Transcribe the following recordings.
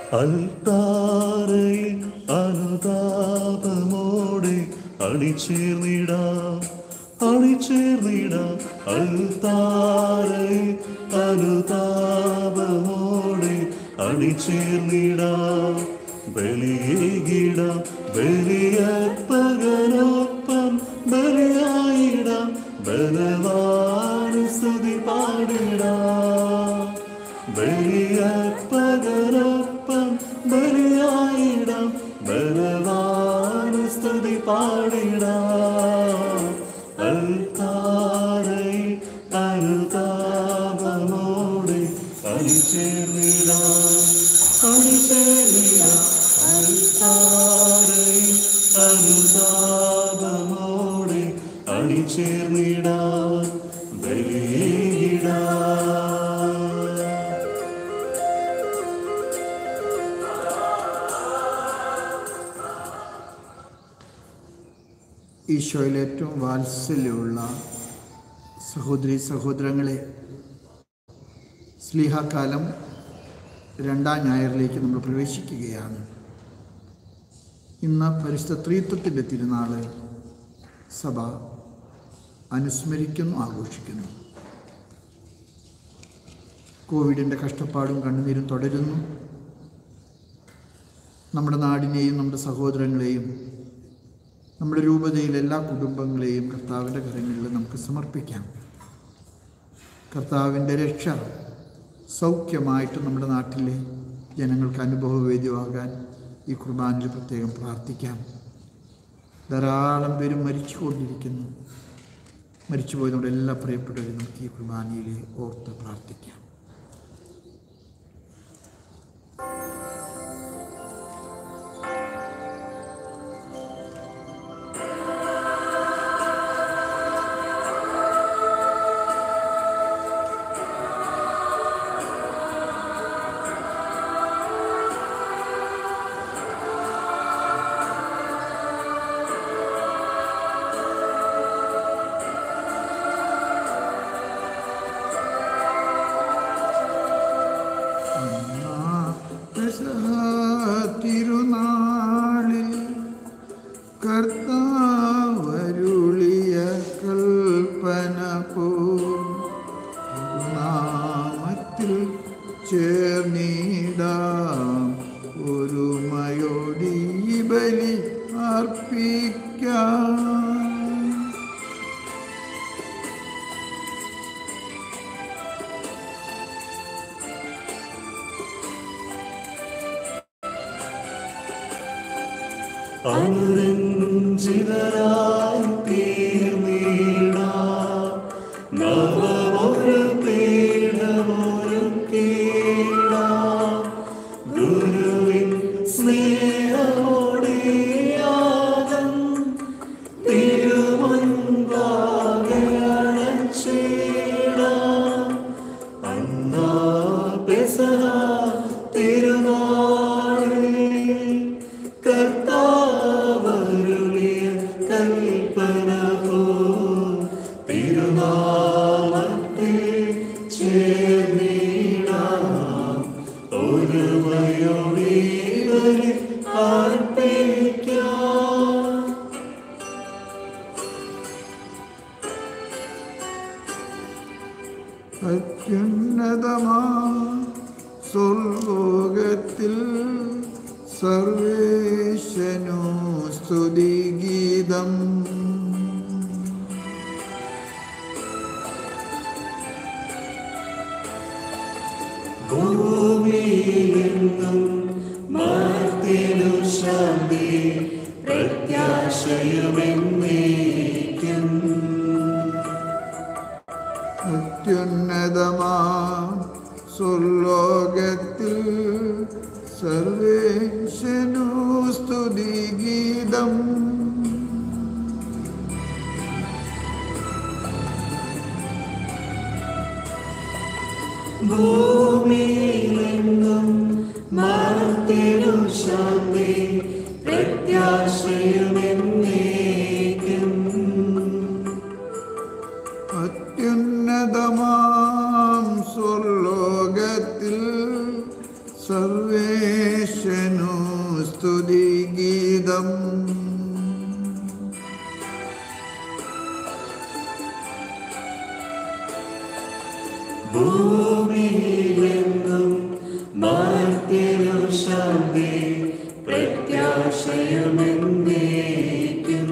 അൽത്താരയിൽ അനുതാപമോടെ അണിചേർന്നിടാം അണിചേർന്നിടാം അൽത്താരയിൽ അനുതാപമോടെ അണിചേർന്നിടാം ബലിയേകിടാം ബലിയർപ്പകനൊപ്പം ബലിയായിടാം ബലവാന് സ്തുതി പാടിടാം ബലിയർപ്പകനൊപ്പം ബലിയായിടാം ബലവാന് സ്തുതി പാടിടാം അൽത്താരയിൽ അനുതാപമോടെ അണിചേർന്നിടാം അണിചേർന്നിടാം അൽത്താരയിൽ അനുതാപമോടെ അണിചേർന്നിടാം ബലിയിടാം ഈശോയിൽ ഏറ്റവും വാത്സല്യമുള്ള സഹോദരി സഹോദരങ്ങളെ സ്ലീഹാകാലം രണ്ടാം ഞായറിലേക്ക് നമ്മൾ പ്രവേശിക്കുകയാണ് ഇന്ന് പരിശുദ്ധ ത്രീത്വത്തിൻ്റെ തിരുനാള് സഭ അനുസ്മരിക്കുന്നു ആഘോഷിക്കുന്നു കോവിഡിൻ്റെ കഷ്ടപ്പാടും കണ്ണുനീരും തുടരുന്നു നമ്മുടെ നാടിനെയും നമ്മുടെ സഹോദരങ്ങളെയും നമ്മുടെ രൂപതയിലെ എല്ലാ കുടുംബങ്ങളെയും കർത്താവിൻ്റെ കരങ്ങളിൽ നമുക്ക് സമർപ്പിക്കാം കർത്താവിൻ്റെ രക്ഷ സൗഖ്യമായിട്ട് നമ്മുടെ നാട്ടിലെ ജനങ്ങൾക്ക് അനുഭവവേദ്യമാകാൻ ഈ കുർബാനയിൽ പ്രത്യേകം പ്രാർത്ഥിക്കാം ധാരാളം പേരും മരിച്ചുകൊണ്ടിരിക്കുന്നു മരിച്ചുപോയ നമ്മുടെ എല്ലാ പ്രിയപ്പെട്ടവരും നമുക്ക് ഈ കുർബാനയിൽ ഓർത്ത് പ്രാർത്ഥിക്കാം തിരുനാളിൽ കർത്താവരുളിയ കൽപ്പന പോ നാമത്തിൽ ചേർന്നിടാം ഒരുമയോടി ബലി അർപ്പിക്കാം അനുരഞ്ജിതരായി തീർന്നിടാം നവമൊരു പീഠമൊരു കീഴാം ഗുരുവിൻ സ്നേഹമോടിയാകം തിരുമുൻപാകെ അണച്ചിടാം അന്നാ പെസഹ തിരുനാളിൽ കർത്താവരുളിയ കൽപ്പന പോ തിരുനാമത്തിൽ ചേർന്നിടാം ഒരുമയോടെ ബലി അർപ്പിക്കാം അത്യുന്നതമാ സ്വർലോകത്തിൽ സർവേശനു സ്തുതിഗീതം ഭൂമിയിലെങ്ങും മർത്തിനു ശാന്തി പ്രത്യാശയുമെന്നേക്കും അത്യുന്നതമാ സ്വർലോകത്തിൽ സർവേശനു സ്തുതിഗീതം ഭൂമിയിലെങ്ങും മർത്തിനു ശാന്തി പ്രത്യാശയുമെന്നേക്കും അത്യുന്നതമാം സ്വർലോകത്തിൽ സർവേശനു സ്തുതിഗീതം ഭൂമിയിലെങ്ങും മാർത്തിനു ശാന്തി പ്രത്യാശയമെന്നേക്കും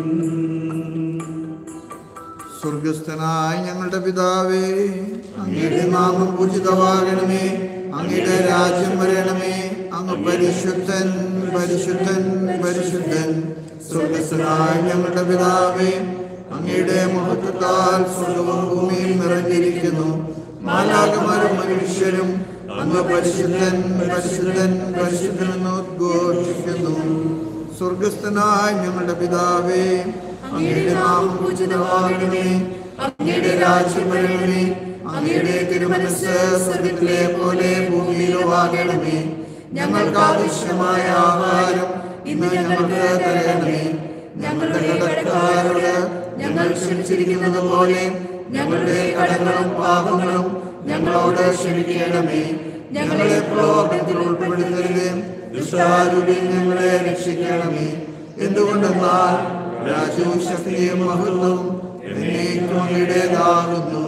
സ്വർഗസ്ഥനായ ഞങ്ങളുടെ പിതാവേ അങ്ങയുടെ നാമം പൂജിതമാകണമേ അങ്ങയുടെ രാജ്യം വരണമേ അങ്ങ് പരിശുദ്ധൻ പരിശുദ്ധൻ പരിശുദ്ധൻ സ്വർഗസ്ഥനായ ഞങ്ങളുടെ പിതാവേ അങ്ങയുടെ മഹത്വത്താൽ സ്വർഗവും ഭൂമിയും നിറഞ്ഞിരിക്കുന്നു മാലാകമാരും മനുഷ്യരും അങ്ങ് പരിശുദ്ധൻ പരിശുദ്ധൻ പരിശുദ്ധൻ എന്ന് ഉദ്ഘോഷിക്കുന്നു സ്വർഗസ്ഥനായ ഞങ്ങളുടെ പിതാവേ അങ്ങയുടെ നാമം പൂജിതമാകണമേ അങ്ങയുടെ രാജ്യം വരണമേ അങ്ങയുടെ തിരുമനസ് സ്വർഗത്തിലെ പോലെ ഭൂമിയിലും ആകണമേ ഞങ്ങൾക്ക് ആവശ്യമായ ആഹാരം ഇന്ന് ഞങ്ങൾക്ക് തരണമേ ഞങ്ങളുടെ കടക്കാരോട് ഞങ്ങൾ ക്ഷമിച്ചിരിക്കുന്നത് പോലെ ഞങ്ങളുടെ കടങ്ങളും പാപങ്ങളും ഞങ്ങളോട് ക്ഷമിക്കണമേ ഞങ്ങളെ പ്രലോഭനത്തിൽ ഉൾപ്പെടുത്തരുതേ ദുഷ്ടാരൂപിൽ ഞങ്ങളെ രക്ഷിക്കണമേ എന്തുകൊണ്ടെന്നാൽ രാജവും ശക്തിയും മഹത്വവും എന്നേക്കും അങ്ങയുടേതാകുന്നു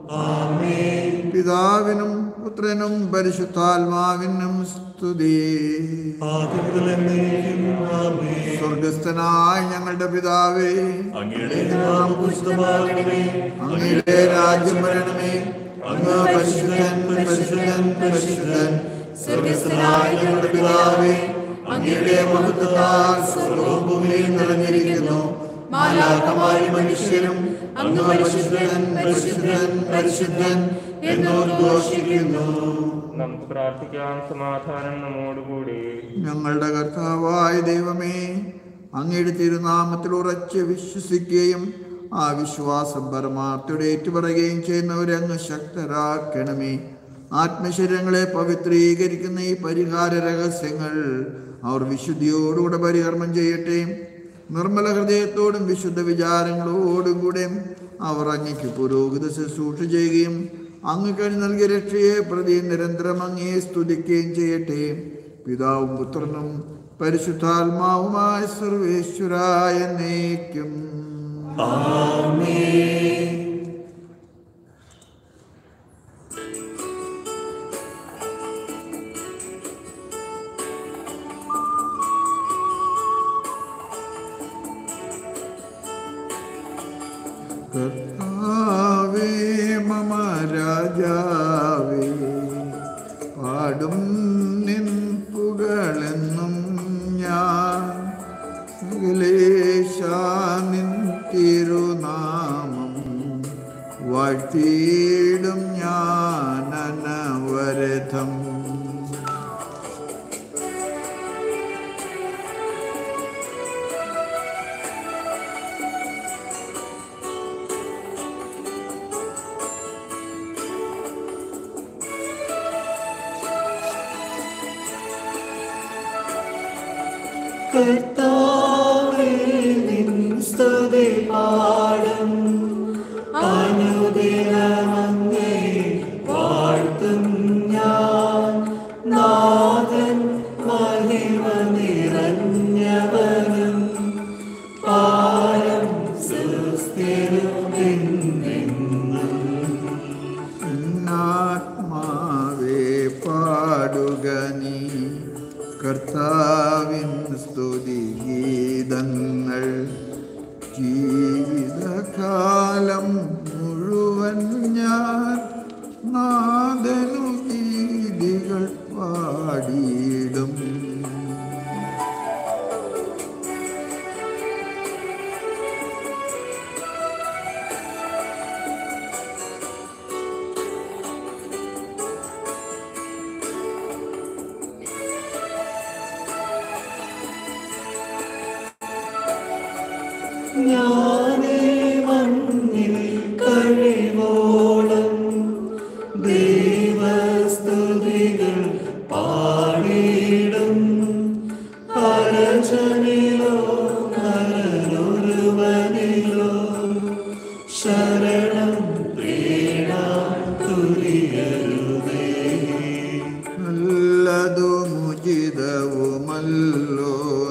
പിതാവിനും പുത്രനും പരിശുദ്ധാത്മാവിനും സ്തുതി ആദിമുതലെന്നേക്കും ആമേൻ. സ്വർഗസ്ഥനായ ഞങ്ങളുടെ പിതാവേ അങ്ങയുടെ നാമം പൂജിതമാകണമേ അങ്ങയുടെ രാജ്യം വരണമേ അങ്ങ് പരിശുദ്ധൻ പരിശുദ്ധൻ പരിശുദ്ധൻ സ്വർഗസ്ഥനായ ഞങ്ങളുടെ പിതാവേ അങ്ങയുടെ മഹത്വത്താൽ സ്വർഗവും ഭൂമിയും നിറഞ്ഞിരിക്കുന്നു മാലാക്കമാരി മനുഷ്യരും അങ്ങ് പരിശുദ്ധൻ പരിശുദ്ധൻ പരിശുദ്ധൻ എന്ന് ഉദ്ഘോഷിക്കുന്നു നമുക്ക് പ്രാർത്ഥിക്കാം സമാധാനം നമ്മോടുകൂടി ഞങ്ങളുടെ കർത്താവായ ദൈവമേ അങ്ങയുടെ തിരുനാമത്തിൽ ഉറച്ച് വിശ്വസിക്കുകയും ആ വിശ്വാസം പരമാർത്ഥയുടെ ഏറ്റുപറയുകയും ചെയ്യുന്നവരെ അങ്ങ് ശക്തരാക്കണമേ ആത്മശരീരങ്ങളെ പവിത്രീകരിക്കുന്ന ഈ പരിഹാര രഹസ്യങ്ങൾ അവർ വിശുദ്ധിയോടുകൂടെ പരികർമ്മം ചെയ്യട്ടെ നിർമ്മല ഹൃദയത്തോടും വിശുദ്ധ വിചാരങ്ങളോടും കൂടെ അവർ അങ്ങയ്ക്ക് പുരോഗതി ശുശ്രൂഷ ചെയ്യുകയും അങ്ങ് കഴിഞ്ഞ് നൽകിയ രക്ഷയെ പ്രതി നിരന്തരം അങ്ങയെ സ്തുതിക്കുകയും ചെയ്യട്ടെ പിതാവും പുത്രനും പരിശുദ്ധാത്മാവുമായ സർവേശ്വരായ നയിക്കും കർത്താവേ മമ രാജാവേ പാടും നിൻ പുകളെന്നും ഞാൻ സകലേശാനിൻ തിരുനാമം വാഴ്ത്തിയിടും ഞാൻ അനവരഥം കർത്താവേ നിൻ സ്തുതി പാടും അനുദിനമങ്ങേ വാഴ്ത്തും ഞാൻ നാഥൻ മഹിമ നിറഞ്ഞവനും പാരം ആത്മാവേ പാടുക നീ കർത്താവിൻ സ്തുതി ഗീതങ്ങൾ ജീവിതകാലം മുഴുവൻ ഞാൻ നാദനു ഗീതികൾ പാടിയിടും ഞാനേ മണ്ണിൽ കഴിവോളം ദൈവസ്തുതികൾ പാടിയിടും പരജനിലോ നരനൊരുവനിലോ ശരണം തേടാൻ തുരിയരുതേ നല്ലതും ഉചിതവുമല്ലോ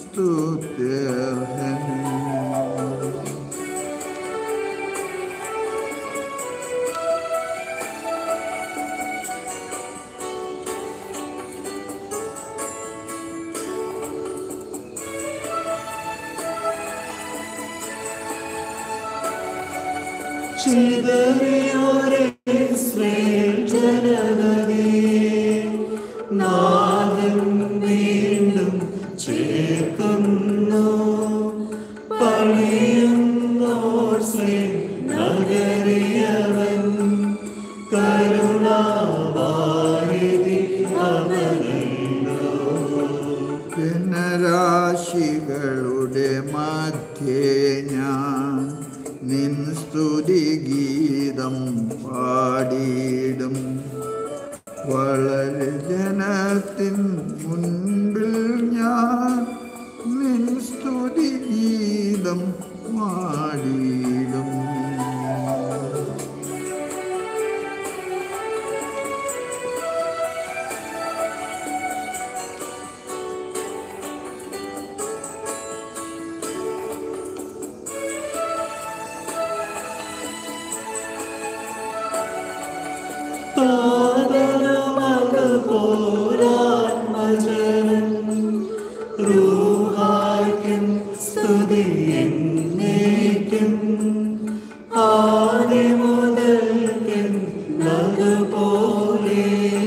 സ്തുത്യർഹൻ ചിതറിയൊരേ ഇസ്രായേൽ ജനതയെ നാഥൻ വീണ്ടും ചേർക്കുന്നു പണിയുന്നോർ ശ്രീ നഗരിയവൻ കരുണാവാരിധി അവനല്ലോ ജനരാശികളുടെ മധ്യേ ഞാൻ നിൻ സ്തുതി ഗീതം പാടിയിടും വളരെ ജനത്തിൻ മുൻപിൽ ഞാൻ നിൻ സ്തുതി ഗീതം പാടിയിടും താതനമക പോരാത്മജനൻ റൂഹായ്ക്കും സ്തുതി എന്നേക്കും ആദിമുതൽക്കും നതുപോലെ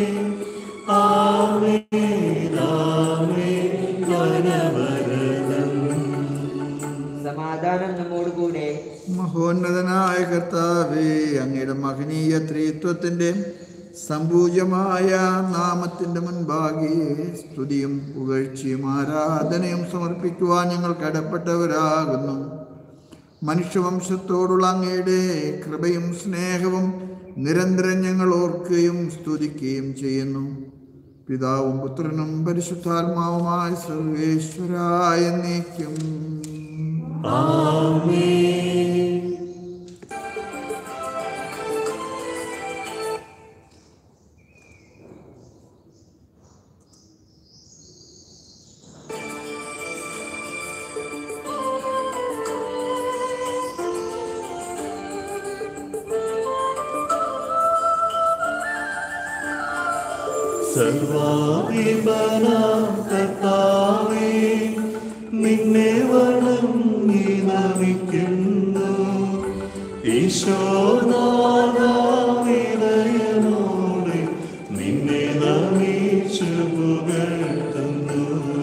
ആമേ ആമേ വനവരദം സമാധാനം നമ്മോട് കൂടെ മഹോന്നതനായ കർത്താവേ അങ്ങയുടെ മഹനീയ ത്രിത്വത്തിൻ്റെ സമ്പൂജമായ നാമത്തിൻ്റെ മുൻപാകെ സ്തുതിയും പുകഴ്ചയും ആരാധനയും സമർപ്പിക്കുവാൻ ഞങ്ങൾ കടപ്പെട്ടവരാകുന്നു മനുഷ്യവംശത്തോടുള്ള അങ്ങയുടെ കൃപയും സ്നേഹവും നിരന്തരം ഞങ്ങൾ ഓർക്കുകയും സ്തുതിക്കുകയും ചെയ്യുന്നു പിതാവും പുത്രനും പരിശുദ്ധാത്മാവുമായ സർവേശ്വരായ നീക്കും സർവാധിപനാം കർത്താവേ നിന്നെ വണങ്ങി നമിക്കുന്നു ഈശോനാഥാവിതയനോടെ നിന്നെ നമിച്ചു പുകഴ്ത്തുന്നു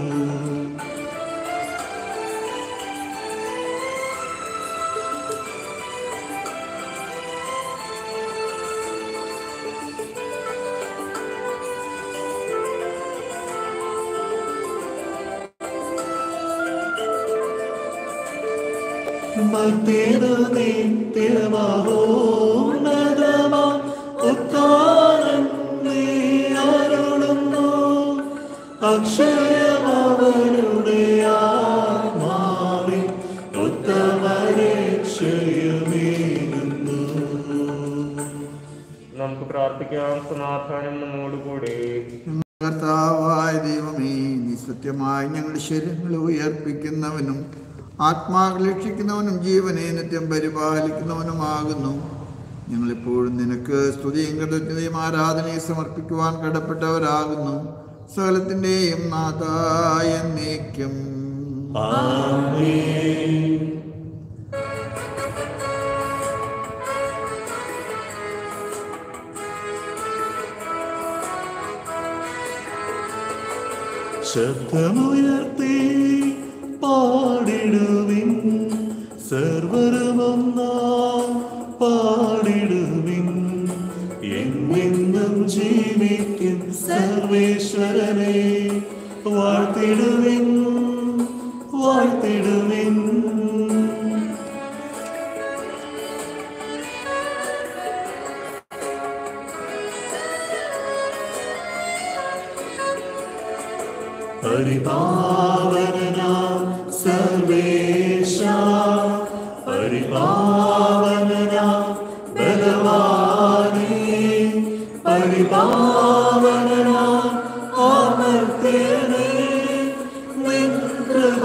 മത്തേതു നിത്യമഹോന്നതമാ ഉത്താനം നീ അരുളുന്നു അക്ഷയമവരുടെ ആത്മാവിൽ ഉത്തമരക്ഷയമേകുന്നു നമുക്ക് പ്രാർത്ഥിക്കാം സമാധാനം നമ്മോടുകൂടെ കർത്താവായ ദൈവമേ നീ സത്യമായി ഞങ്ങളുടെ ശരീരങ്ങളെ ഉയർപ്പിക്കുന്നവനും ആത്മാവ് രക്ഷിക്കുന്നവനും ജീവനെ നിത്യം പരിപാലിക്കുന്നവനുമാകുന്നു ഞങ്ങളെപ്പോഴും നിനക്ക് സ്തുതിയും കൃതജ്ഞതയും ആരാധനയും സമർപ്പിക്കുവാൻ കടപ്പെട്ടവരാകുന്നു സകലത്തിൻ്റെയും നാഥായ നീക്കും ശബ്ദമുയർത്തി പാടിടുവിൻ സർവരുമൊന്നാം പാടിടുവിൻ എന്നെന്നും ജീവിക്കും സർവേശ്വരനെ വാഴ്ത്തിടുവിൻ വാഴ്ത്തിടുവിൻ പരിപാ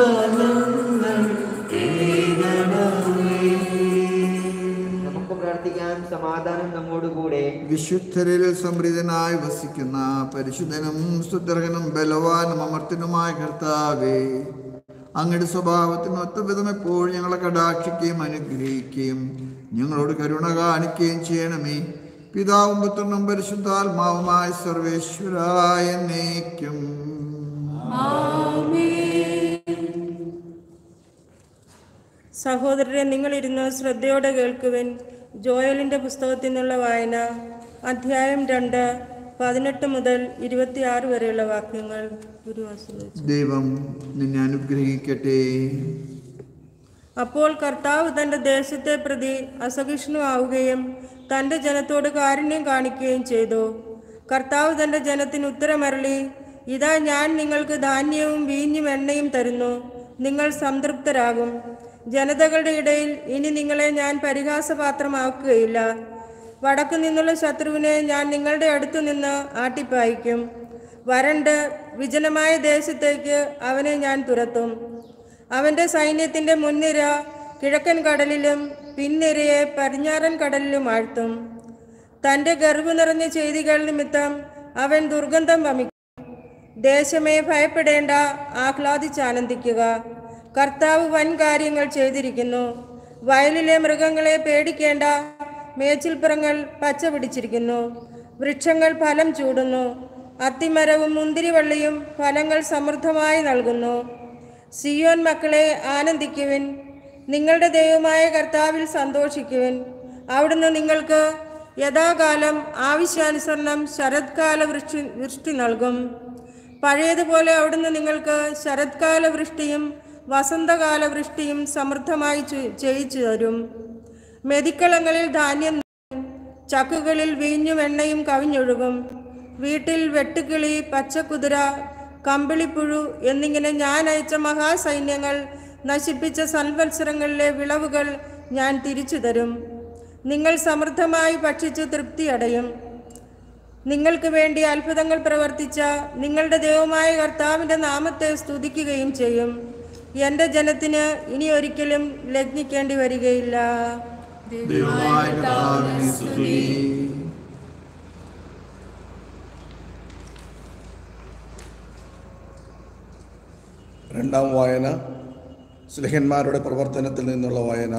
നമുക്ക് പ്രാർത്ഥിക്കാം സമാധാനം നമ്മോടുകൂടെ വിശുദ്ധരിൽ സമൃദ്ധനായി വസിക്കുന്ന പരിശുദ്ധനും സുദർഹനും ബലവാനും അമർത്തനുമായ കർത്താവേ അങ്ങയുടെ സ്വഭാവത്തിന് ഒത്തവിധം എപ്പോഴും ഞങ്ങളെ കടാക്ഷിക്കുകയും അനുഗ്രഹിക്കുകയും ഞങ്ങളോട് കരുണ കാണിക്കുകയും ചെയ്യണമേ പിതാവും പുത്രനും പരിശുദ്ധാത്മാവുമായ സർവേശ്വരായ എന്നേക്കും സഹോദരരെ നിങ്ങളിരുന്ന് ശ്രദ്ധയോടെ കേൾക്കുവിൻ ജോയലിന്റെ പുസ്തകത്തിൽ നിന്നുള്ള വായന അധ്യായം രണ്ട് പതിനെട്ട് മുതൽ ഇരുപത്തിയാറ് വരെയുള്ള വാക്യങ്ങൾ ഗുരു ആശീർവദിച്ചു ദൈവം നിന്നെ അനുഗ്രഹിക്കട്ടെ അപ്പോൾ കർത്താവ് തന്റെ ദേശത്തെ പ്രതി അസഹിഷ്ണുവാവുകയും തന്റെ ജനത്തോട് കാരുണ്യം കാണിക്കുകയും ചെയ്തു കർത്താവ് തന്റെ ജനത്തിന് ഉത്തരമരളി ഇതാ ഞാൻ നിങ്ങൾക്ക് ധാന്യവും വീഞ്ഞും എണ്ണയും തരുന്നു നിങ്ങൾ സംതൃപ്തരാകും ജനതകളുടെ ഇടയിൽ ഇനി നിങ്ങളെ ഞാൻ പരിഹാസപാത്രമാക്കുകയില്ല വടക്കു നിന്നുള്ള ശത്രുവിനെ ഞാൻ നിങ്ങളുടെ അടുത്തു നിന്ന് ആട്ടിപ്പായിക്കും വരണ്ട് വിജനമായ ദേശത്തേക്ക് അവനെ ഞാൻ തുരത്തും അവന്റെ സൈന്യത്തിന്റെ മുൻനിര കിഴക്കൻ കടലിലും പിൻനിരയെ പടിഞ്ഞാറൻ കടലിലും ആഴ്ത്തും തന്റെ ഗർവ് നിറഞ്ഞ ചെയ്തികൾ നിമിത്തം അവൻ ദുർഗന്ധം വമിക്കും ദേശമേ ഭയപ്പെടേണ്ട ആഹ്ലാദിച്ചാനന്ദിക്കുക കർത്താവ് വൻ കാര്യങ്ങൾ ചെയ്തിരിക്കുന്നു വയലിലെ മൃഗങ്ങളെ പേടിക്കേണ്ട മേച്ചിൽപ്പുറങ്ങൾ പച്ച പിടിച്ചിരിക്കുന്നു വൃക്ഷങ്ങൾ ഫലം ചൂടുന്നു അത്തിമരവും മുന്തിരിവള്ളിയും ഫലങ്ങൾ സമൃദ്ധമായി നൽകുന്നു സിയോൻ മക്കളെ ആനന്ദിക്കുവിൻ നിങ്ങളുടെ ദൈവമായ കർത്താവിൽ സന്തോഷിക്കുവിൻ അവിടുന്ന് നിങ്ങൾക്ക് യഥാകാലം ആവശ്യാനുസരണം ശരത്കാല വൃഷ്ടി വൃഷ്ടി നൽകും പഴയതുപോലെ അവിടുന്ന് നിങ്ങൾക്ക് ശരത്കാല വൃഷ്ടിയും വസന്തകാല വൃഷ്ടിയും സമൃദ്ധമായി ചെ- ചെയ്യിച്ചു തരും മെതിക്കളങ്ങളിൽ ധാന്യം നിറയും. ചക്കുകളിൽ വീഞ്ഞും എണ്ണയും കവിഞ്ഞൊഴുകും വീട്ടിൽ വെട്ടുകിളി പച്ചക്കുതിര കമ്പിളിപ്പുഴു എന്നിങ്ങനെ ഞാൻ അയച്ച മഹാസൈന്യങ്ങൾ നശിപ്പിച്ച സൽവത്സരങ്ങളിലെ വിളവുകൾ ഞാൻ തിരിച്ചു തരും നിങ്ങൾ സമൃദ്ധമായി ഭക്ഷിച്ച് തൃപ്തിയടയും നിങ്ങൾക്ക് വേണ്ടി അത്ഭുതങ്ങൾ പ്രവർത്തിച്ച നിങ്ങളുടെ ദൈവമായ കർത്താവിൻ്റെ നാമത്തെ സ്തുതിക്കുകയും ചെയ്യും എൻ്റെ ജനത്തിന് ഇനി ഒരിക്കലും ലഗ്നിക്കേണ്ടി വരികയില്ല ദൈവമായ കർത്താവിനെ സ്തുതി രണ്ടാം വായന സ്ലിഹന്മാരുടെ പ്രവർത്തനത്തിൽ നിന്നുള്ള വായന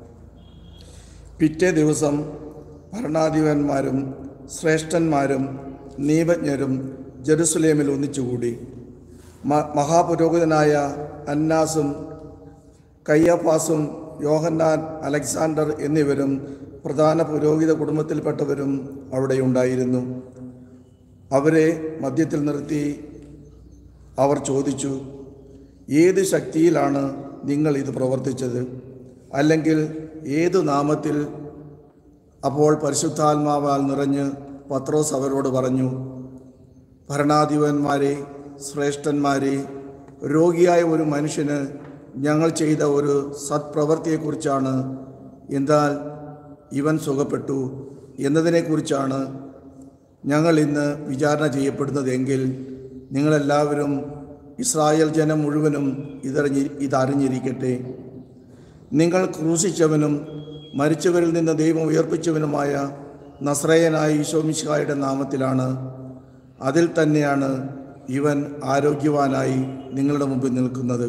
പിറ്റേ ദിവസം ഭരണാധിപന്മാരും ശ്രേഷ്ഠന്മാരും നീപജ്ഞരും ജെറുസലേമിൽ ഒന്നിച്ചുകൂടി മ- മഹാപുരോഹിതനായ അന്നാസും കയ്യഫാസും യോഹന്നാൻ അലക്സാണ്ടർ എന്നിവരും പ്രധാന പുരോഹിത കുടുംബത്തിൽപ്പെട്ടവരും അവിടെ ഉണ്ടായിരുന്നു അവരെ മധ്യത്തിൽ നിർത്തി അവർ ചോദിച്ചു ഏത് ശക്തിയിലാണ് നിങ്ങൾ ഇത് പ്രവർത്തിച്ചത് അല്ലെങ്കിൽ ഏതു നാമത്തിൽ അപ്പോൾ പരിശുദ്ധാത്മാവാൽ നിറഞ്ഞ് പത്രോസ് അവരോട് പറഞ്ഞു ഭരണാധിപന്മാരെ ശ്രേഷ്ഠന്മാരെ രോഗിയായ ഒരു മനുഷ്യന് ഞങ്ങൾ ചെയ്ത ഒരു സത്പ്രവൃത്തിയെക്കുറിച്ചാണ് എന്നാൽ ഇവൻ സുഖപ്പെട്ടു എന്നതിനെക്കുറിച്ചാണ് ഞങ്ങൾ ഇന്ന് വിചാരണ ചെയ്യപ്പെടുന്നതെങ്കിൽ നിങ്ങളെല്ലാവരും ഇസ്രായേൽ ജനം മുഴുവനും ഇതറിഞ്ഞി ഇതറിഞ്ഞിരിക്കട്ടെ നിങ്ങൾ ക്രൂശിച്ചവനും മരിച്ചവരിൽ നിന്ന് ദൈവം ഉയർപ്പിച്ചവനുമായ നസ്രയനായ ഈശോമിശായുടെ നാമത്തിലാണ് അതിൽ തന്നെയാണ് ഇവൻ ആരോഗ്യവാനായി നിങ്ങളുടെ മുമ്പിൽ നിൽക്കുന്നത്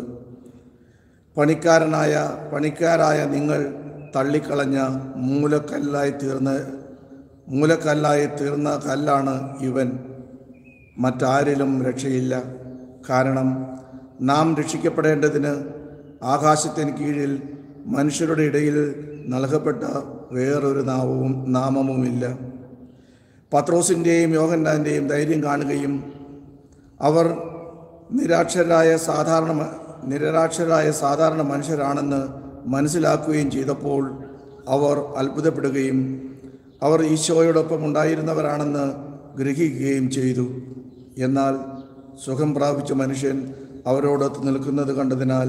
പണിക്കാരനായ പണിക്കാരായ നിങ്ങൾ തള്ളിക്കളഞ്ഞ മൂലക്കല്ലായി തീർന്ന് മൂലക്കല്ലായി തീർന്ന കല്ലാണ് ഇവൻ മറ്റാരിലും രക്ഷയില്ല കാരണം നാം രക്ഷിക്കപ്പെടേണ്ടതിന് ആകാശത്തിന് കീഴിൽ മനുഷ്യരുടെ ഇടയിൽ നൽകപ്പെട്ട വേറൊരു നാമവും നാമവുമില്ല പത്രോസിൻ്റെയും യോഹന്നാൻ്റെയും ധൈര്യം കാണുകയും അവർ നിരാക്ഷരായ സാധാരണ മ- നിരക്ഷരായ സാധാരണ മനുഷ്യരാണെന്ന് മനസ്സിലാക്കുകയും ചെയ്തപ്പോൾ അവർ അത്ഭുതപ്പെടുകയും അവർ ഈശോയോടൊപ്പം ഉണ്ടായിരുന്നവരാണെന്ന് ഗ്രഹിക്കുകയും ചെയ്തു എന്നാൽ സുഖം പ്രാപിച്ച മനുഷ്യൻ അവരോടൊത്ത് നിൽക്കുന്നത് കണ്ടതിനാൽ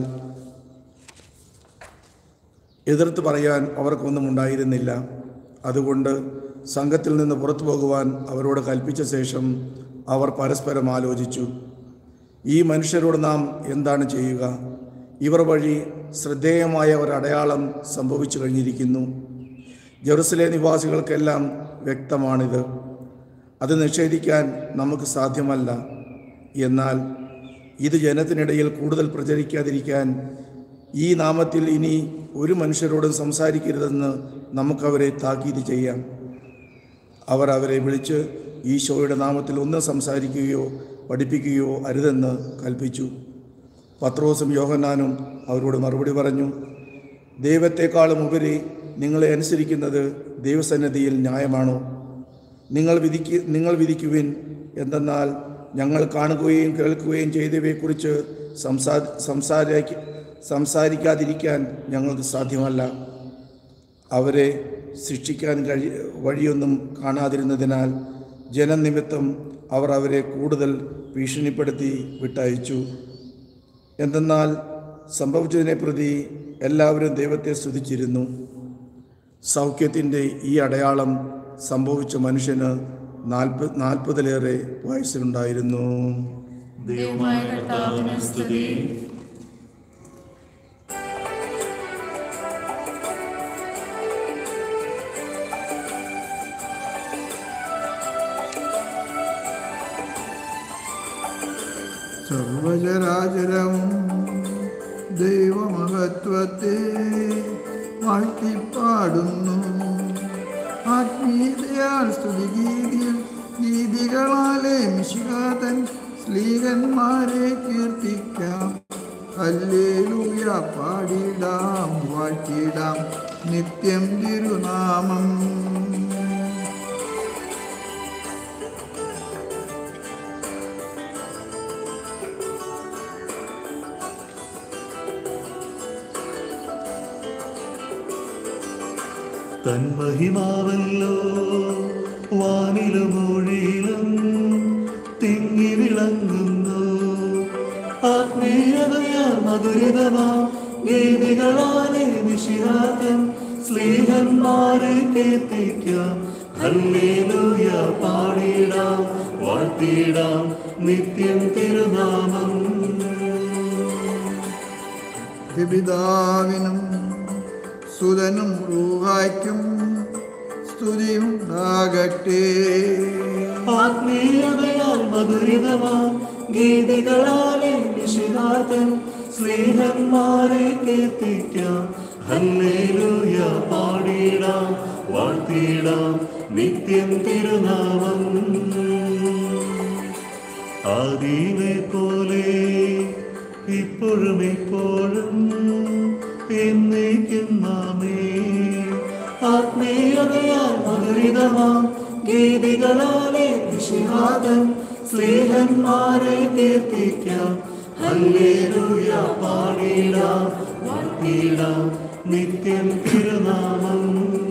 എതിർത്ത് പറയാൻ അവർക്കൊന്നും ഉണ്ടായിരുന്നില്ല അതുകൊണ്ട് സംഘത്തിൽ നിന്ന് പുറത്തു പോകുവാൻ അവരോട് കൽപ്പിച്ച ശേഷം അവർ പരസ്പരം ആലോചിച്ചു ഈ മനുഷ്യരോട് നാം എന്താണ് ചെയ്യുക ഇവർ വഴി ശ്രദ്ധേയമായ ഒരു അടയാളം സംഭവിച്ചു കഴിഞ്ഞിരിക്കുന്നു ജെറുസലേ നിവാസികൾക്കെല്ലാം വ്യക്തമാണിത് അത് നിഷേധിക്കാൻ നമുക്ക് സാധ്യമല്ല എന്നാൽ ഇത് ജനത്തിനിടയിൽ കൂടുതൽ പ്രചരിക്കാതിരിക്കാൻ ഈ നാമത്തിൽ ഇനി ഒരു മനുഷ്യരോടും സംസാരിക്കരുതെന്ന് നമുക്കവരെ താക്കീത് ചെയ്യാം അവർ അവരെ വിളിച്ച് ഈശോയുടെ നാമത്തിൽ ഒന്നും സംസാരിക്കുകയോ പഠിപ്പിക്കുകയോ അരുതെന്ന് കൽപ്പിച്ചു പത്രോസും യോഹന്നാനും അവരോട് മറുപടി പറഞ്ഞു ദൈവത്തെക്കാളും ഉപരി നിങ്ങളെ അനുസരിക്കുന്നത് ദൈവസന്നിധിയിൽ ന്യായമാണോ നിങ്ങൾ വിധിക്ക് നിങ്ങൾ വിധിക്കുവിൻ എന്തെന്നാൽ ഞങ്ങൾ കാണുകയും കേൾക്കുകയും ചെയ്തവയെക്കുറിച്ച് സംസാ സംസാരിക്ക സംസാരിക്കാതിരിക്കാൻ ഞങ്ങൾക്ക് സാധ്യമല്ല അവരെ ശിക്ഷിക്കാൻ കഴി വഴിയൊന്നും കാണാതിരുന്നതിനാൽ ജനനിമിത്തം അവർ അവരെ കൂടുതൽ ഭീഷണിപ്പെടുത്തി വിട്ടയച്ചു എന്തെന്നാൽ സംഭവിച്ചതിനെ പ്രതി എല്ലാവരും ദൈവത്തെ സ്തുതിച്ചിരുന്നു സൗഖ്യത്തിൻ്റെ ഈ അടയാളം സംഭവിച്ച മനുഷ്യന് നാൽപ്പത് നാൽപ്പതിലേറെ വയസ്സിലുണ്ടായിരുന്നു ദൈവമായ കർത്താവിന് സ്തുതി സർവചരാചരവും ദൈവമഹത്വത്തെ വാഴ്ത്തിപ്പാടുന്നു ആത്മീയതയാൽ സ്തുതിഗീതിയും ഗീതികളാലെ മിശികാതൻ സ്ലീഹന്മാരെ കീർത്തിക്കാം അല്ലേലൂയ പാടിടാം വാഴ്ത്തിടാം നിത്യം തിരുനാമം തൻ മഹിമാവല്ലോ വാനിലും മൊഴിയിലും തിങ്ങി വിളങ്ങുന്നു ആത്മീയതയാ മധുരിതമാ ഗീതികളാലെ നിശിഹാതൻ സ്നേഹന്മാരെ കീർത്തിക്കാം ഹല്ലേലൂയ പാടിടാം വാഴ്ത്തിടാം നിത്യം തിരുനാമം പിതാവിനും സുതനും റൂഹായ്ക്കും സ്തുതിയുണ്ടാകട്ടെ ആത്മീയതയാൽ മധുരിതമാ ഗീതികളാലെ നിഷിനാഥൻ സ്നേഹന്മാരെ കീർത്തിക്കാം ഹല്ലേലൂയ പാടിടാം വാഴ്ത്തിടാം നിത്യം തിരുനാമം ആദീനെ പോലെ ഇപ്പോഴും എപ്പോഴും എന്നേക്കും നാമേ ആത്മീയതയാൽ മധുരിതമാം ഗീതികളാലെ വിശിഹാദൻ സ്നേഹന്മാരെ കീർത്തിക്കാം ഹല്ലേലൂയ പാടിടാം വാഴ്ത്തിടാം നിത്യം തിരുനാമം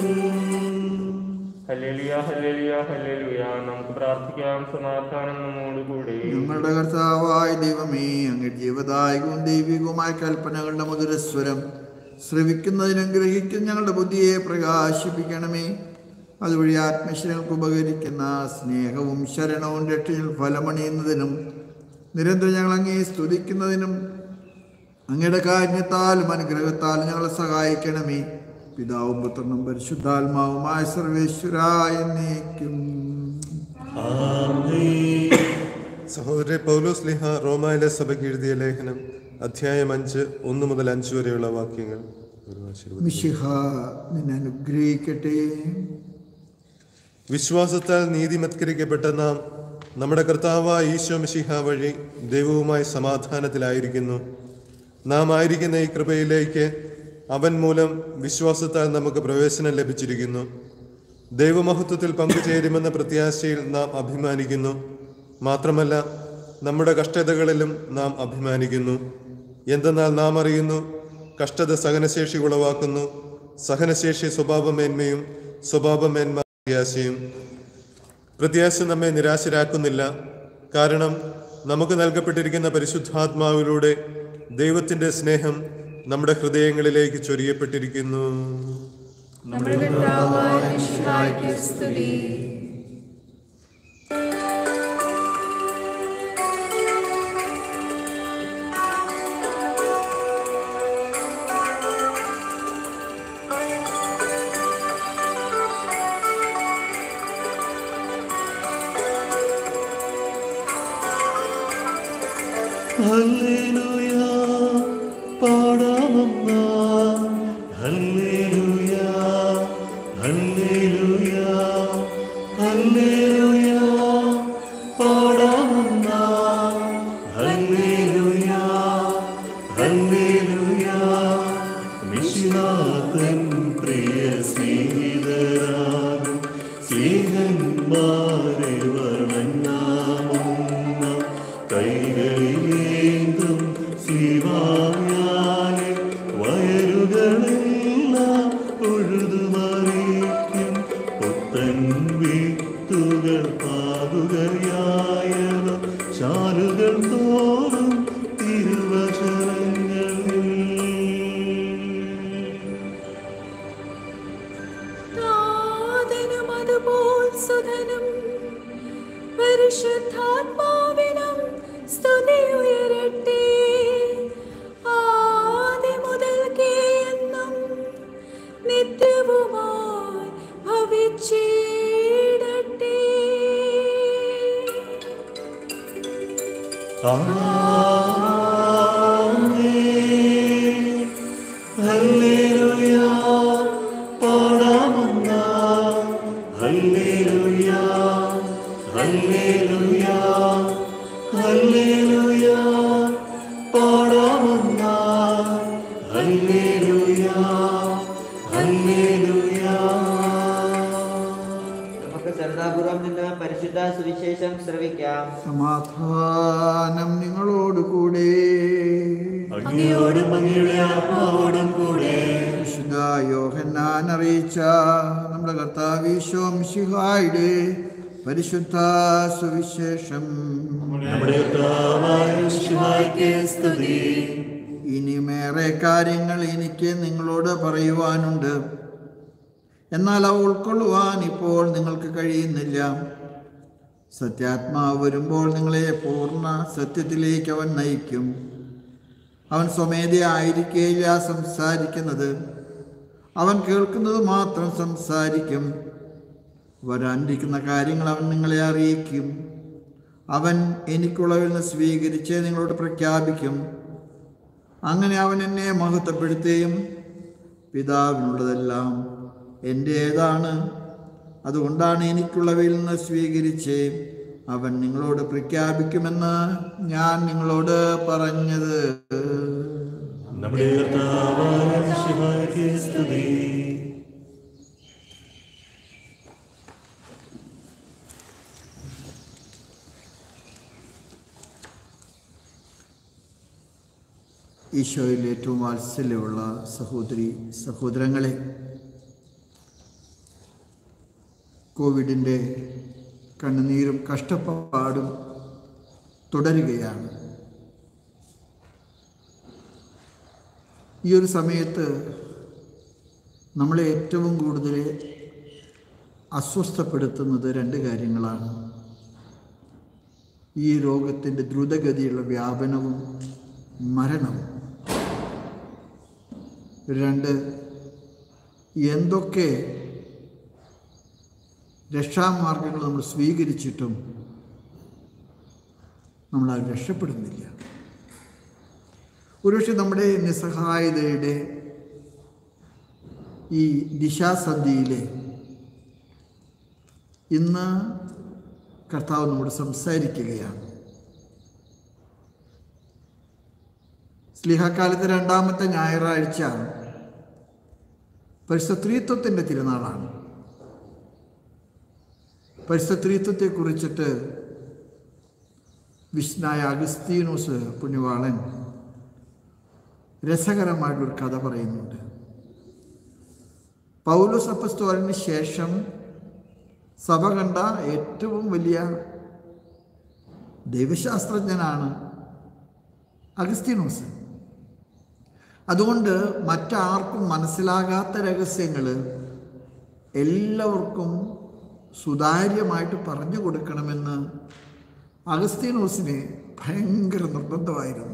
ഹല്ലേലൂയ ഹല്ലേലൂയ ഹല്ലേലൂയ നമുക്ക് പ്രാർത്ഥിക്കാം സമാധാനം നമ്മോടുകൂടി ഞങ്ങളുടെ കർത്താവായ ദൈവമേ അങ്ങ് ജീവദായകവും ദൈവികവുമായ കൽപ്പനകളുടെ മധുരസ്വരം ശ്രവിക്കുന്നതിനും ഗ്രഹിക്കുന്ന ഞങ്ങളുടെ ബുദ്ധിയെ പ്രകാശിപ്പിക്കണമേ അതുവഴി ആത്മശരങ്ങൾക്ക് ഉപകരിക്കുന്ന സ്നേഹവും ശരണവും രക്ഷയിൽ ഫലമണിയുന്നതിനും നിരന്തരം ഞങ്ങൾ അങ്ങേ സ്തുതിക്കുന്നതിനും അങ്ങയുടെ കാരുണ്യത്താലും അനുഗ്രഹത്താലും ഞങ്ങളെ സഹായിക്കണമേ പിതാവും പുത്രനും പരിശുദ്ധാത്മാവുമായ സർവേശ്വരായ എന്നേക്കും ആമേൻ സഹോദരി പൗലോസ് ലിഹ റോമായിലെ സഭയ്ക്ക് എഴുതിയ ലേഖനം അധ്യായം അഞ്ച് ഒന്ന് മുതൽ അഞ്ച് വരെയുള്ള വാക്യങ്ങൾ ഒരു ആശീർവദിക്കുന്നു. മിശിഹ നിന്നെ അനുഗ്രഹിക്കട്ടെ വിശ്വാസത്താൽ നീതിമത്കരിക്കപ്പെട്ട നാം നമ്മുടെ കർത്താവായ ഈശോ മിശിഹ വഴി ദൈവവുമായി സമാധാനത്തിലായിരിക്കുന്നു നാം ആയിരിക്കുന്ന ഈ കൃപയിലേക്ക് അവൻ മൂലം വിശ്വാസത്താൽ നമുക്ക് പ്രവേശനം ലഭിച്ചിരിക്കുന്നു ദൈവമഹത്വത്തിൽ പങ്കുചേരുമെന്ന പ്രത്യാശയിൽ നാം അഭിമാനിക്കുന്നു മാത്രമല്ല നമ്മുടെ കഷ്ടതകളിലും നാം അഭിമാനിക്കുന്നു എന്തെന്നാൽ നാം അറിയുന്നു കഷ്ടത സഹനശേഷി ഉളവാക്കുന്നു സഹനശേഷി സ്വഭാവമേന്മയും സ്വഭാവമേന്മ പ്രത്യാശയും പ്രത്യാശ നമ്മെ നിരാശരാക്കുന്നില്ല കാരണം നമുക്ക് നൽകപ്പെട്ടിരിക്കുന്ന പരിശുദ്ധാത്മാവിലൂടെ ദൈവത്തിൻ്റെ സ്നേഹം നമ്മുടെ ഹൃദയങ്ങളിലേക്ക് ചൊരിയപ്പെട്ടിരിക്കുന്നു നമ്മുടെ കർത്താവായ മിശിഹായ്ക്ക് സ്തുതി പാടാമെന്ന ഹല്ലേലൂയ ഹല്ലേലൂയ ഹല്ലേലൂയ പാടാമെന്ന ഹല്ലേലൂയ ഹല്ലേലൂയ മിശിനാഥൻ പ്രിയ സ്നേഹിതരാകും സ്നേഹന്മാരെ വർണ്ണനാമുന്ന കൈകളിലേന്തും ശിവായാലെ വയറുകളെല്ലാം ഉഴുതുമറിയിക്കും പുത്തൻ വിത്തുകൾ പാകുകയായവ ചാലുകൾ തോറും തിരുവചനങ്ങളിൽ താതനും അതുപോൽ സുധനും പരിശുദ്ധാത്മാവിനും സ്തുതി ഉയരട്ടെ ആദി മുതൽക്കേ എന്നും നിത്യവുമായി ഭവിച്ചിടട്ടെ ഹല്ലേലൂയ പാടാമെന്ന ഹല്ലേലൂയ ഹല്ലേലൂയ ഹല്ലേലൂയ പാടാമെന്ന ഹല്ലേലൂയ ഹല്ലേലൂയ നമുക്ക് ശ്രദ്ധാപൂർവം നിന്ന് പരിശുദ്ധ സുവിശേഷം ശ്രവിക്കാം സമാധാനം നിങ്ങളോടുകൂടെ അങ്ങയോടും അങ്ങയുടെ ആത്മാവോടും കൂടെ വിശുദ്ധ യോഹന്നാൻ അറിയിച്ച നമ്മുടെ കർത്താവീശോം ശിഹായുടെ പരിശുദ്ധ സുവിശേഷം നമ്മുടെ കർത്താവായ മിശിഹായ്ക്ക് സ്തുതി ഇനിമേറെ കാര്യങ്ങൾ എനിക്ക് നിങ്ങളോട് പറയുവാനുണ്ട് എന്നാൽ അവ ഉൾക്കൊള്ളുവാൻ ഇപ്പോൾ നിങ്ങൾക്ക് കഴിയുന്നില്ല സത്യാത്മാവ് വരുമ്പോൾ നിങ്ങളെ പൂർണ്ണ സത്യത്തിലേക്ക് അവൻ നയിക്കും അവൻ സ്വമേധയായിരിക്കുകയില്ല സംസാരിക്കുന്നത് അവൻ കേൾക്കുന്നത് മാത്രം സംസാരിക്കും വരാനിരിക്കുന്ന കാര്യങ്ങൾ അവൻ നിങ്ങളെ അറിയിക്കും അവൻ എനിക്കുള്ളതിൽ നിന്ന് സ്വീകരിച്ച് നിങ്ങളോട് പ്രഖ്യാപിക്കും അങ്ങനെ അവൻ എന്നെ മഹത്വപ്പെടുത്തുകയും പിതാവിനുള്ളതെല്ലാം എൻ്റേതാണ് അതുകൊണ്ടാണ് എനിക്കുള്ളവയിൽ നിന്ന് സ്വീകരിച്ച് അവൻ നിങ്ങളോട് പ്രഖ്യാപിക്കുമെന്ന് ഞാൻ നിങ്ങളോട് പറഞ്ഞത് നമ്മുടെ കർത്താവായ മിശിഹായ്ക്ക് സ്തുതി ഈശോയിൽ ഏറ്റവും വാത്സല്യമുള്ള സഹോദരി സഹോദരങ്ങളെ കോവിഡിൻ്റെ കണ്ണുനീരും കഷ്ടപ്പാടും തുടരുകയാണ് ഈ ഒരു സമയത്ത് നമ്മളെ ഏറ്റവും കൂടുതൽ അസ്വസ്ഥപ്പെടുത്തുന്നത് രണ്ട് കാര്യങ്ങളാണ് ഈ രോഗത്തിൻ്റെ ദ്രുതഗതിയുള്ള വ്യാപനവും മരണവും രണ്ട് എന്തൊക്കെ രക്ഷാമാർഗങ്ങൾ നമ്മൾ സ്വീകരിച്ചിട്ടും നമ്മൾ അത് രക്ഷപ്പെടുന്നില്ല ഒരുപക്ഷെ നമ്മുടെ നിസ്സഹായതയുടെ ഈ ദിശാസന്ധിയിലെ ഇന്ന് കർത്താവ് നമ്മോട് സംസാരിക്കുകയാണ് സ്ലിഹക്കാലത്തെ രണ്ടാമത്തെ ഞായറാഴ്ച പരിശുദ്ധത്വത്തിൻ്റെ തിരുനാളാണ് പരിശുദ്ധത്വത്തെ കുറിച്ചിട്ട് വിഷ്ണായ അഗസ്തീനോസ് പുണ്യവാളൻ രസകരമായിട്ടൊരു കഥ പറയുന്നുണ്ട് പൗലോസ് അപ്പസ്തോലിന് ശേഷം സഭ കണ്ട ഏറ്റവും വലിയ ദൈവശാസ്ത്രജ്ഞനാണ് അഗസ്തീനോസ് അതുകൊണ്ട് മറ്റാർക്കും മനസ്സിലാകാത്ത രഹസ്യങ്ങൾ എല്ലാവർക്കും സുതാര്യമായിട്ട് പറഞ്ഞു കൊടുക്കണമെന്ന് അഗസ്തീനോസിന് ഭയങ്കര നിർബന്ധമായിരുന്നു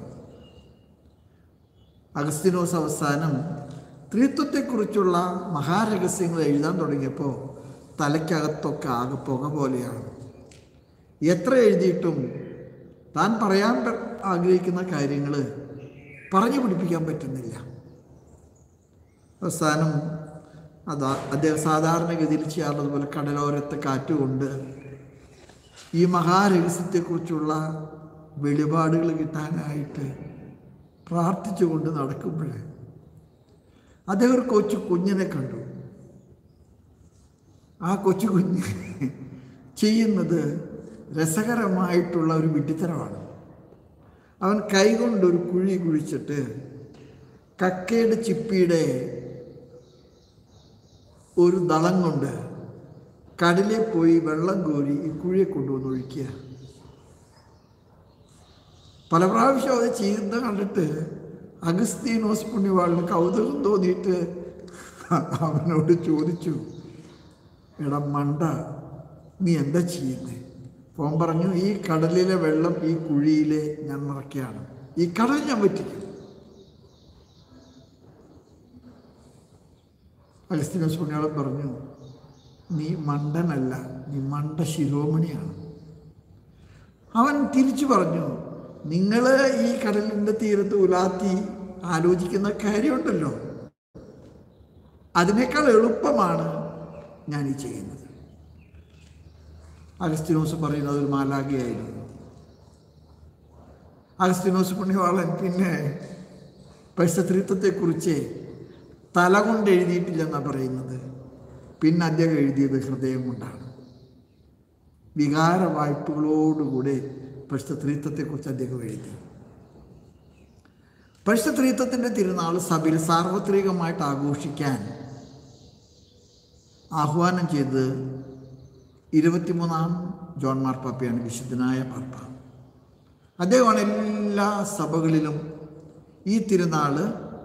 അഗസ്തീനോസ് അവസാനം ത്രിത്വത്തെക്കുറിച്ചുള്ള മഹാരഹസ്യങ്ങൾ എഴുതാൻ തുടങ്ങിയപ്പോൾ തലയ്ക്കകത്തൊക്കെ ആകെ പുക പോലെയാണ് എത്ര എഴുതിയിട്ടും താൻ പറയാൻ പ- ആഗ്രഹിക്കുന്ന കാര്യങ്ങൾ പറഞ്ഞു പിടിപ്പിക്കാൻ പറ്റുന്നില്ല അവസാനം അതാ അദ്ദേഹം സാധാരണഗതിയിൽ ചെയ്യാറുള്ളത് പോലെ കടലോരത്തെ കാറ്റുകൊണ്ട് ഈ മഹാരഹസ്യത്തെക്കുറിച്ചുള്ള വെളിപാടുകൾ കിട്ടാനായിട്ട് പ്രാർത്ഥിച്ചുകൊണ്ട് നടക്കുമ്പോൾ അദ്ദേഹം ഒരു കൊച്ചു കുഞ്ഞിനെ കണ്ടു ആ കൊച്ചു കുഞ്ഞ് ചെയ്യുന്നത് രസകരമായിട്ടുള്ള ഒരു വിഡ്ഢിത്തരമാണ് അവൻ കൈകൊണ്ട് ഒരു കുഴി കുഴിച്ചിട്ട് കക്കയുടെ ചിപ്പിയുടെ ഒരു ദളം കൊണ്ട് കടലിൽ പോയി വെള്ളം കോരി ഈ കുഴിയെ കൊണ്ടുവന്ന് ഒഴിക്കുക പല പ്രാവശ്യം അത് ചെയ്യുന്നത് കണ്ടിട്ട് അഗസ്തീനോസ് പുണ്യവാളിന് കൗതുകം തോന്നിയിട്ട് അവനോട് ചോദിച്ചു എടാ മണ്ട നീ എന്താ ചെയ്യുന്നത് പോൻ പറഞ്ഞു ഈ കടലിലെ വെള്ളം ഈ കുഴിയിലെ ഞാൻ നിറയ്ക്കുകയാണ് ഈ കടൽ ഞാൻ പറ്റിക്കും അഗസ്തീനോസ് പുണ്യാളം പറഞ്ഞു നീ മണ്ടനല്ല നീ മണ്ട ശിരോമണിയാണ് അവൻ തിരിച്ചു പറഞ്ഞു നിങ്ങൾ ഈ കടലിൻ്റെ തീരത്ത് ഉലാത്തി ആലോചിക്കുന്ന കാര്യമുണ്ടല്ലോ അതിനേക്കാൾ എളുപ്പമാണ് ഞാൻ ഈ ചെയ്യുന്നത് അഗസ്തിനോസ് പറയുന്നത് ഒരു മാലാഖയായിരുന്നു അഗസ്തിനോസ് പുണ്യവാളൻ പിന്നെ പരിശുദ്ധത്വത്തെക്കുറിച്ച് തല കൊണ്ട് എഴുതിയിട്ടില്ലെന്നാണ് പറയുന്നത് പിന്നെ അദ്ദേഹം എഴുതിയത് ഹൃദയം കൊണ്ടാണ് വികാര വായ്പകളോടുകൂടെ പരിശുദ്ധത്വത്തെക്കുറിച്ച് അദ്ദേഹം എഴുതി പരിശുദ്ധത്വത്തിൻ്റെ തിരുനാൾ സഭയിൽ സാർവത്രികമായിട്ട് ആഘോഷിക്കാൻ ആഹ്വാനം ചെയ്തത് ഇരുപത്തിമൂന്നാം ജോൺ മാർപ്പാപ്പയാണ് വിശുദ്ധനായ പാപ്പ അദ്ദേഹമാണ് എല്ലാ സഭകളിലും ഈ തിരുനാള്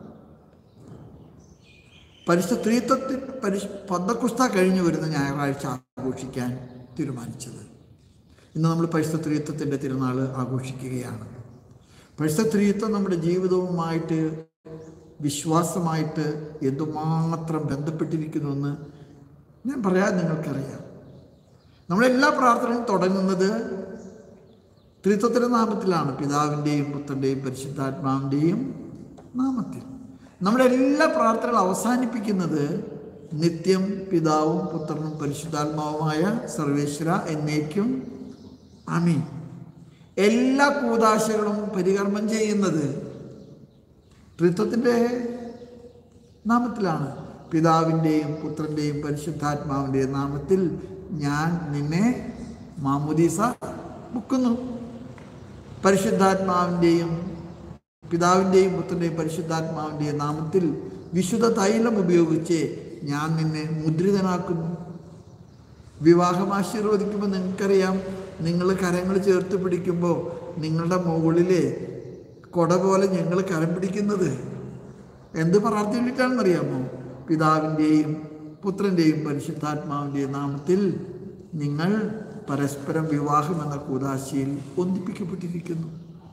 പരിശുദ്ധത്വത്തിൽ പരിശ് പന്തക്കുസ്ത കഴിഞ്ഞു വരുന്ന ഞായറാഴ്ച ആഘോഷിക്കാൻ തീരുമാനിച്ചത് ഇന്ന് നമ്മൾ പരിശുദ്ധത്വത്തിൻ്റെ തിരുനാൾ ആഘോഷിക്കുകയാണ് പരിശുദ്ധത്വം നമ്മുടെ ജീവിതവുമായിട്ട് വിശ്വാസമായിട്ട് എന്തുമാത്രം ബന്ധപ്പെട്ടിരിക്കുന്നുവെന്ന് ഞാൻ പറയാൻ നിങ്ങൾക്കറിയാം നമ്മളെല്ലാ പ്രാർത്ഥനയും തുടങ്ങുന്നത് ത്രിത്വത്തിൻ്റെ നാമത്തിലാണ് പിതാവിൻ്റെയും പുത്രൻ്റെയും പരിശുദ്ധാത്മാവിൻ്റെയും നാമത്തിൽ നമ്മുടെ എല്ലാ പ്രാർത്ഥനകളും അവസാനിപ്പിക്കുന്നത് നിത്യം പിതാവും പുത്രനും പരിശുദ്ധാത്മാവുമായ സർവേശ്വര എന്നേക്കും അമീൻ എല്ലാ കൂതാശകളും പരികർമ്മം ചെയ്യുന്നത് ത്രിത്വത്തിൻ്റെ നാമത്തിലാണ് പിതാവിൻ്റെയും പുത്രൻ്റെയും പരിശുദ്ധാത്മാവിൻ്റെയും നാമത്തിൽ ഞാൻ നിന്നെ മാമുദീസ മുക്കുന്നു പരിശുദ്ധാത്മാവിൻ്റെയും പിതാവിൻ്റെയും പുത്രൻ്റെയും പരിശുദ്ധാത്മാവിൻ്റെയും നാമത്തിൽ വിശുദ്ധ തൈലം ഉപയോഗിച്ച് ഞാൻ നിന്നെ മുദ്രിതനാക്കുന്നു വിവാഹം ആശീർവദിക്കുമ്പോൾ നിങ്ങൾക്കറിയാം നിങ്ങൾ കരങ്ങൾ ചേർത്ത് പിടിക്കുമ്പോൾ നിങ്ങളുടെ മുകളിലെ കൊട പോലെ ഞങ്ങൾ കരം പിടിക്കുന്നത് എന്ത് പ്രാർത്ഥിച്ചിട്ടാണെന്നറിയാമോ പിതാവിൻ്റെയും പുത്രൻ്റെയും പരിശുദ്ധാത്മാവിൻ്റെയും നാമത്തിൽ നിങ്ങൾ പരസ്പരം വിവാഹം എന്ന കൂതാശയിൽ ഒന്നിപ്പിക്കപ്പെട്ടിരിക്കുന്നു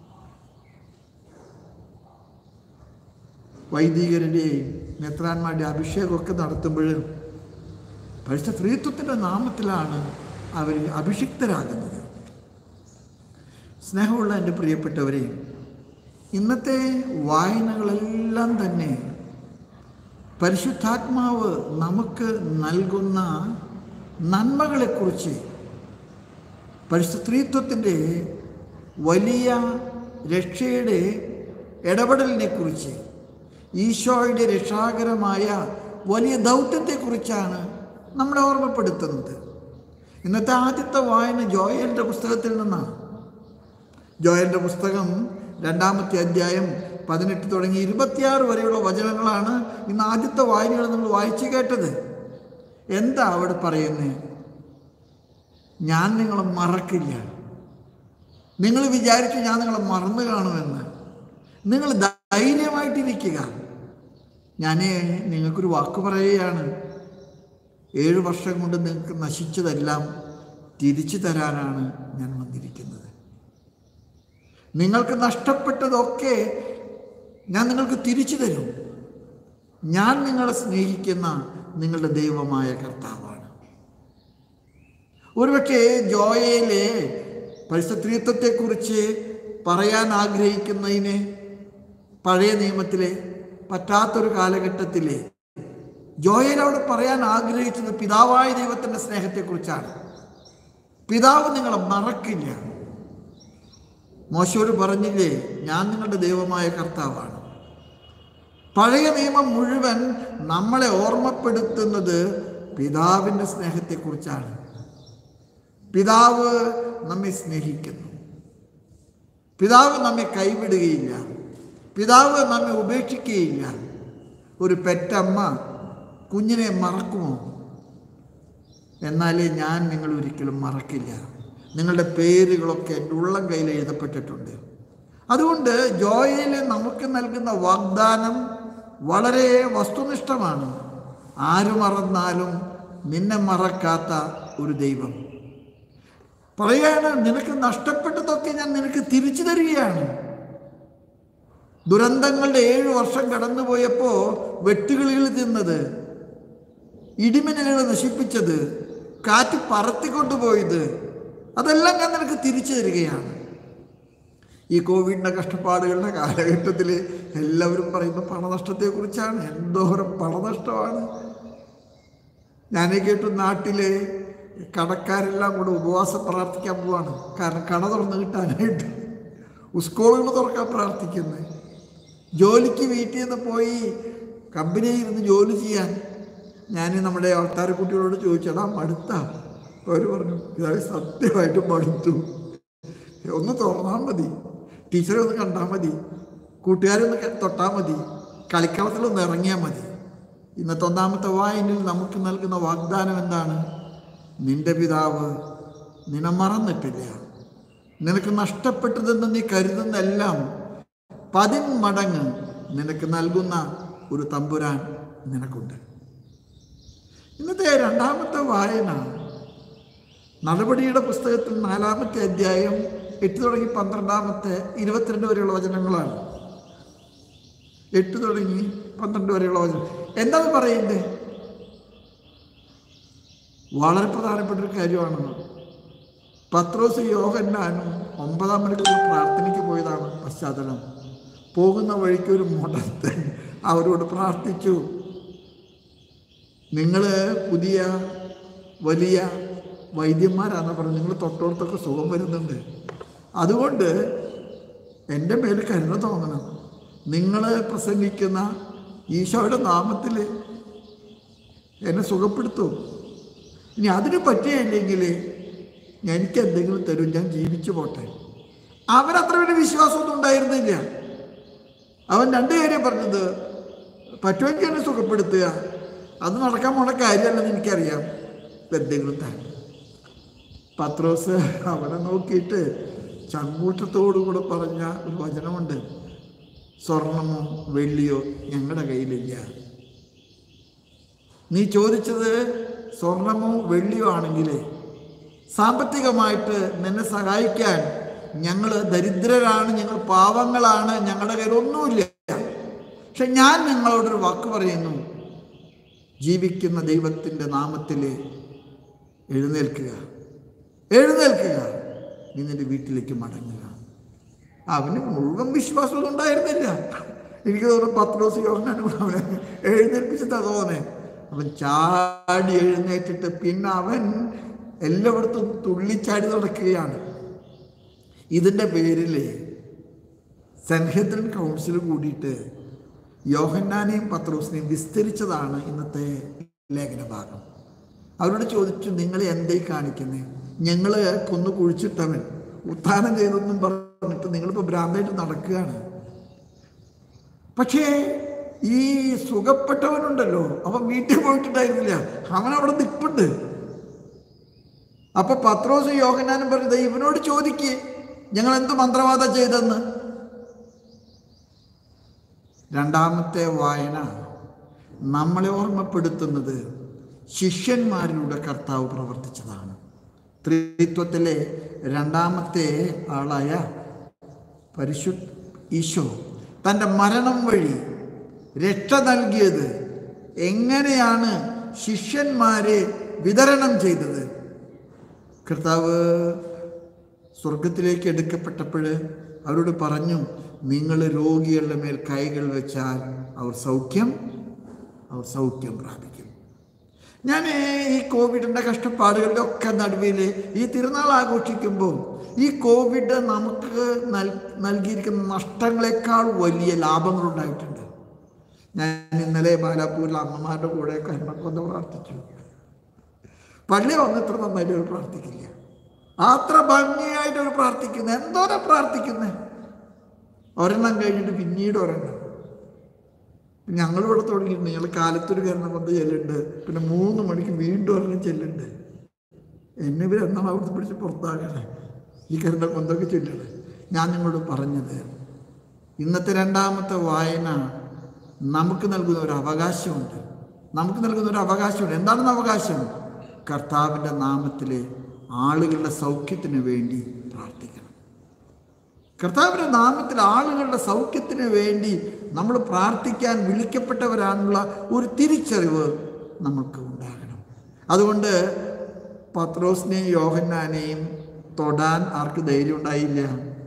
വൈദികരുടെയും മെത്രാന്മാരുടെ അഭിഷേകമൊക്കെ നടത്തുമ്പോഴും പരിശുദ്ധ സ്ത്രീത്വത്തിൻ്റെ നാമത്തിലാണ് അവർ അഭിഷിക്തരാകുന്നത് സ്നേഹമുള്ള എൻ്റെ പ്രിയപ്പെട്ടവരെ ഇന്നത്തെ വായനകളെല്ലാം തന്നെ പരിശുദ്ധാത്മാവ് നമുക്ക് നൽകുന്ന നന്മകളെക്കുറിച്ച് പരിശുദ്ധത്വത്തിൻ്റെ വലിയ രക്ഷയുടെ ഇടപെടലിനെക്കുറിച്ച് ഈശോയുടെ രക്ഷാകരമായ വലിയ ദൗത്യത്തെക്കുറിച്ചാണ് നമ്മളെ ഓർമ്മപ്പെടുത്തുന്നത് ഇന്നത്തെ ആദ്യത്തെ വായന ജോയലിൻ്റെ പുസ്തകത്തിൽ നിന്നാണ് ജോയലിൻ്റെ പുസ്തകം രണ്ടാമത്തെ അധ്യായം പതിനെട്ട് തുടങ്ങി ഇരുപത്തിയാറ് വരെയുള്ള വചനങ്ങളാണ് ഇന്ന് ആദ്യത്തെ വായനകൾ നമ്മൾ വായിച്ചു കേട്ടത് എന്താ അവിടെ പറയുന്നത് ഞാൻ നിങ്ങളെ മറക്കില്ല നിങ്ങൾ വിചാരിച്ചു ഞാൻ നിങ്ങളെ മറന്നു കാണുമെന്ന് നിങ്ങൾ ധൈര്യമായിട്ടിരിക്കുക ഞാൻ നിങ്ങൾക്കൊരു വാക്ക് പറയുകയാണ് ഏഴ് വർഷം കൊണ്ട് നിങ്ങൾക്ക് നശിച്ചതെല്ലാം തിരിച്ചു തരാനാണ് ഞാൻ വന്നിരിക്കുന്നത് നിങ്ങൾക്ക് നഷ്ടപ്പെട്ടതൊക്കെ ഞാൻ നിങ്ങൾക്ക് തിരിച്ചു തരും ഞാൻ നിങ്ങളെ സ്നേഹിക്കുന്ന നിങ്ങളുടെ ദൈവമായ കർത്താവാണ് ഒരുപക്ഷെ ജോയയിലെ പരിശുദ്ധത്വത്തെക്കുറിച്ച് പറയാൻ ആഗ്രഹിക്കുന്നതിന് പഴയ നിയമത്തിലെ പറ്റാത്തൊരു കാലഘട്ടത്തിലെ ജോയൽ അവിടെ പറയാൻ ആഗ്രഹിച്ചത് പിതാവായ ദൈവത്തിൻ്റെ സ്നേഹത്തെക്കുറിച്ചാണ് പിതാവ് നിങ്ങളെ മറക്കില്ല മോശയോട് പറഞ്ഞില്ലേ ഞാൻ നിങ്ങളുടെ ദൈവമായ കർത്താവാണ് പഴയ നിയമം മുഴുവൻ നമ്മളെ ഓർമ്മപ്പെടുത്തുന്നത് പിതാവിൻ്റെ സ്നേഹത്തെക്കുറിച്ചാണ് പിതാവ് നമ്മെ സ്നേഹിക്കുന്നു പിതാവ് നമ്മെ കൈവിടുകയില്ല പിതാവ് നമ്മെ ഉപേക്ഷിക്കുകയില്ല ഒരു പെറ്റമ്മ കുഞ്ഞിനെ മറക്കുമോ എന്നാലേ ഞാൻ നിങ്ങൾ ഒരിക്കലും മറക്കില്ല നിങ്ങളുടെ പേരുകളൊക്കെ എൻ്റെ ഉള്ളം കയ്യിൽ എഴുതപ്പെട്ടിട്ടുണ്ട് അതുകൊണ്ട് ജോയയിൽ നമുക്ക് നൽകുന്ന വാഗ്ദാനം വളരെ വസ്തുനിഷ്ഠമാണ് ആര് മറന്നാലും നിന്നെ മറക്കാത്ത ഒരു ദൈവം പറയാണ് നിനക്ക് നഷ്ടപ്പെട്ടതൊക്കെ ഞാൻ നിനക്ക് തിരിച്ചു തരികയാണ് ദുരന്തങ്ങളുടെ ഏഴു വർഷം കടന്നുപോയപ്പോൾ വെട്ടുകിളികൾ തിന്നത് ഇടിമിന്നലുകൾ നശിപ്പിച്ചത് കാറ്റ് പറത്തിക്കൊണ്ടുപോയത് അതെല്ലാം ഞാൻ നിനക്ക് തിരിച്ചു തരികയാണ് ഈ കോവിഡിൻ്റെ കഷ്ടപ്പാടുകളുടെ കാലഘട്ടത്തിൽ എല്ലാവരും പറയുന്ന പണനഷ്ടത്തെക്കുറിച്ചാണ് എന്തോരം പണനഷ്ടമാണ് ഞാൻ കേട്ടു നാട്ടിലെ കടക്കാരെല്ലാം കൂടെ ഉപവാസം പ്രാർത്ഥിക്കാൻ പോവാണ് കാരണം കട തുറന്ന് കിട്ടാനായിട്ട് സ്കൂളുകൾ തുറക്കാൻ പ്രാർത്ഥിക്കുന്നത് ജോലിക്ക് വീട്ടിൽ നിന്ന് പോയി കമ്പനിയിൽ ഇരുന്ന് ജോലി ചെയ്യാൻ ഞാൻ നമ്മുടെ ആൾക്കാരെ കുട്ടികളോട് ചോദിച്ചടാ മടുത്ത അവർ പറഞ്ഞു ഇതായി സത്യമായിട്ടും മടുത്തു ഒന്ന് തുറന്നാൽ മതി ടീച്ചറെ ഒന്ന് കണ്ടാൽ മതി കൂട്ടുകാരെ ഒന്ന് ക- തൊട്ടാൽ മതി കളിക്കളത്തിലൊന്ന് ഇറങ്ങിയാൽ മതി ഇന്നത്തെ ഒന്നാമത്തെ വായനയിൽ നമുക്ക് നൽകുന്ന വാഗ്ദാനം എന്താണ് നിന്റെ പിതാവ് നിന്നെ മറന്നിട്ടില്ല നിനക്ക് നഷ്ടപ്പെട്ടതെന്ന് നീ കരുതുന്നെല്ലാം പതിന്മടങ്ങ് നിനക്ക് നൽകുന്ന ഒരു തമ്പുരാൻ നിനക്കുണ്ട് ഇന്നത്തെ രണ്ടാമത്തെ വായന നടപടിയുടെ പുസ്തകത്തിൽ നാലാമത്തെ അധ്യായം എട്ട് തുടങ്ങി പന്ത്രണ്ടാമത്തെ ഇരുപത്തിരണ്ട് വരെയുള്ള വചനങ്ങളാണ് എട്ട് തുടങ്ങി പന്ത്രണ്ട് വരെയുള്ള വചനം എന്താണ് പറയുന്നത് വളരെ പ്രധാനപ്പെട്ട ഒരു കാര്യമാണ് പത്രോസ് യോഹന്നാനും ഒമ്പതാം മണിക്കൂർ പ്രാർത്ഥനയ്ക്ക് പോയതാണ് പശ്ചാത്തലം പോകുന്ന വഴിക്ക് ഒരു മുടത്ത് അവരോട് പ്രാർത്ഥിച്ചു നിങ്ങൾ പുതിയ വലിയ വൈദ്യന്മാരാണെന്ന് പറഞ്ഞു നിങ്ങൾ തൊട്ടടുത്തൊക്കെ സുഖം വരുന്നുണ്ട് അതുകൊണ്ട് എൻ്റെ മേൽ കരുണ തോന്നണം നിങ്ങൾ പ്രസംഗിക്കുന്ന ഈശോയുടെ നാമത്തിൽ എന്നെ സുഖപ്പെടുത്തൂ ഇനി അതിന് പറ്റിയില്ലെങ്കിൽ എനിക്ക് എന്തെങ്കിലും തരും ഞാൻ ജീവിച്ചു പോട്ടെ അവനത്ര വലിയ വിശ്വാസമൊന്നും ഉണ്ടായിരുന്നില്ല അവൻ രണ്ട് കാര്യം പറഞ്ഞത് പറ്റുമെങ്കിൽ എന്നെ സുഖപ്പെടുത്തുക അത് നടക്കാൻ പോണ കാര്യമല്ലെന്ന് എനിക്കറിയാം എന്തെങ്കിലും തന്നെ പത്രോസ് അവനെ നോക്കിയിട്ട് ചങ്കൂറ്റത്തോടുകൂടെ പറഞ്ഞ ഒരു വചനമുണ്ട് സ്വർണമോ വെള്ളിയോ ഞങ്ങളുടെ കയ്യിലില്ല നീ ചോദിച്ചത് സ്വർണമോ വെള്ളിയോ ആണെങ്കിൽ സാമ്പത്തികമായിട്ട് നിന്നെ സഹായിക്കാൻ ഞങ്ങൾ ദരിദ്രരാണ് ഞങ്ങൾ പാവങ്ങളാണ് ഞങ്ങളുടെ കയ്യിൽ ഒന്നുമില്ല പക്ഷെ ഞാൻ നിങ്ങളോടൊരു വാക്ക് പറയുന്നു ജീവിക്കുന്ന ദൈവത്തിൻ്റെ നാമത്തിൽ എഴുന്നേൽക്കുക എഴുന്നേൽക്കുക നീ നിന്റെ വീട്ടിലേക്ക് മടങ്ങുക അവന് മുഴുവൻ വിശ്വാസമൊന്നും ഉണ്ടായിരുന്നില്ല എനിക്ക് തോന്നുന്നു പത്രോസ് യോഹനാനും കൂടെ അവനെ എഴുന്നേൽപ്പിച്ചിട്ടാ തോന്നേ അവൻ ചാടി എഴുന്നേറ്റിട്ട് പിന്നെ അവൻ എല്ലായിടത്തും തുള്ളിച്ചാടി നടക്കുകയാണ് ഇതിൻ്റെ പേരിൽ സെൻഹദ്രൻ കൗൺസിൽ കൂടിയിട്ട് യോഹന്നാനെയും പത്രോസിനെയും വിസ്തരിച്ചതാണ് ഇന്നത്തെ ലേഖന ഭാഗം അവരോട് ചോദിച്ചു നിങ്ങൾ എന്തേ കാണിക്കുന്നത് ഞങ്ങൾ കൊന്നു കുഴിച്ചിട്ടവൻ ഉത്ഥാനം ചെയ്തൊന്നും പറഞ്ഞിട്ട് നിങ്ങളിപ്പോൾ ഭ്രാന്തായിട്ട് നടക്കുകയാണ് പക്ഷേ ഈ സുഖപ്പെട്ടവനുണ്ടല്ലോ അവൻ വീട്ടിൽ പോയിട്ടുണ്ടായിരുന്നില്ല അവൻ അവിടെ നിൽപ്പുണ്ട് അപ്പൊ പത്രോസ് യോഹനാനും പറഞ്ഞത് ഇവനോട് ചോദിക്ക് ഞങ്ങൾ എന്ത് മന്ത്രവാദ ചെയ്തെന്ന് രണ്ടാമത്തെ വായന നമ്മളെ ഓർമ്മപ്പെടുത്തുന്നത് ശിഷ്യന്മാരിലൂടെ കർത്താവ് പ്രവർത്തിച്ചതാണ് ത്രിത്വത്തിലെ രണ്ടാമത്തെ ആളായ പരിശു ഈശോ തൻ്റെ മരണം വഴി രക്ഷ നൽകിയത് എങ്ങനെയാണ് ശിഷ്യന്മാരെ വിതരണം ചെയ്തത് കർത്താവ് സ്വർഗത്തിലേക്ക് എടുക്കപ്പെട്ടപ്പോൾ അവരോട് പറഞ്ഞു നിങ്ങൾ രോഗികളുടെ മേൽ കൈകൾ വെച്ചാൽ അവർ സൗഖ്യം അവർ സൗഖ്യം പ്രാപിക്കും ഞാൻ ഈ കോവിഡിൻ്റെ കഷ്ടപ്പാടുകളുടെ ഒക്കെ നടുവിൽ ഈ തിരുനാൾ ആഘോഷിക്കുമ്പോൾ ഈ കോവിഡ് നമുക്ക് നൽ നൽകിയിരിക്കുന്ന നഷ്ടങ്ങളെക്കാൾ വലിയ ലാഭങ്ങളുണ്ടായിട്ടുണ്ട് ഞാൻ ഇന്നലെ ബാലാപ്പൂരിൽ അമ്മമാരുടെ കൂടെ കരുണക്കൊന്ന് പ്രാർത്ഥിച്ചു പള്ളി വന്ന് ഇത്ര നന്നായിട്ട് അവർ പ്രാർത്ഥിക്കില്ല അത്ര ഭംഗിയായിട്ട് അവർ പ്രാർത്ഥിക്കുന്നത് എന്തോരാ പ്രാർത്ഥിക്കുന്നത് ഒരെണ്ണം കഴിഞ്ഞിട്ട് പിന്നീട് ഒരെണ്ണം ഞങ്ങളിവിടെ തുടങ്ങിയിട്ടുണ്ട് ഞങ്ങൾ കാലത്തൊരു കരണം വന്ന് ചെല്ലുണ്ട് പിന്നെ മൂന്ന് മണിക്ക് വീണ്ടും ഒരെണ്ണം ചെല്ലുണ്ട് എന്നെ ഇവർ എണ്ണം അവിടുത്തെ പിടിച്ച് പുറത്താക്കണേ ഈ കരുണ കൊന്തൊക്കെ ചൊല്ലണേ ഞാൻ നിങ്ങളോട് പറഞ്ഞത് ഇന്നത്തെ രണ്ടാമത്തെ വായന നമുക്ക് നൽകുന്ന ഒരു അവകാശമുണ്ട് നമുക്ക് നൽകുന്ന ഒരു അവകാശമുണ്ട് എന്താണെന്ന് അവകാശം കർത്താവിൻ്റെ നാമത്തിലെ ആളുകളുടെ സൗഖ്യത്തിന് വേണ്ടി പ്രാർത്ഥിക്കണം കർത്താവിൻ്റെ നാമത്തിൽ ആളുകളുടെ സൗഖ്യത്തിന് വേണ്ടി നമ്മൾ പ്രാർത്ഥിക്കാൻ വിളിക്കപ്പെട്ടവരാണുള്ള ഒരു തിരിച്ചറിവ് നമുക്ക് ഉണ്ടാകണം അതുകൊണ്ട് പത്രോസിനെയും യോഹന്നാനെയും തൊടാൻ ആർക്ക് ധൈര്യം ഉണ്ടായില്ല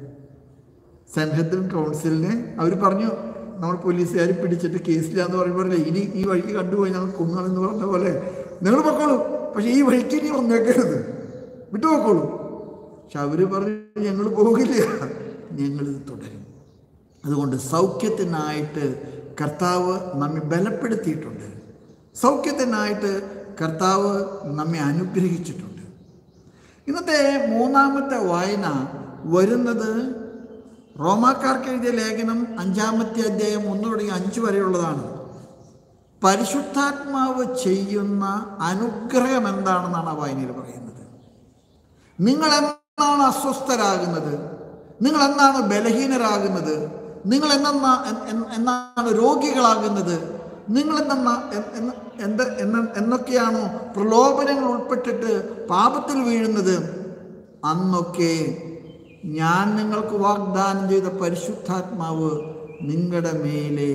സെൻഹദ്രിൻ കൗൺസിലിന് അവർ പറഞ്ഞു നമ്മൾ പോലീസുകാർ പിടിച്ചിട്ട് കേസിലാന്ന് പറയുമ്പോൾ ഇനി ഈ വഴിക്ക് കണ്ടുപോയി ഞങ്ങൾ കൊന്നാണെന്ന് പറഞ്ഞ പോലെ നിങ്ങൾ പൊക്കോളൂ പക്ഷെ ഈ വഴിക്ക് ഇനി വന്നേക്കരുത് വിട്ടു പൊക്കോളൂ പക്ഷെ അവർ പറഞ്ഞു ഞങ്ങൾ പോകില്ല ഞങ്ങളിത് തുടരും അതുകൊണ്ട് സൗഖ്യത്തിനായിട്ട് കർത്താവ് നമ്മെ ബലപ്പെടുത്തിയിട്ടുണ്ട് സൗഖ്യത്തിനായിട്ട് കർത്താവ് നമ്മെ അനുഗ്രഹിച്ചിട്ടുണ്ട് ഇന്നത്തെ മൂന്നാമത്തെ വായന വരുന്നത് റോമാക്കാർക്ക് എഴുതിയ ലേഖനം അഞ്ചാമത്തെ അധ്യായം ഒന്ന് തുടങ്ങി അഞ്ച് വരെയുള്ളതാണ് പരിശുദ്ധാത്മാവ് ചെയ്യുന്ന അനുഗ്രഹം എന്താണെന്നാണ് ആ വായനയിൽ പറയുന്നത് നിങ്ങൾ എന്നാണ് അസ്വസ്ഥരാകുന്നത് നിങ്ങൾ എന്നാണ് ബലഹീനരാകുന്നത് നിങ്ങൾ എന്ന എന്നാണ് രോഗികളാകുന്നത് നിങ്ങൾ എന്ന എന്ത് എന്ന എന്നൊക്കെയാണോ പ്രലോഭനങ്ങൾ ഉൾപ്പെട്ടിട്ട് പാപത്തിൽ വീഴുന്നത് അന്നൊക്കെ ഞാൻ നിങ്ങൾക്ക് വാഗ്ദാനം ചെയ്ത പരിശുദ്ധാത്മാവ് നിങ്ങളുടെ മേലെ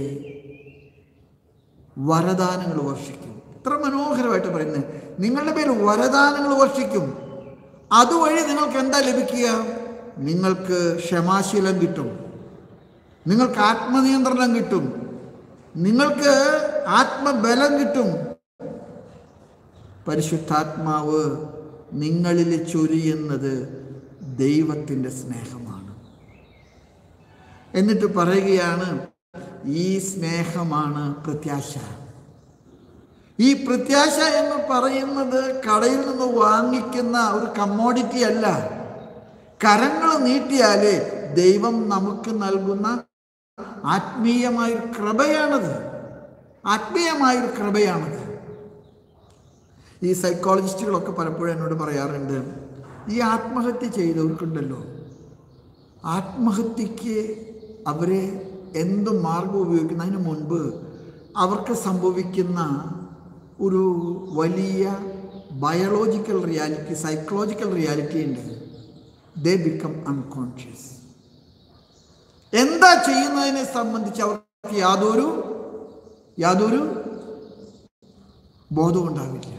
വരദാനങ്ങൾ വർഷിക്കും ഇത്ര മനോഹരമായിട്ട് പറയുന്നത് നിങ്ങളുടെ പേര് വരദാനങ്ങൾ വർഷിക്കും അതുവഴി നിങ്ങൾക്ക് എന്താ ലഭിക്കുക നിങ്ങൾക്ക് ക്ഷമാശീലം കിട്ടും നിങ്ങൾക്ക് ആത്മനിയന്ത്രണം കിട്ടും നിങ്ങൾക്ക് ആത്മബലം കിട്ടും പരിശുദ്ധാത്മാവ് നിങ്ങളിൽ ചൊരിയുന്നത് ദൈവത്തിൻ്റെ സ്നേഹമാണ് എന്നിട്ട് പറയുകയാണ് ഈ സ്നേഹമാണ് പ്രത്യാശ ഈ പ്രത്യാശ എന്ന് പറയുന്നത് കടയിൽ നിന്ന് വാങ്ങിക്കുന്ന ഒരു കമ്മോഡിറ്റി അല്ല കരങ്ങൾ നീട്ടിയാലേ ദൈവം നമുക്ക് നൽകുന്ന ആത്മീയമായൊരു കൃപയാണത് ആത്മീയമായൊരു കൃപയാണത് ഈ സൈക്കോളജിസ്റ്റുകളൊക്കെ പലപ്പോഴും എന്നോട് പറയാറുണ്ട് ഈ ആത്മഹത്യ ചെയ്തവർക്കുണ്ടല്ലോ ആത്മഹത്യക്ക് അവരെ എന്ത് മാർഗം ഉപയോഗിക്കുന്നതിന് മുൻപ് അവർക്ക് സംഭവിക്കുന്ന ഒരു വലിയ ബയോളജിക്കൽ റിയാലിറ്റി സൈക്കോളജിക്കൽ റിയാലിറ്റി ഉണ്ട് ദേ ബിക്കം അൺകോൺഷ്യസ് എന്താ ചെയ്യുന്നതിനെ സംബന്ധിച്ച് അവർക്ക് യാതൊരു യാതൊരു ബോധവും ഉണ്ടാവില്ല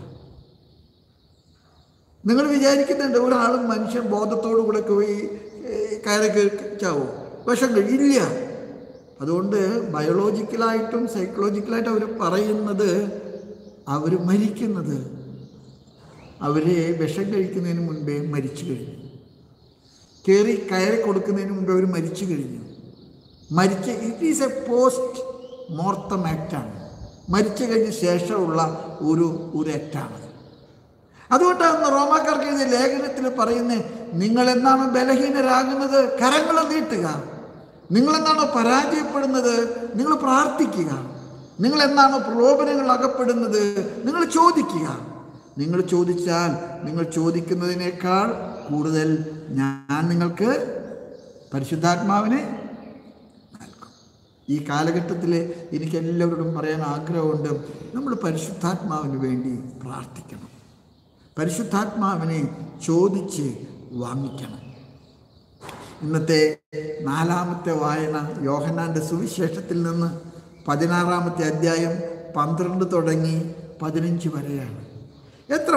നിങ്ങൾ വിചാരിക്കുന്നുണ്ട് ഒരാളും മനുഷ്യൻ ബോധത്തോടു കൂടെ പോയി കയറി ചാവോ വിഷം കഴിയില്ല അതുകൊണ്ട് ബയോളജിക്കലായിട്ടും സൈക്കോളജിക്കലായിട്ടും അവർ പറയുന്നത് അവർ മരിക്കുന്നത് അവരെ വിഷം കഴിക്കുന്നതിന് മുൻപേ മരിച്ചു കഴിഞ്ഞു കയറി കയറി കൊടുക്കുന്നതിന് മുമ്പ് അവർ മരിച്ചു കഴിഞ്ഞു മരിച്ച it is a post mortem ആക്റ്റാണ് മരിച്ചു കഴിഞ്ഞ ശേഷമുള്ള ഒരു ഒരു ആക്റ്റാണ് അതുകൊണ്ടാണ് റോമാക്കാർക്ക് എഴുതിയ ലേഖനത്തിൽ പറയുന്നത് നിങ്ങൾ എന്നാണ് ബലഹീനരാകുന്നത് കരങ്ങൾ നീട്ടുക നിങ്ങൾ എന്നാണ് പരാജയപ്പെടുന്നത് നിങ്ങൾ പ്രാർത്ഥിക്കുക നിങ്ങൾ എന്നാണ് പ്രലോഭനങ്ങൾ അകപ്പെടുന്നത് നിങ്ങൾ ചോദിക്കുക നിങ്ങൾ ചോദിച്ചാൽ നിങ്ങൾ ചോദിക്കുന്നതിനേക്കാൾ കൂടുതൽ ഞാൻ നിങ്ങൾക്ക് പരിശുദ്ധാത്മാവിനെ നൽകും ഈ കാലഘട്ടത്തിൽ എനിക്ക് എല്ലാവരോടും പറയാൻ ആഗ്രഹമുണ്ട് നമ്മൾ പരിശുദ്ധാത്മാവിന് വേണ്ടി പ്രാർത്ഥിക്കണം പരിശുദ്ധാത്മാവിനെ ചോദിച്ച് വാങ്ങിക്കണം ഇന്നത്തെ നാലാമത്തെ വായന യോഹനാന്റെ സുവിശേഷത്തിൽ നിന്ന് പതിനാറാമത്തെ അധ്യായം പന്ത്രണ്ട് തുടങ്ങി പതിനഞ്ച് വരെയാണ് എത്ര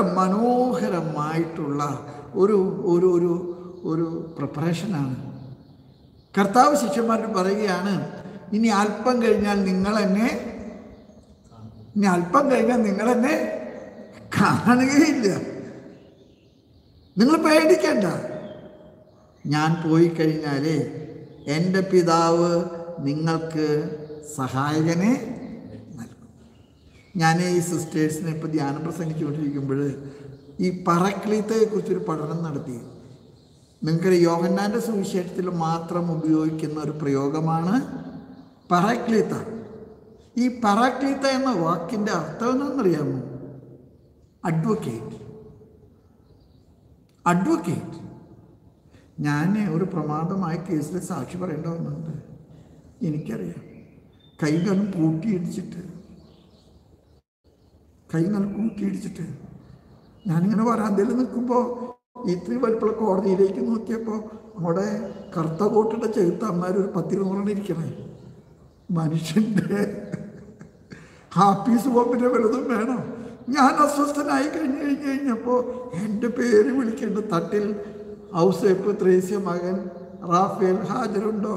മനോഹരമായിട്ടുള്ള ഒരു ഒരു ഒരു ഒരു പ്രിപ്പറേഷനാണ് കർത്താവ് ശിഷ്യന്മാരോട് പറയുകയാണ് ഇനി അല്പം കഴിഞ്ഞാൽ നിങ്ങൾ എന്നെ ഇനി അല്പം കഴിഞ്ഞാൽ നിങ്ങൾ എന്നെ കാണുകയില്ല നിങ്ങൾ പേടിക്കണ്ട ഞാൻ പോയി കഴിഞ്ഞാലേ എൻ്റെ പിതാവ് നിങ്ങൾക്ക് സഹായകനെ നൽകും ഞാൻ ഈ സിസ്റ്റേഴ്സിനെ ഇപ്പോൾ ധ്യാനം പ്രസംഗിച്ചുകൊണ്ടിരിക്കുമ്പോൾ ഈ പറക്ലീത്തയെക്കുറിച്ചൊരു പഠനം നടത്തി നിങ്ങൾക്ക് യോഹന്നാൻ്റെ സുവിശേഷത്തിൽ മാത്രം ഉപയോഗിക്കുന്ന ഒരു പ്രയോഗമാണ് പറക്ലീത്ത ഈ പറക്ലീത്ത എന്ന വാക്കിൻ്റെ അർത്ഥം എന്താണെന്നറിയാമോ അഡ്വക്കേറ്റ് അഡ്വക്കേറ്റ് ഞാൻ ഒരു പ്രമാദമായ കേസിൽ സാക്ഷി പറയേണ്ട വന്നിട്ടുണ്ട് എനിക്കറിയാം കൈകാലം കൂട്ടിയിടിച്ചിട്ട് കൈകാലം കൂട്ടിയിടിച്ചിട്ട് ഞാനിങ്ങനെ വരാന്തയിൽ നിൽക്കുമ്പോൾ ഇത്രയും വലിപ്പുള്ള കോടതിയിലേക്ക് നോക്കിയപ്പോൾ അവിടെ കറുത്ത കോട്ടിട്ട ചെറുത്തന്മാർ ഒരു പത്തിരുന്നൂറെണ്ണം ഇരിക്കണേ മനുഷ്യൻ്റെ ഹാപ്പീസ് ബോംബിൻ്റെ വലുതും വേണം ഞാൻ അസ്വസ്ഥനായി കഴിഞ്ഞ് കഴിഞ്ഞ് കഴിഞ്ഞപ്പോൾ എൻ്റെ പേര് വിളിക്കേണ്ട തട്ടിൽ ഔസേപ്പ് ത്രേസ്യ മകൻ റാഫേൽ ഹാജരുണ്ടോ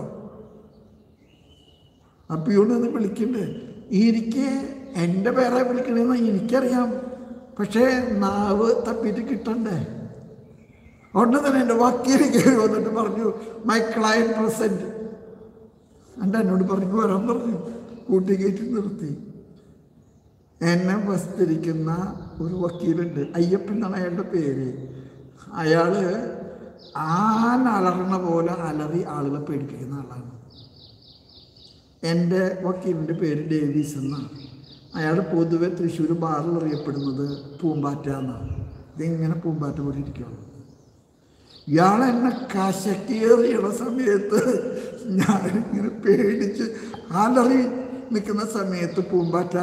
അപ്പിയോടൊന്ന് വിളിക്കണ്ടേ എനിക്ക് എൻ്റെ പേരെ വിളിക്കണമെന്ന് എനിക്കറിയാം പക്ഷേ നാവ് തപ്പിയിട്ട് കിട്ടണ്ടേ ഉടനെ തന്നെ എൻ്റെ വക്കീൽ കയറി വന്നിട്ട് പറഞ്ഞു മൈ ക്ലയൻ പ്രസൻറ്റ് എൻ്റെ എന്നോട് പറഞ്ഞു വരാൻ പറഞ്ഞു കൂട്ടിക്കയറ്റി നിർത്തി എന്നെ വസ്തിരിക്കുന്ന ഒരു വക്കീലുണ്ട് അയ്യപ്പൻ എന്നാണ് അയാളുടെ പേര് അയാൾ ആന അലറണ പോലെ അലറി ആളുകളെ പേടിപ്പിക്കുന്ന ആളാണ് എൻ്റെ വക്കീലിൻ്റെ പേര് ഡേവീസ് എന്നാണ് അയാൾ പൊതുവെ തൃശ്ശൂർ ബാറിൽ അറിയപ്പെടുന്നത് പൂമ്പാറ്റ എന്നാണ് ഇതിങ്ങനെ പൂമ്പാറ്റ പോലെ ഇരിക്കുകയുള്ളൂ ഇയാൾ എന്നെ കശക്കേറിയുള്ള സമയത്ത് ഞാനിങ്ങനെ പേടിച്ച് അലറി നിൽക്കുന്ന സമയത്ത് പൂമ്പാറ്റ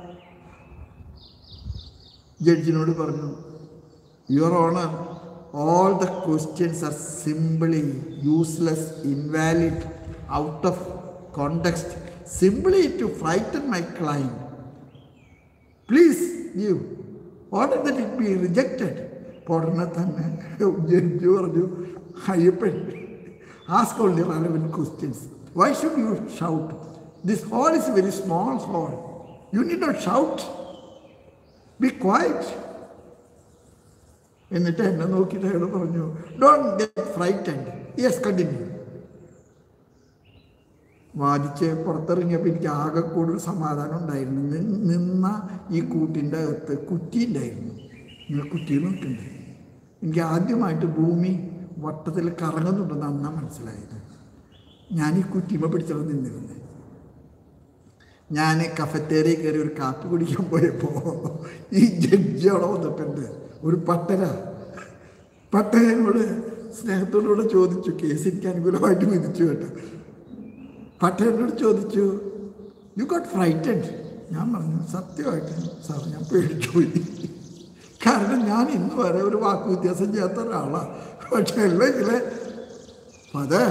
ജഡ്ജിനോട് പറഞ്ഞു your honour all the questions are simply useless invalid out of context simply to frighten my client please you order that it be rejected ഉടനെ തന്നെ ജഡ്ജി പറഞ്ഞു Ayyappan ask only relevant questions why should you shout this hole is very small hole you need not shout be quiet എന്നിട്ട് എന്നെ നോക്കിയിട്ട് അയാൾ പറഞ്ഞു don't get frightened yes continue വാദിച്ച് പുറത്തിറങ്ങിയപ്പോൾ എനിക്ക് ആകെ കൂടുതൽ സമാധാനം ഉണ്ടായിരുന്നു നി- നിന്ന ഈ കൂട്ടിൻ്റെ അകത്ത് കുറ്റി ഉണ്ടായിരുന്നു ഇങ്ങനെ കുറ്റിയിൽ നിൽക്കുന്നുണ്ട് എനിക്ക് ആദ്യമായിട്ട് ഭൂമി വട്ടത്തിൽ കറങ്ങുന്നുണ്ടെന്ന് അന്നാ മനസ്സിലായത് ഞാൻ ഈ കുറ്റിമ പിടിച്ചത് നിന്നിരുന്നത് ഞാൻ കഫറ്റേറിയ കയറി ഒരു കാപ്പി കുടിക്കാൻ പോയപ്പോൾ ഈ ജഡ്ജി അവിടെ വന്നിട്ടുണ്ട് ഒരു പട്ടര പട്ടരനോട് സ്നേഹത്തോടുകൂടെ ചോദിച്ചു കേസ് എനിക്ക് അനുകൂലമായിട്ട് വിധിച്ചു കേട്ടോ പട്ടേലിനോട് ചോദിച്ചു യു ഗോട്ട് ഫ്രൈറ്റഡ് ഞാൻ പറഞ്ഞു സത്യമായിട്ട് സാർ ഞാൻ പേടിച്ചു പോയി കാരണം ഞാൻ ഇന്ന് വരെ ഒരു വാക്ക് വ്യത്യാസം ചെയ്യാത്ത ഒരാളാണ് പക്ഷെ അല്ലെങ്കിൽ അതെ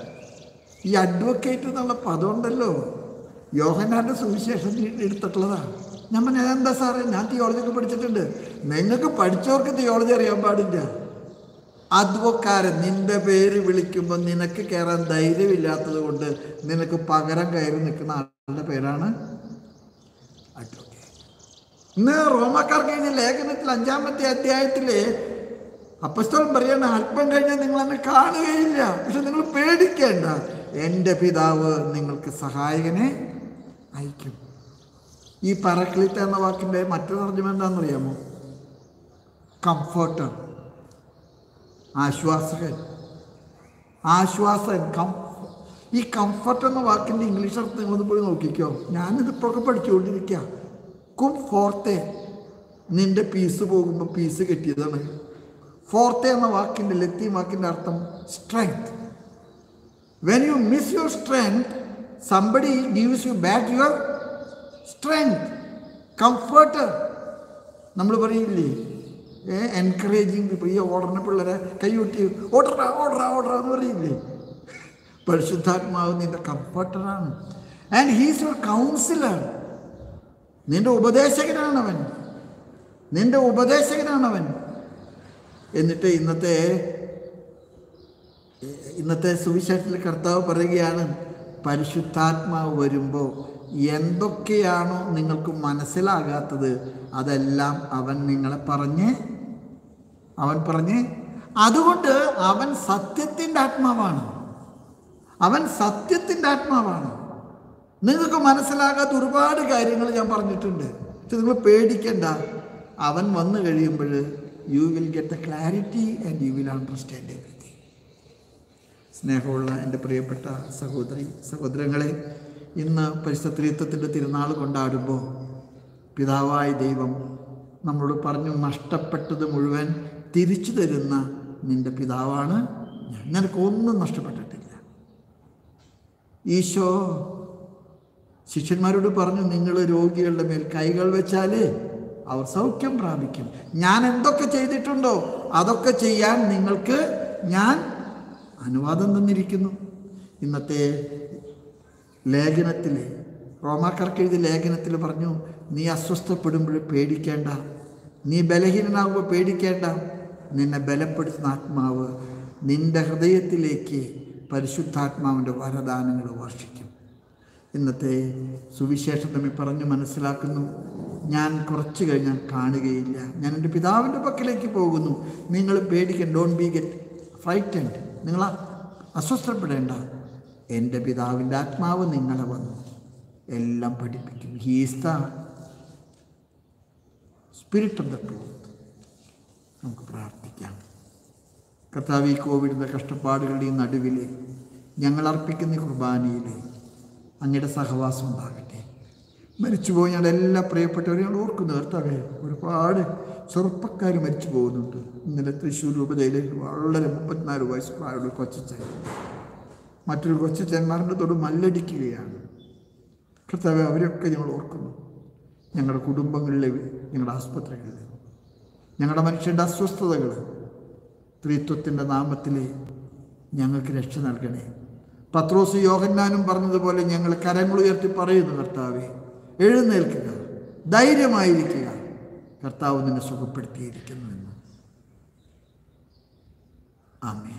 ഈ അഡ്വക്കേറ്റ് എന്നുള്ള പദം ഉണ്ടല്ലോ യോഹനാന്റെ സുവിശേഷം എടുത്തിട്ടുള്ളതാണ് ഞാൻ പറഞ്ഞു എന്താ സാറേ ഞാൻ തിയോളജി ഒക്കെ പഠിച്ചിട്ടുണ്ട് നിങ്ങൾക്ക് പഠിച്ചവർക്ക് തിയോളജി അറിയാൻ പാടില്ല അദ്വക്കാരൻ നിന്റെ പേര് വിളിക്കുമ്പോൾ നിനക്ക് കയറാൻ ധൈര്യമില്ലാത്തത് കൊണ്ട് നിനക്ക് പകരം കയറി നിൽക്കുന്ന ആളുടെ പേരാണ് അഡ്വക്കേറ്റ് ഇന്ന് റോമാക്കാർക്ക് കഴിഞ്ഞ ലേഖനത്തിൽ അഞ്ചാമത്തെ അധ്യായത്തില് അപ്പസ്തോലൻ പറയാണ് അല്പം കഴിഞ്ഞാൽ നിങ്ങൾ എന്നെ കാണുകയില്ല പക്ഷെ നിങ്ങൾ പേടിക്കേണ്ട എൻ്റെ പിതാവ് നിങ്ങൾക്ക് സഹായകനെ അയക്കും ഈ പറക്ലിത്ത എന്ന വാക്കിൻ്റെ മറ്റൊരു തർജ്ജമ എന്താണെന്നറിയാമോ കംഫർട്ടർ ആശ്വാസകൻ ആശ്വാസൻ കം ഈ കംഫർട്ട് എന്ന വാക്കിൻ്റെ ഇംഗ്ലീഷ് അർത്ഥം നിങ്ങളൊന്ന് പോയി നോക്കിക്കോ ഞാനിതിപ്പോഴൊക്കെ പഠിച്ചുകൊണ്ടിരിക്കുക കും ഫോർത്തെ നിന്റെ പീസ് പോകുമ്പോൾ പീസ് കെട്ടിയതാണ് ഫോർത്തെ എന്ന വാക്കിൻ്റെ ലത്തീൻ വാക്കിൻ്റെ അർത്ഥം strength when you miss your strength somebody gives you back your strength comforter നമ്മൾ പറയില്ലേ ഏ എൻകറേജിങ് പീപ്പിൾ ഈ ഓടുന്ന പിള്ളേരെ കൈയൊട്ടി ഓടറ ഓടറ ഓടറ എന്ന് പറയില്ലേ പരിശുദ്ധാത്മാവ് നിന്റെ കംഫർട്ടറാണ് ആൻഡ് ഹീസ് യുവർ കൗൺസിലർ നിന്റെ ഉപദേശകനാണവൻ നിന്റെ ഉപദേശകനാണവൻ എന്നിട്ട് ഇന്നത്തെ ഇന്നത്തെ സുവിശേഷത്തിൽ കർത്താവ് പറയുകയാണ് പരിശുദ്ധാത്മാവ് വരുമ്പോൾ എന്തൊക്കെയാണോ നിങ്ങൾക്ക് മനസ്സിലാകാത്തത് അതെല്ലാം അവൻ നിങ്ങളെ പറഞ്ഞ് അവൻ പറഞ്ഞ് അതുകൊണ്ട് അവൻ സത്യത്തിൻ്റെ ആത്മാവാണ് അവൻ സത്യത്തിൻ്റെ ആത്മാവാണ് നിങ്ങൾക്ക് മനസ്സിലാകാത്ത ഒരുപാട് കാര്യങ്ങൾ ഞാൻ പറഞ്ഞിട്ടുണ്ട് പക്ഷെ നിങ്ങൾ പേടിക്കണ്ട അവൻ വന്നു കഴിയുമ്പോൾ you will get a clarity and you will understand everything സ്നേഹമുള്ള എൻ്റെ പ്രിയപ്പെട്ട സഹോദരി സഹോദരങ്ങളെ ഇന്ന് പരിശുദ്ധത്വത്തിൻ്റെ തിരുനാൾ കൊണ്ടാടുമ്പോൾ പിതാവായ ദൈവം നമ്മളോട് പറഞ്ഞു നഷ്ടപ്പെട്ടത് മുഴുവൻ തിരിച്ചു തരുന്ന നിൻ്റെ പിതാവാണ് ഞാൻ നിനക്കൊന്നും നഷ്ടപ്പെട്ടിട്ടില്ല ഈശോ ശിഷ്യന്മാരോട് പറഞ്ഞു നിങ്ങൾ രോഗികളുടെ മേൽ കൈകൾ വെച്ചാൽ അവർ സൗഖ്യം പ്രാപിക്കും ഞാൻ എന്തൊക്കെ ചെയ്തിട്ടുണ്ടോ അതൊക്കെ ചെയ്യാൻ നിങ്ങൾക്ക് ഞാൻ അനുവാദം തന്നിരിക്കുന്നു ഇന്നത്തെ ലേഖനത്തിൽ റോമാക്കാർക്ക് എഴുതിയ ലേഖനത്തിൽ പറഞ്ഞു നീ അസ്വസ്ഥപ്പെടുമ്പോൾ പേടിക്കേണ്ട നീ ബലഹീനനാകുമ്പോൾ പേടിക്കേണ്ട നിന്നെ ബലപ്പെടുത്തുന്ന ആത്മാവ് നിന്റെ ഹൃദയത്തിലേക്ക് പരിശുദ്ധാത്മാവിൻ്റെ വരദാനങ്ങൾ വർഷിക്കും ഇന്നത്തെ സുവിശേഷം തമ്മിൽ പറഞ്ഞു മനസ്സിലാക്കുന്നു ഞാൻ കുറച്ച് കഴിഞ്ഞാൽ കാണുകയില്ല ഞാൻ എൻ്റെ പിതാവിൻ്റെ പക്കലേക്ക് പോകുന്നു നിങ്ങൾ പേടിക്കാൻ ഡോണ്ട് ബി ഗെറ്റ് ഫ്രൈറ്റൻഡ് നിങ്ങൾ അസ്വസ്ഥപ്പെടേണ്ട എൻ്റെ പിതാവിൻ്റെ ആത്മാവ് നിങ്ങളെ വന്നു എല്ലാം പഠിപ്പിക്കും he's the spirit of the truth നമുക്ക് പ്രാർത്ഥിക്കാം കർത്താവ് ഈ കോവിഡിൻ്റെ കഷ്ടപ്പാടുകളുടെയും നടുവിൽ ഞങ്ങൾ അർപ്പിക്കുന്ന ഈ കുർബാനയിൽ അങ്ങയുടെ സഹവാസം ഉണ്ടാകട്ടെ മരിച്ചുപോയി ഞങ്ങളുടെ എല്ലാ പ്രിയപ്പെട്ടവരും ഞങ്ങൾ ഓർക്കുന്നു കർത്താവേ ഒരുപാട് ചെറുപ്പക്കാർ മരിച്ചു പോകുന്നുണ്ട് ഇന്നലെ തൃശ്ശൂർ രൂപതയിൽ വളരെ മുപ്പത്തിനാല് വയസ്സ് പ്രായമുള്ള ഒരു കൊച്ചച്ചൻ മറ്റൊരു കൊച്ചച്ചൻ മരണത്തോട് മല്ലടിക്കുകയാണ് കർത്താവെ അവരെയൊക്കെ ഞങ്ങൾ ഓർക്കുന്നു ഞങ്ങളുടെ കുടുംബങ്ങളിലെ ഞങ്ങളുടെ ആസ്പത്രികളിൽ ഞങ്ങളുടെ മനുഷ്യൻ്റെ അസ്വസ്ഥതകൾ ത്രിത്വത്തിൻ്റെ നാമത്തിൽ ഞങ്ങൾക്ക് രക്ഷ നൽകണേ പത്രോസ് യോഹന്നാനും പറഞ്ഞതുപോലെ ഞങ്ങൾ കരങ്ങൾ ഉയർത്തി പറയുന്നു കർത്താവെ എഴുന്നേൽക്കുക ധൈര്യമായിരിക്കുക കർത്താവ് നിന്നെ സുഖപ്പെടുത്തിയിരിക്കുന്നുവെന്ന് ആമേൻ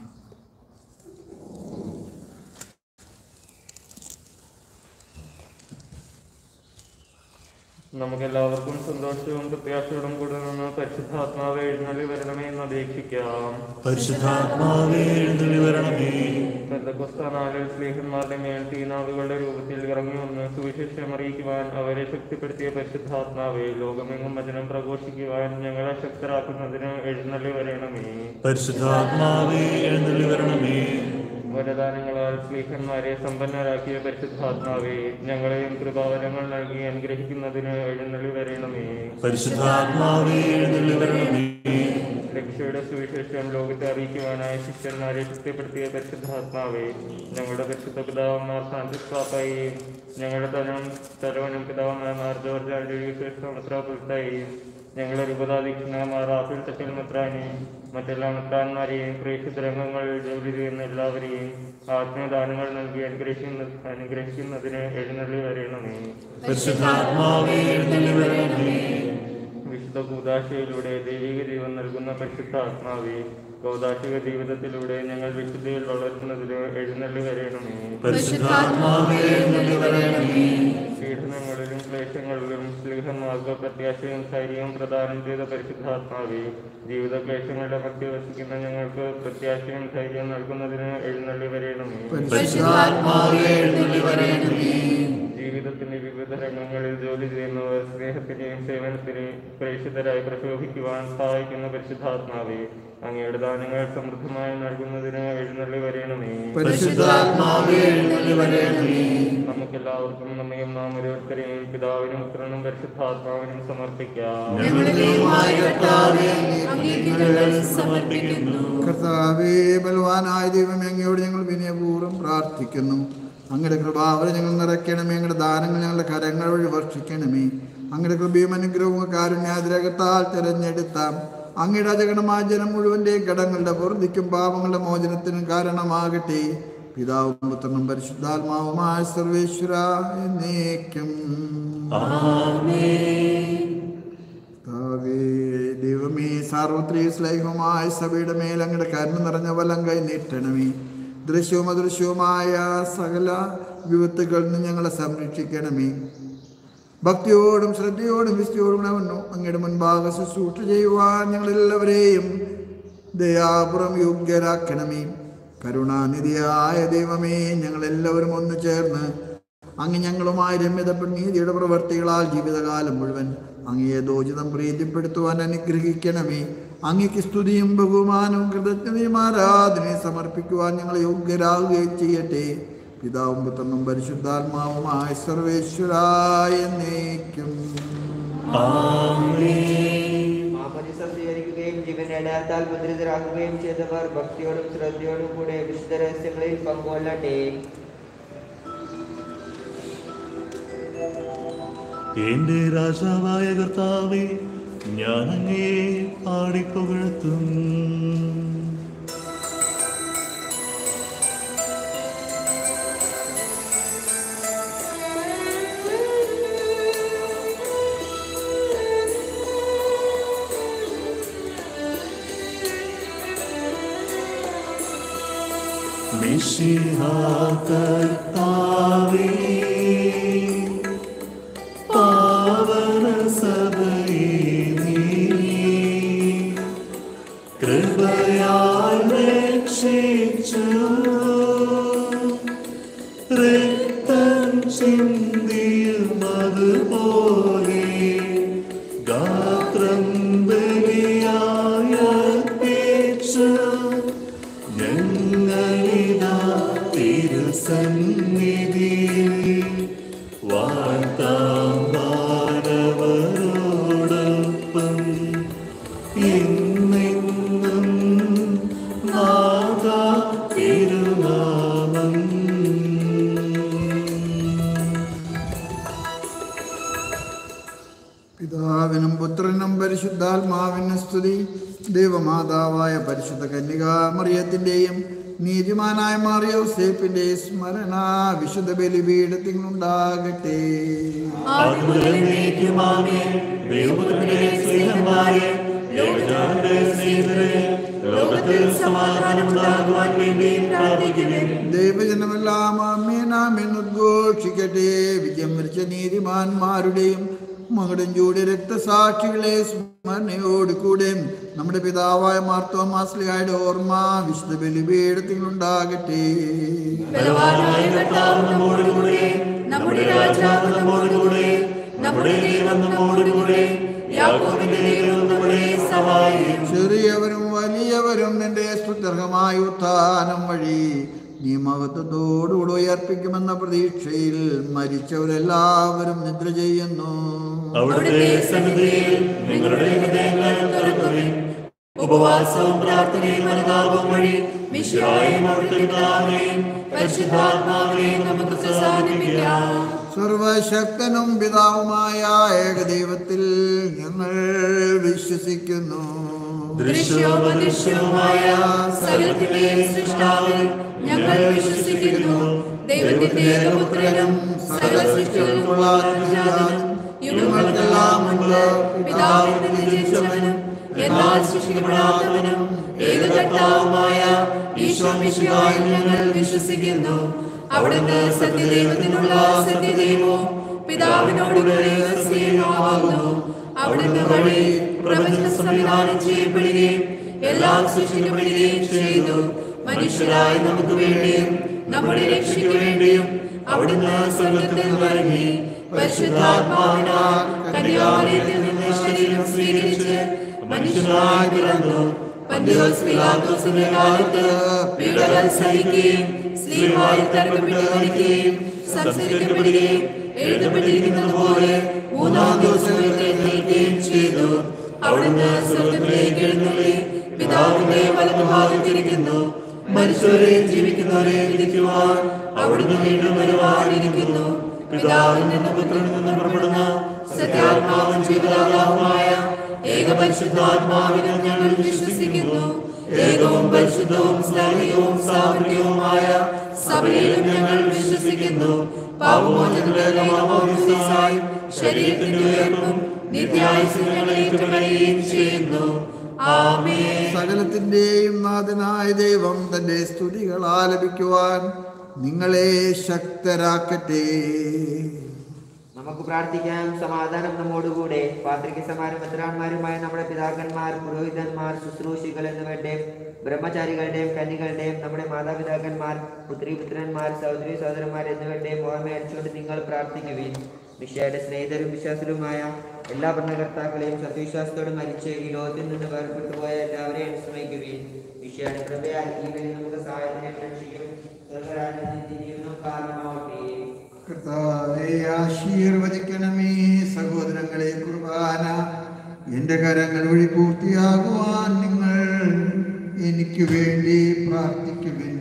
നമുക്കെല്ലാവർക്കും സന്തോഷവും പ്രത്യാശയോടും കൂടെ നിന്ന് പരിശുദ്ധാത്മാവ് എഴുന്നള്ളി വരണമേ എന്ന് അപേക്ഷിക്കാം പരിശുദ്ധാത്മാവേ എഴുന്നള്ളി വരണമേ പെന്തക്കൊസ്താനാളിൽ സ്നേഹന്മാരുടെ മേൽ തീനാളുകളുടെ രൂപത്തിൽ ഇറങ്ങി വന്ന് സുവിശേഷം അറിയിക്കുവാൻ അവരെ ശക്തിപ്പെടുത്തിയ പരിശുദ്ധാത്മാവെ ലോകമെങ്ങും വചനം പ്രഘോഷിക്കുവാൻ ഞങ്ങളെ ശക്തരാക്കുന്നതിന് എഴുന്നള്ളി വരണമേ പരിശുദ്ധാത്മാവേ എഴുന്നള്ളി വരണമേ വരദാനങ്ങളാൽ സ്ലീഹന്മാരെ സമ്പന്നരാക്കിയ പരിശുദ്ധാത്മാവെ ഞങ്ങളെയും കൃപാവരങ്ങൾ നൽകി അനുഗ്രഹിക്കുന്നതിന് എഴുന്നള്ളി വരണമേ പരിശുദ്ധാത്മാവേ എഴുന്നള്ളി വരണമേ രക്ഷയുടെ സുവിശേഷം ലോകത്തെ അറിയിക്കുവാനായി ശിഷ്യന്മാരെ ശക്തിപ്പെടുത്തിയ പരിശുദ്ധാത്മാവെ ഞങ്ങളുടെ പരിശുദ്ധ പിതാവന്മാർ ഫ്രാൻസിസ് പാപ്പായെയും ഞങ്ങളുടെ തലവൻ തലവനും പിതാവന്മാർ മാർ ജോർജ് ആൻഡ്രിയൂസ് മെത്രാപുൽത്തായെയും ഞങ്ങളുടെ രൂപതാധീക്ഷണമാർ റാഫിൽ തട്ടിൽ മെത്രാനെയും മറ്റെല്ലാ മെത്രാന്മാരെയും പ്രേക്ഷിത രംഗങ്ങളിൽ ജോലി ചെയ്യുന്ന എല്ലാവരെയും ആത്മദാനങ്ങൾ നൽകി അനുഗ്രഹിക്കുന്ന അനുഗ്രഹിക്കുന്നതിന് എഴുന്നള്ളി വരണമേ പരിശുദ്ധാത്മാവേ എഴുന്നള്ളി വരണമേ വിശുദ്ധ കൂതാശയിലൂടെ ദൈവിക ജീവൻ നൽകുന്ന പരിശുദ്ധ ആത്മാവെ കൗതാശിക ജീവിതത്തിലൂടെ ഞങ്ങൾ വിശുദ്ധിയിൽ വളർത്തുന്നതിന് എഴുന്നള്ളി വരണമേ പരിശുദ്ധാത്മാവേ എഴുന്നള്ളി വരണമേ പീഡനങ്ങളിലും ക്ലേശങ്ങളിലും സ്നേഹമാർഗ പ്രത്യാശയും ധൈര്യവും പ്രദാനം ചെയ്ത പരിശുദ്ധാത്മാവെ ജീവിത ക്ലേശങ്ങളുടെ മധ്യ വസിക്കുന്ന ഞങ്ങൾക്ക് പ്രത്യാശയും ധൈര്യവും നൽകുന്നതിന് എഴുന്നള്ളി വരണമേ പരിശുദ്ധാത്മാവേ എഴുന്നള്ളി വരണമേ ജീവിതത്തിന്റെ വിവിധ രംഗങ്ങളിൽ ജോലി ചെയ്യുന്നവർ സ്നേഹത്തിനെയും സേവനത്തിനെയും പ്രേക്ഷിതരായി പ്രശോഭിക്കുവാൻ സഹായിക്കുന്ന പരിശുദ്ധാത്മാവെ അങ്ങയുടെ ദാനങ്ങൾ സമൃദ്ധമായി നൽകുന്നതിന് എഴുന്നള്ളി വരണമേ പരിശുദ്ധാത്മാവേ എഴുന്നള്ളി വരണമേ നമുക്കെല്ലാവർക്കും നമ്മയും നാം ഓരോരുത്തരെയും പിതാവിനും പുത്രനും പരിശുദ്ധാത്മാവിനും സമർപ്പിക്കാം ഞങ്ങളുടെ ദൈവമായ കർത്താവേ അങ്ങേക്ക് ഞങ്ങൾ സമർപ്പിക്കുന്നു കർത്താവേ ബലവാനായ ദൈവം അങ്ങയോട് ഞങ്ങൾ വിനയപൂർവ്വം പ്രാർത്ഥിക്കുന്നു അങ്ങയുടെ കൃപാവരെ ഞങ്ങൾ നിറയ്ക്കണമേ അങ്ങയുടെ ദാനങ്ങൾ ഞങ്ങളുടെ കരങ്ങൾ വഴി വർഷിക്കണമേ അങ്ങയുടെ കൃപയും അനുഗ്രഹവും കാരുണ്യാതിരകത്താൽ തിരഞ്ഞെടുത്താം അങ്ങയുടെ അജഗണമായ ജനം മുഴുവൻ്റെ കടങ്ങളുടെ പൊറുതിക്കും പാപങ്ങളുടെ മോചനത്തിനും കാരണമാകട്ടെ പിതാവും പുത്രനും പരിശുദ്ധാത്മാവുമായ സർവേശ്വര എന്നേക്കും കർത്താവേ, ദൈവമേ സാർവത്രിക സ്നേഹമായ സഭയുടെ മേൽ അങ്ങയുടെ കരുണ നിറഞ്ഞ വലം കൈ നീട്ടണമേ ദൃശ്യവും അദൃശ്യവുമായ സകല വിപത്തുകളിൽ നിന്ന് ഞങ്ങളെ സംരക്ഷിക്കണമേ ഭക്തിയോടും ശ്രദ്ധയോടും വിശുദ്ധിയോടും അവനു അങ്ങയുടെ മുൻപാകെ ശുശ്രൂഷ ചെയ്യുവാൻ ഞങ്ങളെല്ലാവരെയും ദയാപുറം യോഗ്യരാക്കണമേ കരുണാനിധിയായ ദൈവമേ ഞങ്ങളെല്ലാവരും ഒന്ന് ചേർന്ന് അങ്ങ് ഞങ്ങളുമായി രമ്യതപ്പെട്ട നീതിയുടെ പ്രവർത്തികളാൽ ജീവിതകാലം മുഴുവൻ അങ്ങയെ ദോചിതം പ്രീതിപ്പെടുത്തുവാൻ അനുഗ്രഹിക്കണമേ അങ്ങയ്ക്ക് സ്തുതിയും ബഹുമാനവും കൃതജ്ഞതയും ആരാധനയും സമർപ്പിക്കുവാൻ ഞങ്ങളെ യോഗ്യരാകുകയും ചെയ്യട്ടെ പിതാവും പുത്രനും പരിശുദ്ധാത്മാവുമായ സർവേശ്വരായ എന്നേക്കും മാമോദിസം സ്വീകരിക്കുകയും ജീവന്റെ അടയാളത്താൽ മുദ്രിതരാക്കുകയും ചെയ്തവർ ഭക്തിയോടും ശ്രദ്ധയോടും കൂടെ വിശുദ്ധ രഹസ്യങ്ങളിൽ പങ്കുകൊള്ളട്ടെ എന്റെ രാജാവായ കർത്താവേ ഞാൻ അങ്ങേ പാടിപ്പുകഴ്ത്തും മിശിഹാ കർത്താവേ പാവന സഭയെ കൃപയാൽ രക്ഷിച്ചു രക്തം ചിന്തിയും അതുപോലെ ഗാത്രം ബലിയായ അർപ്പിച്ചു ഞങ്ങളിതാ തിരുസന്നിധിയിൽ വാഴ്ത്താം വാനവരോടൊപ്പം എന്നെന്നും നാഥാ തിരുനാമം പിതാവിനും പുത്രനും പരിശുദ്ധാത്മാവിനും സ്തുതി ദൈവമാതാവായ പരിശുദ്ധ കന്യകാമറിയത്തിൻ്റെയും നീതിമാനായ മാറിയോസേപ്പിന്റെ സ്മരണ വിശുദ്ധ ബലിപീഠത്തിനുണ്ടാകട്ടെ ലോകത്തിൽ സമാധാനമുണ്ടാകുവാൻ വേണ്ടി പ്രാർത്ഥിക്കുന്നു ദൈവജനമെല്ലാം അമ്മേനാമെൻ ഉദ്ഘോഷിക്കട്ടെ വിജയം വരിച്ച നീതിമാന്മാരുടെയും മകടും ചൂടി രക്തസാക്ഷികളെ സ്മരണയോട് കൂടെ നമ്മുടെ പിതാവായ മാർത്തോമാസ്ലിയായുടെ ഓർമ്മ വിശുദ്ധ ബലിപീഠത്തിനുണ്ടാകട്ടെ ബലവാനായ കർത്താവ് നമ്മോടുകൂടെ നമ്മുടെ രാജാവ് നമ്മോടുകൂടെ നമ്മുടെ ദൈവം നമ്മോടുകൂടെ യാക്കോബിന്റെ ദൈവം നമ്മുടെ സഹായം ചെറിയവരും വലിയവരും നിന്റെ സ്തുത്യർഹമായ ഉത്ഥാനം വഴി നീ മഹത്വത്തോടുകൂടി ഉയർപ്പിക്കുമെന്ന പ്രതീക്ഷയിൽ മരിച്ചവരെല്ലാവരും നിദ്ര ചെയ്യുന്നു അവിടുത്തെ സന്നിധിയിൽ നിങ്ങളുടെ ഹൃദയങ്ങൾ തുറക്കുവിൻ ഉപവാസവും പ്രാർത്ഥനയും അനുതാപവും വഴി മിശ്രായും അവിടുത്തെ പിതാവിനെയും പരിശുദ്ധാത്മാവിനെയും നമുക്ക് പ്രസാദിപ്പിക്കാം സർവശക്തനും പിതാവുമായ ഏകദൈവത്തിൽ ഞങ്ങൾ വിശ്വസിക്കുന്നു ദൃശ്യവും അദൃശ്യവുമായ സകലത്തിന്റെയും സൃഷ്ടാവിൽ ഞങ്ങൾ വിശ്വസിക്കുന്നു ദൈവത്തിന്റെ ഏകപുത്രനും സകല സൃഷ്ടികൾക്കുള്ള അത്യുജാതനും യുഗങ്ങൾക്കെല്ലാം മുൻപ് പിതാവിന്റെ ജനിച്ചവനും എന്നാൽ സൃഷ്ടിക്കപ്പെടാത്തവനും ഏകകർത്താവുമായ ഈശോ മിശിഹായിൽ ഞങ്ങൾ വിശ്വസിക്കുന്നു അവിടുന്ന് സത്യദൈവത്തിനുള്ള സത്യദൈവവും പിതാവിനോടുകൂടി സസ്യമാകുന്നു അവിടുന്ന് വഴി പ്രപഞ്ച സംവിധാനം ചെയ്യപ്പെടുകയും എല്ലാം സൃഷ്ടിക്കപ്പെടുകയും ചെയ്തു മനുഷ്യരായി നമുക്ക് വേണ്ടിയും നമ്മുടെ രക്ഷയ്ക്ക് വേണ്ടിയും അവിടുന്ന് സ്വർഗത്തിൽ ഇറങ്ങി പരിശുദ്ധാത്മാവിനാൽ കന്യാമറിയത്തിൽ നിന്ന് ശരീരം സ്വീകരിച്ച് മനുഷ്യനായി പിറന്നു പന്തിയോസ് പിലാത്തോസിന്റെ കാലത്ത് പീഡകൾ സഹിക്കുകയും സ്ത്രീമായി തരക്കപ്പെട്ട് മരിക്കുകയും സംസ്കരിക്കപ്പെടുകയും എഴുതപ്പെട്ടിരിക്കുന്നത് പോലെ മൂന്നാം ദിവസം എഴുന്നേൽക്കുകയും ചെയ്തു അവിടുന്ന് സ്വർഗത്തിലേക്ക് എഴുന്നള്ളി പിതാവിന്റെ വലതുഭാഗത്തിരിക്കുന്നു മരിച്ചവരെയും ജീവിക്കുന്നവരെയും വിധിക്കുവാൻ അവിടുന്ന് വീണ്ടും വരുവാനിരിക്കുന്നു പിതാവിൽ നിന്ന് പുത്രനിൽ നിന്ന് പുറപ്പെടുന്ന സത്യാത്മാവും ജീവനാത്മാവുമായ ഏകപരിശുദ്ധാത്മാവിനും ഞങ്ങൾ വിശ്വസിക്കുന്നു ഏകവും പരിശുദ്ധവും സ്നേഹികവും സാമൂഹികവുമായ സഭയിലും ഞങ്ങൾ വിശ്വസിക്കുന്നു പാപമോചനമായി ശരീരത്തിന്റെ ഉയർപ്പും നിത്യായുസ് ഞങ്ങൾ ഏറ്റുപറയുകയും ചെയ്യുന്നു സകലത്തിന്റെയും നാഥനായ ദൈവം തന്റെ സ്തുതികൾ ആലപിക്കുവാൻ നിങ്ങളെ ശക്തരാക്കട്ടെ നമുക്ക് പ്രാർത്ഥിക്കാം സമാധാനം നമ്മോടുകൂടെ പാത്രികസമാരും മെത്രാന്മാരുമായ നമ്മുടെ പിതാക്കന്മാർ പുരോഹിതന്മാർ ശുശ്രൂഷികൾ എന്നിവരുടെയും ബ്രഹ്മചാരികളുടെയും കന്യകളുടെയും നമ്മുടെ മാതാപിതാക്കന്മാർ പുത്രിപുത്രന്മാർ സഹോദരി സഹോദരന്മാർ എന്നിവരുടെയും ഓർമ്മ അടിച്ചുകൊണ്ട് നിങ്ങൾ പ്രാർത്ഥിക്കുവിൻ വിഷയുടെ സ്നേഹിതരും വിശ്വാസരുമായ എല്ലാ ഭരണകർത്താക്കളെയും സത്യവിശ്വാസത്തോടെ മരിച്ച് ഈ ലോകത്തിൽ നിന്ന് വേർപെട്ടു പോയ എല്ലാവരെയും അനുസ്മരിക്കുവിൻ വിഷയുടെ കൃപയാൽ ഈ വഴി നമുക്ക് സഹായത്തിനെ രക്ഷിക്കും സ്വർഗ്ഗരാജ്യത്തിൽ ജീവിതം കാരണമാവട്ടെ കർത്താവെ ആശീർവദിക്കണമേ സഹോദരങ്ങളെ കുർബാന എൻ്റെ കരങ്ങൾ വഴി പൂർത്തിയാകുവാൻ നിങ്ങൾ എനിക്ക് വേണ്ടി പ്രാർത്ഥിക്കുവിൻ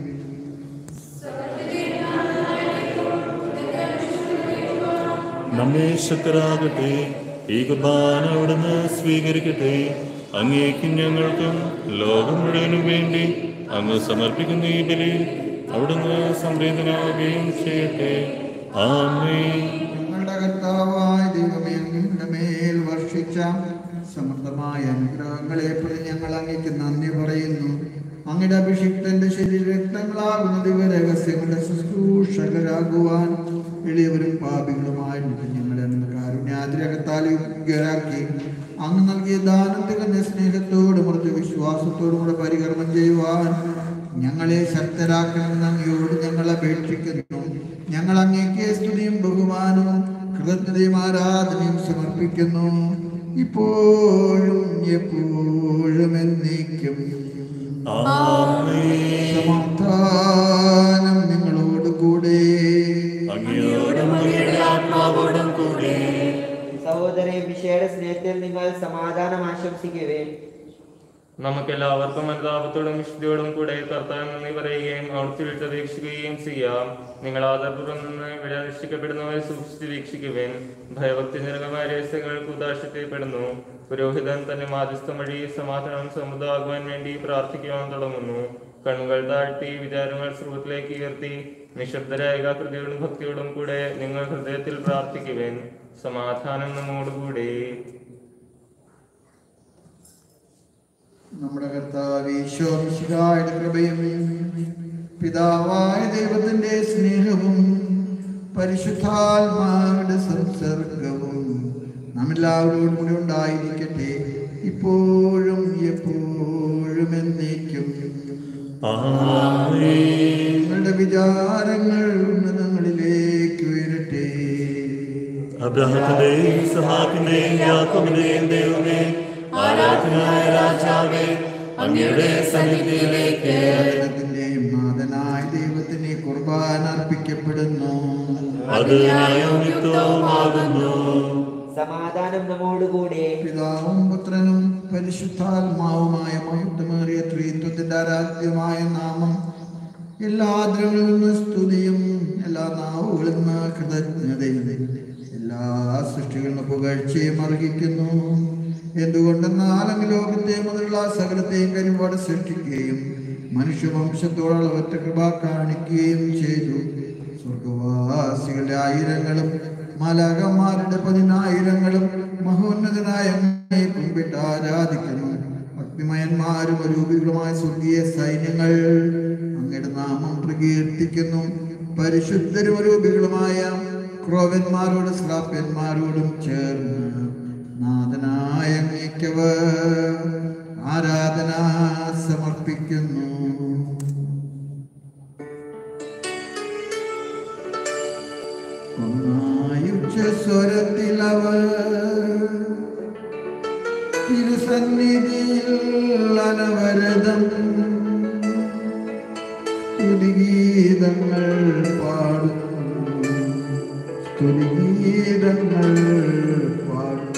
നമ്മെ ശക്തരാകട്ടെ ഈ കുർബാന അവിടുന്ന് സ്വീകരിക്കട്ടെ അങ്ങേക്കും ഞങ്ങൾക്കും ലോകം മുഴുവനും വേണ്ടി അങ്ങ് സമർപ്പിക്കുന്ന ഈ ബലി അവിടുന്ന് സംവേദനാവുകയും ചെയ്യട്ടെ ആമേ ഞങ്ങളുടെ കർത്താവായ ദൈവമേ അങ്ങയുടെ മേൽ വർഷിച്ച സമൃദ്ധമായ അനുഗ്രഹങ്ങളെ പ്രതി ഞങ്ങൾ അങ്ങേക്ക് നന്ദി പറയുന്നു അങ്ങയുടെ അഭിഷിക്തന്റെ ശരീര രക്തങ്ങളാകുന്ന ദിവരഹസ്യങ്ങളുടെ ശുശ്രൂഷകരാകുവാൻ എളിയവരും പാപികളുമായിട്ട് ഞങ്ങളെ അങ്ങ് കാരുണ്യാതിരകത്താൽ യോഗ്യരാക്കി അങ്ങ് നൽകിയ ദാനം തികഞ്ഞ സ്നേഹത്തോടും മൃദു വിശ്വാസത്തോടും കൂടെ പരികർമ്മം ചെയ്യുവാൻ ഞങ്ങളെ ശക്തരാക്കണമെന്ന് അങ്ങയോട് ഞങ്ങൾ അപേക്ഷിക്കുന്നു ഞങ്ങൾ അങ്ങേക്ക് സ്തുതിയും ബഹുമാനവും കൃതജ്ഞതയും ആരാധനയും സമർപ്പിക്കുന്നു ഇപ്പോഴും എപ്പോഴും എന്നേക്കും സമാധാനം നിങ്ങളോട് കൂടെ അങ്ങയോടും അങ്ങയുടെ ആത്മാവോടും കൂടെ സഹോദരൻ വിഷയുടെ സ്നേഹത്തിൽ നിങ്ങൾ സമാധാനം ആശംസിക്കുവേ നമുക്കെല്ലാവർക്കും അനുതാപത്തോടും വിശുദ്ധിയോടും കൂടെ കർത്താവ് നന്ദി പറയുകയും അവിടുത്തെ വിട്ട് വീക്ഷിക്കുകയും ചെയ്യാം നിങ്ങൾ ആദരപൂർവ്വം നിന്ന് ഇവിടെ രക്ഷിക്കപ്പെടുന്നവരെ സൂക്ഷിച്ച് വീക്ഷിക്കുവേൻ ഭയഭക്തി നിരകമായ രഹസ്യങ്ങൾക്ക് ഉദാശിക്കപ്പെടുന്നു പുരോഹിതൻ തന്റെ മാധ്യസ്ഥം വഴി സമാധാനം സമുദാകുവാൻ വേണ്ടി പ്രാർത്ഥിക്കുവാൻ തുടങ്ങുന്നു കണ്ണുകൾ താഴ്ത്തി വിചാരങ്ങൾ സ്രോതത്തിലേക്ക് ഉയർത്തി നിശബ്ദരായ ഏകാകൃതിയോടും ഭക്തിയോടും കൂടെ നിങ്ങൾ ഹൃദയത്തിൽ പ്രാർത്ഥിക്കുവേൻ സമാധാനം നമ്മോടുകൂടെ നമ്മുടെ കർത്താവ് ഈശോമിശിഹായുടെ കൃപയും പിതാവായ ദൈവത്തിന്റെ സ്നേഹവും പരിശുദ്ധാത്മാവിന്റെ സംസർഗവും നമ്മെല്ലാവരോടും കൂടി ഉണ്ടായിരിക്കട്ടെ ഇപ്പോഴും എപ്പോഴും എന്നേക്കും നിങ്ങളുടെ വിചാരങ്ങൾ ഉന്നതങ്ങളിലേക്ക് ഉയരട്ടെ അബ്രഹത്തിന്റെയും സഹാക്കിന്റെയും യാക്കോബിന്റെയും ദൈവമേ ആരാധനായ രാജാവേ അങ്ങയുടെ സന്നിധിയിലേക്ക് ദൈവത്തിന്റെയും നാഥനായ ദൈവത്തിന് കുർബാന അർപ്പിക്കപ്പെടുന്നു അത് ന്യായവുമിത്തവുമാകുന്നു സമാധാനം നമ്മോടുകൂടെ പിതാവും പുത്രനും പരിശുദ്ധാത്മാവുമായ മഹത്വമേറിയ ത്രിത്വത്തിന്റെ ആരാധ്യമായ നാമം എല്ലാ ആദരങ്ങളിൽ നിന്ന് സ്തുതിയും എല്ലാ നാവുകളിൽ നിന്ന് കൃതജ്ഞതയും എല്ലാ സൃഷ്ടികളിലും പുകഴ്ചയും അർഹിക്കുന്നു എന്തുകൊണ്ടെന്നാൽ അങ്ങ് ലോകത്തെ മുതലുള്ള സകലത്തെയും കരിപാട് സൃഷ്ടിക്കുകയും മനുഷ്യവംശത്തോടുള്ള ഒറ്റ കൃപ കാണിക്കുകയും ചെയ്തു സ്വർഗവാസികളുടെ ആയിരങ്ങളും മലകന്മാരുടെ പതിനായിരങ്ങളും മഹോന്നതനായ അങ്ങയെ കുമ്പിട്ട് ആരാധിക്കുന്നു ഭക്തിമയന്മാരും അരൂപികളുമായ സ്വർഗീയ സൈന്യങ്ങൾ അങ്ങയുടെ നാമം പ്രകീർത്തിക്കുന്നു പരിശുദ്ധരും അരൂപികളുമായ ക്രോവന്മാരോട് ശ്രാപ്യന്മാരോടും ചേർന്ന് നാഥനായ അങ്ങേക്കവർ ആരാധന സമർപ്പിക്കുന്നു ഒന്നായുച്ച സ്വരത്തിലവർ തിരുസന്നിധിയിൽ അനവരതം സ്തുതിഗീതങ്ങൾ പാടുന്നു സ്തുതിഗീതങ്ങൾ പാടുന്നു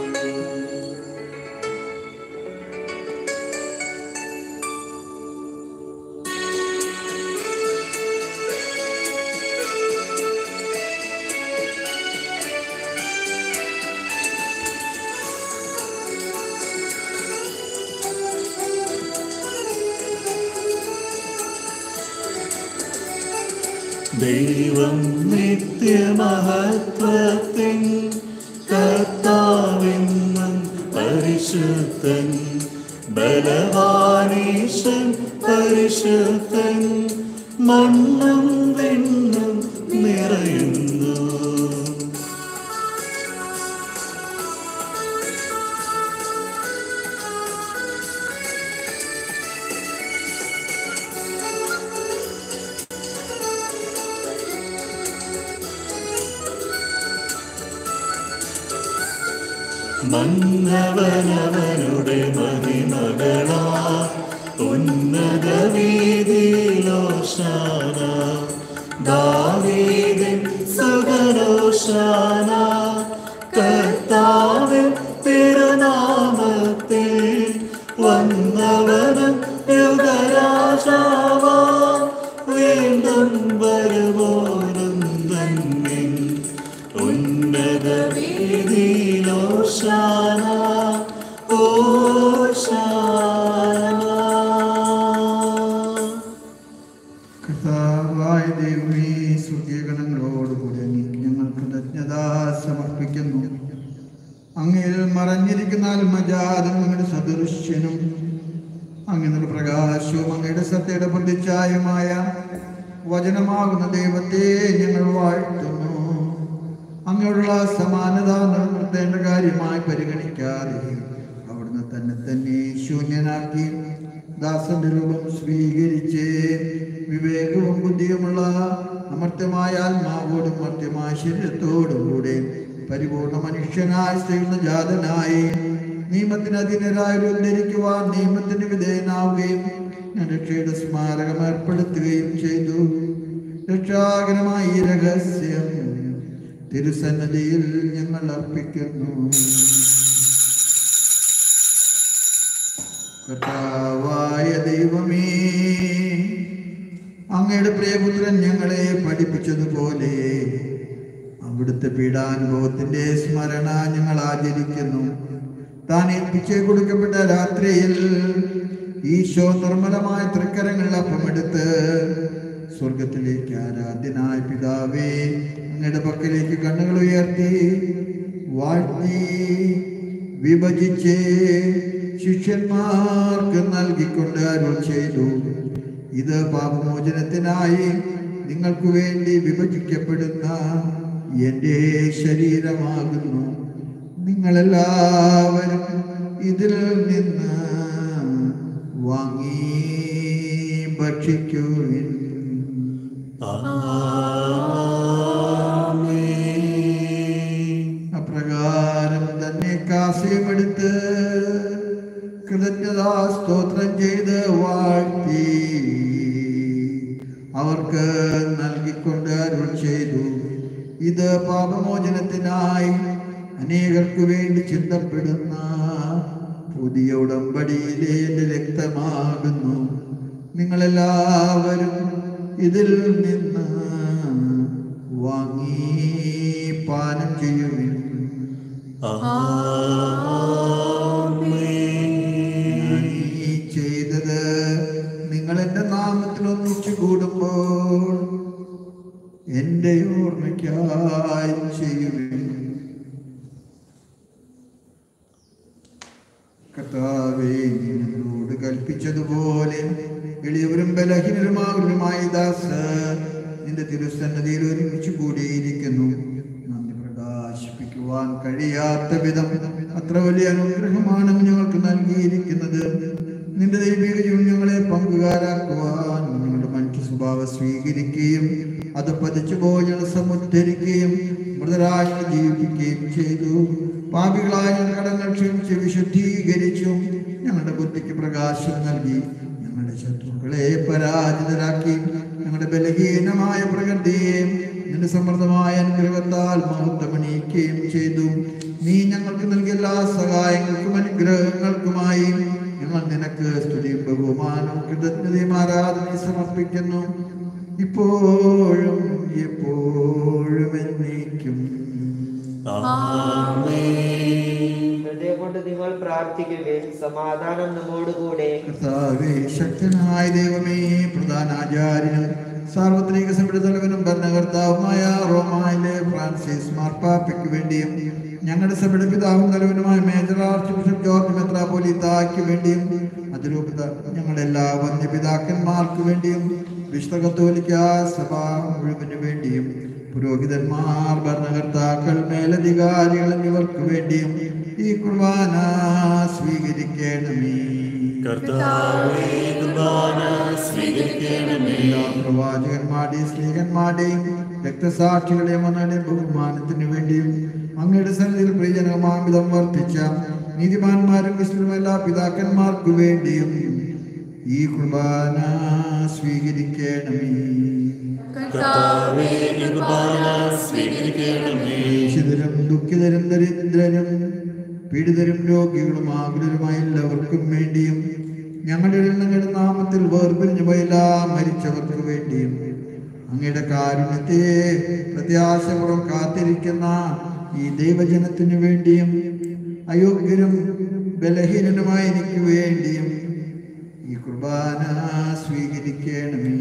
ദൈവം നിത്യമഹത്വത്തിൻ കർത്താവെന്നും പരിശുദ്ധൻ ബലവാനീശൻ പരിശുദ്ധൻ മണ്ണും വെണ്ണും നിറയുന്നു മന്നവനവനുടെ മഹിമകളാ ഉന്നത വീതിയിലോശാന ദാവീദിൻ സുഗരോശാന കർത്താവിൻ തിരുനാമത്തിൽ വന്നവനും യുഗരാജാവാ വീണ്ടും വരുവോരും തന്നിൻ ഉന്നത വീതിയിലോശാന ഓശാന കർത്താവായ ദൈവമേ സ്വർഗീയഗണങ്ങളോടുകൂടി അങ്ങേക്ക് ഞങ്ങൾ കൃതജ്ഞത സമർപ്പിക്കുന്നു അങ്ങയിൽ മറഞ്ഞിരിക്കുന്ന ആത്മജാതം അങ്ങയുടെ സദൃശ്യനും അങ്ങയുടെ പ്രകാശവും അങ്ങയുടെ സത്യയുടെ പ്രതിച്ഛായമായ വചനമാകുന്ന ദൈവത്തെ ഞങ്ങൾ വാഴ്ത്തുന്നു അങ്ങയോടുള്ള സമാനത നിലനിർത്തേണ്ട കാര്യമായി പരിഗണിക്കാതെ അവിടുന്ന് തന്നെ തന്നെ ശൂന്യനാക്കി ദാസന്റെ രൂപം സ്വീകരിച്ച് വിവേകവും ബുദ്ധിയുമുള്ള അമർത്യമായ ആത്മാവോടും മർത്യമായ ശരീരത്തോടും കൂടെ പരിപൂർണ മനുഷ്യനായി ചെയ്യുന്ന ജാതനായി നിയമത്തിന് അധീനരായ ഉദ്ധരിക്കുവാൻ നിയമത്തിന് വിധേയനാവുകയും ഞാൻ രക്ഷയുടെ സ്മാരകം ഏർപ്പെടുത്തുകയും ചെയ്തു രക്ഷാകരമായ ഈ രഹസ്യം തിരുസന്നതിയിൽ ഞങ്ങൾ അർപ്പിക്കുന്നു കർത്താവായ ദൈവമേ അങ്ങയുടെ പ്രിയപുത്രൻ ഞങ്ങളെ പഠിപ്പിച്ചതുപോലെ അവിടുത്തെ പീഡാനുഭവത്തിന്റെ സ്മരണ ഞങ്ങൾ ആചരിക്കുന്നു താൻ ഏൽപ്പിച്ച് കൊടുക്കപ്പെട്ട രാത്രിയിൽ ഈശോ നിർമ്മലമായ തൃക്കരങ്ങളിൽ അപ്പമെടുത്ത് സ്വർഗത്തിലേക്ക് ആരാധ്യനായ പിതാവേ അങ്ങയുടെ പക്കലേക്ക് കണ്ണുകൾ ഉയർത്തി വാഴ്ത്തി വിഭജിച്ച് ശിഷ്യന്മാർക്ക് നൽകിക്കൊണ്ട് അരുൾ ചെയ്തു ഇത് പാപമോചനത്തിനായി നിങ്ങൾക്ക് വേണ്ടി വിഭജിക്കപ്പെടുന്ന എൻ്റെ ശരീരമാകുന്നു നിങ്ങളെല്ലാവരും ഇതിൽ നിന്ന് വാങ്ങി ഭക്ഷിക്കുവിൻ അപ്രകാരം തന്നെ കാസ്യമെടുത്ത് കൃതജ്ഞതാ സ്തോത്രം ചെയ്ത് വാഴ്ത്തി അവർക്ക് നൽകിക്കൊണ്ട് അരുൾ ചെയ്തു ഇത് പാപമോചനത്തിനായി അനേകർക്ക് വേണ്ടി ചിന്തപ്പെടുന്ന പുതിയ ഉടമ്പടിയിലെ എൻ്റെ രക്തമാകുന്നു നിങ്ങളെല്ലാവരും ഇതിൽ നിന്ന് വാങ്ങി പാനം ചെയ്യുവിൻ ഞാൻ ഈ ചെയ്തത് നിങ്ങൾ എൻ്റെ നാമത്തിൽ ഒന്നിച്ചു കൂടുമ്പോൾ എൻ്റെ ഓർമ്മയ്ക്കായി ചെയ്യുവിൻ കർത്താവേ നീ ഞങ്ങളോട് കൽപ്പിച്ചതുപോലെ എളിയവരും ബലഹീനരുമാകുന്നതുമായ ദാസ നിന്റെ തിരുസന്നതിയിൽ ഒരുമിച്ച് കൂടിയിരിക്കുന്നു നന്ദി പ്രകാശിപ്പിക്കുവാൻ കഴിയാത്ത വിധം അത്ര വലിയ അനുഗ്രഹമാണ് ഞങ്ങൾക്ക് നൽകിയിരിക്കുന്നത് നിന്റെ ദൈവിക ജീവൻ ഞങ്ങളെ പങ്കുകാരാക്കുവാൻ ഞങ്ങളുടെ മനുഷ്യ സ്വഭാവം സ്വീകരിക്കുകയും അത് പതിച്ചു ഭോജന സമുദ്ധരിക്കുകയും മൃതരായ ജീവിപ്പിക്കുകയും ചെയ്തു പാപികളായ ഞങ്ങളുടെ കടങ്ങൾ ക്ഷമിച്ച് വിശുദ്ധീകരിച്ചു ഞങ്ങളുടെ ബുദ്ധിക്ക് പ്രകാശം നൽകി ഞങ്ങളുടെ ശത്രുക്കളെ പരാജിതരാക്കി ഞങ്ങളുടെ ബലഹീനമായ പ്രകൃതിയെ നിന്റെ സമൃദ്ധമായ അനുഗ്രഹത്താൽ മഹത്വമണിയിക്കുകയും ചെയ്തു നീ ഞങ്ങൾക്ക് നൽകിയ എല്ലാ സഹായങ്ങൾക്കും അനുഗ്രഹങ്ങൾക്കുമായി ഞങ്ങൾ നിനക്ക് സ്തുതിയും ബഹുമാനവും കൃതജ്ഞതയും ആരാധനയും സമർപ്പിക്കുന്നു ഇപ്പോഴും എപ്പോഴും എന്നേക്കും ഹൃദയം കൊണ്ട് നിങ്ങൾ പ്രാർത്ഥിക്കുവിൻ സമാധാനം നമ്മോടുകൂടെ കർത്താവേ ശക്തനായ ദൈവമേ പ്രധാനാചാര്യനും സാർവത്രിക സഭയുടെ തലവനും ഭരണകർത്താവുമായ റോമായിലെ ഫ്രാൻസിസ് മാർപ്പാപ്പയ്ക്ക് വേണ്ടിയും ഞങ്ങളുടെ സഭയുടെ പിതാവും തലവനുമായ മേജർ ആർച്ച് ബിഷപ്പ് ജോർജ് മെത്രാപോലിത്തായ്ക്ക് വേണ്ടിയും അതിരൂപത ഞങ്ങളുടെ എല്ലാ വന്യപിതാക്കന്മാർക്ക് വേണ്ടിയും വിശുദ്ധ കത്തോലിക്ക സഭ മുഴുവന് വേണ്ടിയും പുരോഹിതന്മാർ ഭരണകർത്താക്കൾ മേലധികാരികൾ എന്നിവർക്ക് വേണ്ടിയും ഈ കുർബാന സ്വീകരിക്കണമേ കർത്താവേ കുർബാന സ്വീകരിക്കണമേ എല്ലാ പ്രവാചകന്മാരുടെയും സ്ത്രീകന്മാരുടെയും രക്തസാക്ഷികളുടെയും ഒന്നുടെ ബഹുമാനത്തിന് വേണ്ടിയും അങ്ങയുടെ സന്നിധിയിൽ പ്രിയജനമാമിതം വർദ്ധിച്ച നീതിമാന്മാരും വിഷ്ണു എല്ലാ പിതാക്കന്മാർക്ക് വേണ്ടിയും ഈ കുർബാന സ്വീകരിക്കണമേ കർത്താവേ കുർബാന സ്വീകരിക്കണമേ ശിതരും ദുഃഖിതരും ദരിദ്രരും പീഡിതരും രോഗികളും ആകുലരുമായ എല്ലാവർക്കും വേണ്ടിയും ഞങ്ങളുടെ ഇടയിൽ നിങ്ങളുടെ നാമത്തിൽ വേർപിരിഞ്ഞു പോയെല്ലാ മരിച്ചവർക്ക് വേണ്ടിയും അങ്ങയുടെ കാരുണ്യത്തെ പ്രത്യാശപുറം കാത്തിരിക്കുന്ന ഈ ദൈവജനത്തിനു വേണ്ടിയും അയോഗ്യരും ബലഹീനനുമായ എനിക്ക് വേണ്ടിയും ഈ കുർബാന സ്വീകരിക്കണമേ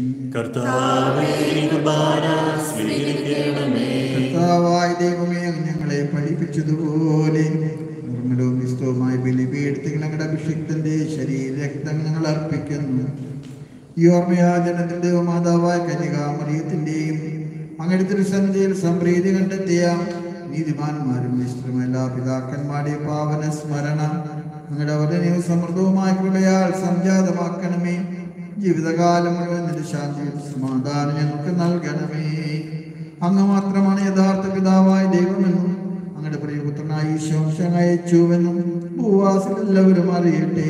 കർത്താവേ കുർബാന സ്വീകരിക്കണമേ കർത്താവായ ദൈവമേ അങ്ങ് ഞങ്ങളെ പഠിപ്പിച്ചതുപോലെ നിർമ്മലവും വിസ്തവുമായ ബലിപീഠത്തിൽ ഞങ്ങളുടെ അഭിഷിക്തന്റെ ശരീര രക്തം ഞങ്ങൾ അർപ്പിക്കുന്നു ഈ ഓർമ്മയാചനത്തിന്റെ മാതാവായ കന്യകാമറിയത്തിന്റെയും അങ്ങയുടെ തിരുസന്നിധിയിൽ സംപ്രീതി കണ്ടെത്തിയ നീതിമാന്മാരും വിസ്തൃം എല്ലാ പിതാക്കന്മാരുടെയും പാവന സ്മരണ അങ്ങയുടെ വർദ്ധനയും സമൃദ്ധവുമായ കൃപയാൽ സംജാതമാക്കണമേ ജീവിതകാലം മുഴുവൻ നിന്റെ ശാന്തിയും സമാധാനം ഞങ്ങൾക്ക് നൽകണമേ അങ്ങ് മാത്രമാണ് യഥാർത്ഥ പിതാവായ ദൈവമെന്നും അങ്ങയുടെ പ്രിയപുത്രനായ ഈശോംശം അയച്ചുവെന്നും ഭൂവാസികൾ എല്ലാവരും അറിയട്ടെ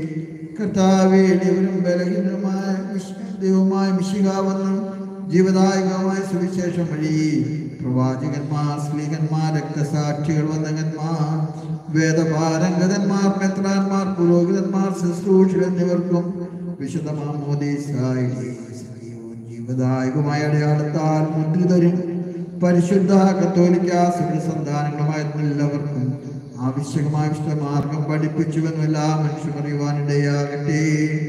കർത്താവേ ദൈവരും ബലഹീനമായ വിശ്- ദൈവമായ മിശികാവെന്നും ജീവദായകമായ സുവിശേഷം വഴി പ്രവാചകന്മാർ സ്ത്രീകന്മാർ രക്തസാക്ഷികൾ വന്ദകന്മാർ വേദപാരംഗതന്മാർ മെത്രാന്മാർ പുരോഹിതന്മാർ ശുശ്രൂഷകൾ എന്നിവർക്കും വിശുദ്ധമാമോദീസായി സജീവവും ജീവദായകമായ അടയാളത്താൽ മുദ്രിതരും പരിശുദ്ധ കത്തോലിക്ക സുഖ സന്താനങ്ങളുമായ എല്ലാവർക്കും ആവശ്യമായ വിശുദ്ധമാർഗം പഠിപ്പിച്ചുവെന്നും എല്ലാ മനുഷ്യരും അറിയുവാനിടയാകട്ടെ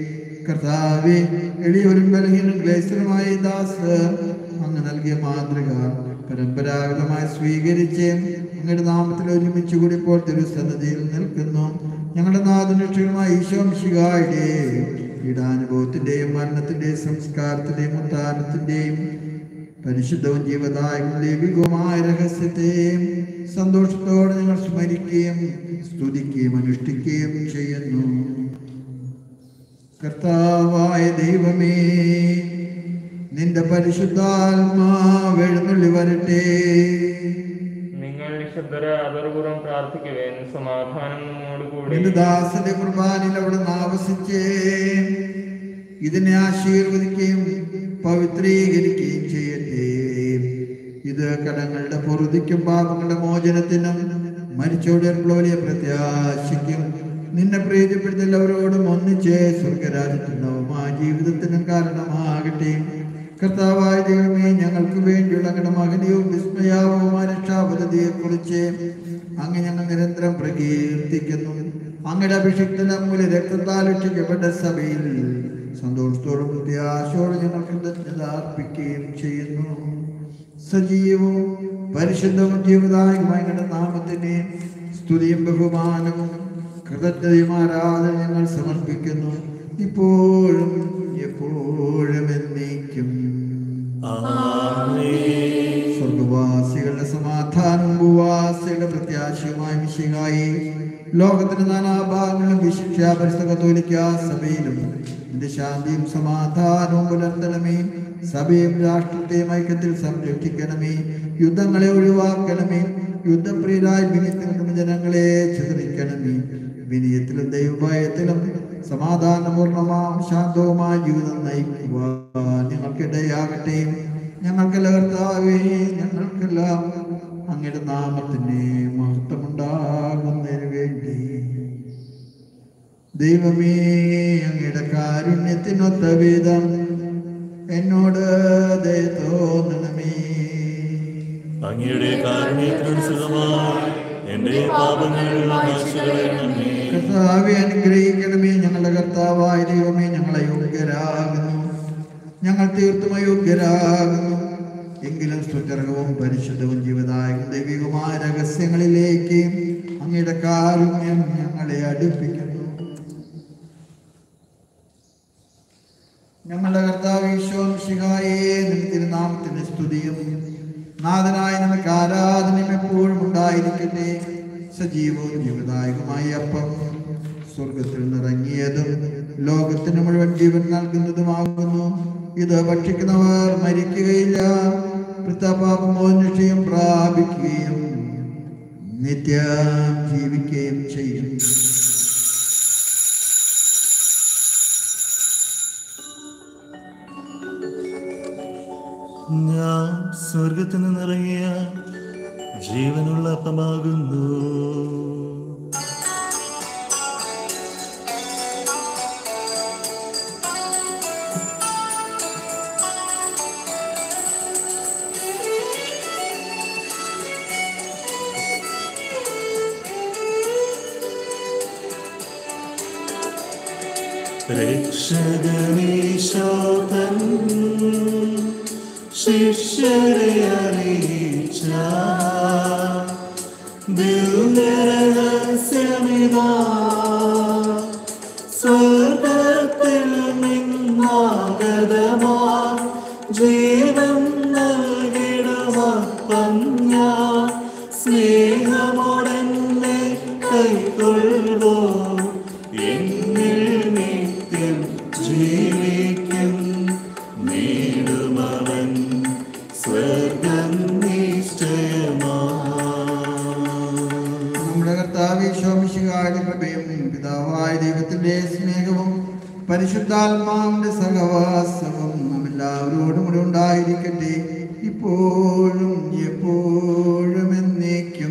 കർത്താവെ എളിയവരും ബലഹീനും ക്ലേശനുമായ ഈ ദാസ് അങ്ങ് നൽകിയ മാതൃക പരമ്പരാഗതമായി സ്വീകരിച്ച് അങ്ങയുടെ നാമത്തിൽ ഒരുമിച്ച് കൂടി ഇപ്പോൾ തിരുസന്നതിയിൽ നിൽക്കുന്നു ഞങ്ങളുടെ നാഥനിക്ഷകമായ ഈശോംശികായുടെ പീഡാനുഭവത്തിന്റെയും മരണത്തിന്റെയും സംസ്കാരത്തിന്റെയും ഉത്താനത്തിന്റെയും പരിശുദ്ധവും ജീവദായകവും ദൈവികവുമായ രഹസ്യത്തെയും സന്തോഷത്തോടെ ഞങ്ങൾ സ്മരിക്കുകയും സ്തുതിക്കുകയും അനുഷ്ഠിക്കുകയും ചെയ്യുന്നു കർത്താവായ ദൈവമേ നിന്റെ പരിശുദ്ധാത്മാവ് എഴുന്നള്ളി വരട്ടെ നിങ്ങൾ നിശബ്ദരെ ആദരപൂർവ്വം പ്രാർത്ഥിക്കുവേൻ സമാധാനം നമ്മോടുകൂടി നിന്റെ ദാസന്റെ കുർബാനയിൽ അവിടെ ആവസിച്ചേ ഇതിനെ ആശീർവദിക്കുകയും പവിത്രീകരിക്കുകയും ചെയ്യട്ടെ ഇത് കടങ്ങളുടെ പൊറുതിക്കും പാപങ്ങളുടെ മോചനത്തിനും മരിച്ചോടുള്ള വലിയ പ്രത്യാശയ്ക്കും നിന്നെ പ്രീതിപ്പെടുത്തി എല്ലാവരോടും ഒന്നിച്ച് സ്വർഗരാജ്യത്തിനവുമായ ജീവിതത്തിനും കാരണമാകട്ടെ കർത്താവായ ദൈവമേ ഞങ്ങൾക്ക് വേണ്ടിയുള്ള അങ്ങയുടെ മകനെയും വിസ്മയാവുമായ രക്ഷാപദ്ധതിയെ കുറിച്ച് അങ്ങ് ഞങ്ങൾ നിരന്തരം പ്രകീർത്തിക്കുന്നു അങ്ങയുടെ അഭിഷിക്തന മൂല്യ രക്തത്താൽ രക്ഷിക്കപ്പെട്ട സഭയിൽ സന്തോഷത്തോടും പ്രത്യാശയോടും ഞങ്ങൾ കൃതജ്ഞത അർപ്പിക്കുകയും ചെയ്യുന്നു സജീവവും പരിശുദ്ധവും ജീവദായകമായ ഞങ്ങളുടെ നാമത്തിന് സ്തുതിയും ബഹുമാനവും കൃതജ്ഞതയും ആരാധന ഞങ്ങൾ സമർപ്പിക്കുന്നു ഇപ്പോഴും എപ്പോഴും എന്നേക്കും സ്വർഗവാസികളുടെ സമാധാനം ഭൂവാസികളുടെ പ്രത്യാശയുമായ വിഷയമായി ലോകത്തിന്റെ നാനാഭാഗങ്ങളിലും വിശിക്ഷ പരിസ്ഥ കത്തോലിക്ക സഭയിലും നിന്റെ ശാന്തിയും സമാധാനവും പുലർത്തണമേ സഭയും രാഷ്ട്രത്തെയും ഐക്യത്തിൽ സംരക്ഷിക്കണമേ യുദ്ധങ്ങളെ ഒഴിവാക്കണമേ യുദ്ധപ്രിയരായി വിനിത്തിൽ നിൽക്കുന്ന ജനങ്ങളെ ചിതറിക്കണമേ വിനയത്തിലും ദൈവഭയത്തിലും സമാധാനപൂർണമാം ശാന്തവുമായ ജീവിതം നയിക്കുവാൻ ഞങ്ങൾക്കിടയാകട്ടെ ഞങ്ങൾക്കെല്ലാം കർത്താവേ ഞങ്ങൾക്കെല്ലാം അങ്ങയുടെ നാമത്തിന് മഹത്വമുണ്ടാകുന്നതിന് വേണ്ടി ദൈവമേ അങ്ങയുടെ കാരുണ്യത്തിനൊത്ത വിധം എന്നോട് ദയ തോന്നണമേ അങ്ങയുടെ കാരുണ്യത്തിനനുസൃതമായി എന്റെ പാപങ്ങൾ മായ്ച്ചുകളയണമേ കർത്താവെ അനുഗ്രഹിക്കണമേ ഞങ്ങളുടെ കർത്താവായ ദൈവമേ ഞങ്ങളെ യോഗ്യരാകുന്നു ഞങ്ങൾ തീർത്തും അയോഗ്യരാകുന്നു എങ്കിലും സ്തുത്യർഹവും പരിശുദ്ധവും ജീവദായകവും ദൈവികമായ രഹസ്യങ്ങളിലേക്ക് അങ്ങയുടെ കാരുണ്യം ഞങ്ങളെ അടുപ്പിക്കുന്നു ഞങ്ങളുടെ കർത്താവ് ഈശോ ശിഹായേ തിരുനാമത്തിന്റെ സ്തുതിയും നാഥനായ നമുക്ക് ആരാധനയും എപ്പോഴും ഉണ്ടായിരിക്കട്ടെ സജീവവും ജീവദായകമായ അപ്പം സ്വർഗത്തിൽ നിറങ്ങിയതും ലോകത്തിന് മുഴുവൻ ജീവൻ നൽകുന്നതുമാകുന്നു ഇത് ഭക്ഷിക്കുന്നവർ മരിക്കുകയില്ല വൃത്തപാപമോന്വേഷയും പ്രാപിക്കുകയും നിത്യം ജീവിക്കുകയും ചെയ്യും ഞാൻ സ്വർഗത്തിൽ നിന്നിറങ്ങിയ ജീവനുള്ള അപ്പമാകുന്നു രക്ഷകനീശോതൻ ശിഷ്യരെ അറിയിച്ച ദിവ്യരഹസ്യമിതാ സ്വർഗത്തിൽ നിന്നാഗതമാ ജീവൻ നൽകിടുമപ്പം ഞാൻ സ്നേഹമോടെന്നെ കൈക്കൊള്ളുവോ എന്നിൽ നിത്യം ജീവിക്കും നേടുമവൻ സ്വർഗം നിശ്ചയമാ നമ്മുടെ കർത്താവ് ശോമിശികാരുടെ കൃപയും പിതാവായ ദൈവത്തിന്റെ സ്നേഹവും പരിശുദ്ധാത്മാവിന്റെ സഹവാസവും നാം എല്ലാവരോടും കൂടെ ഉണ്ടായിരിക്കട്ടെ ഇപ്പോഴും എപ്പോഴും എന്നേക്കും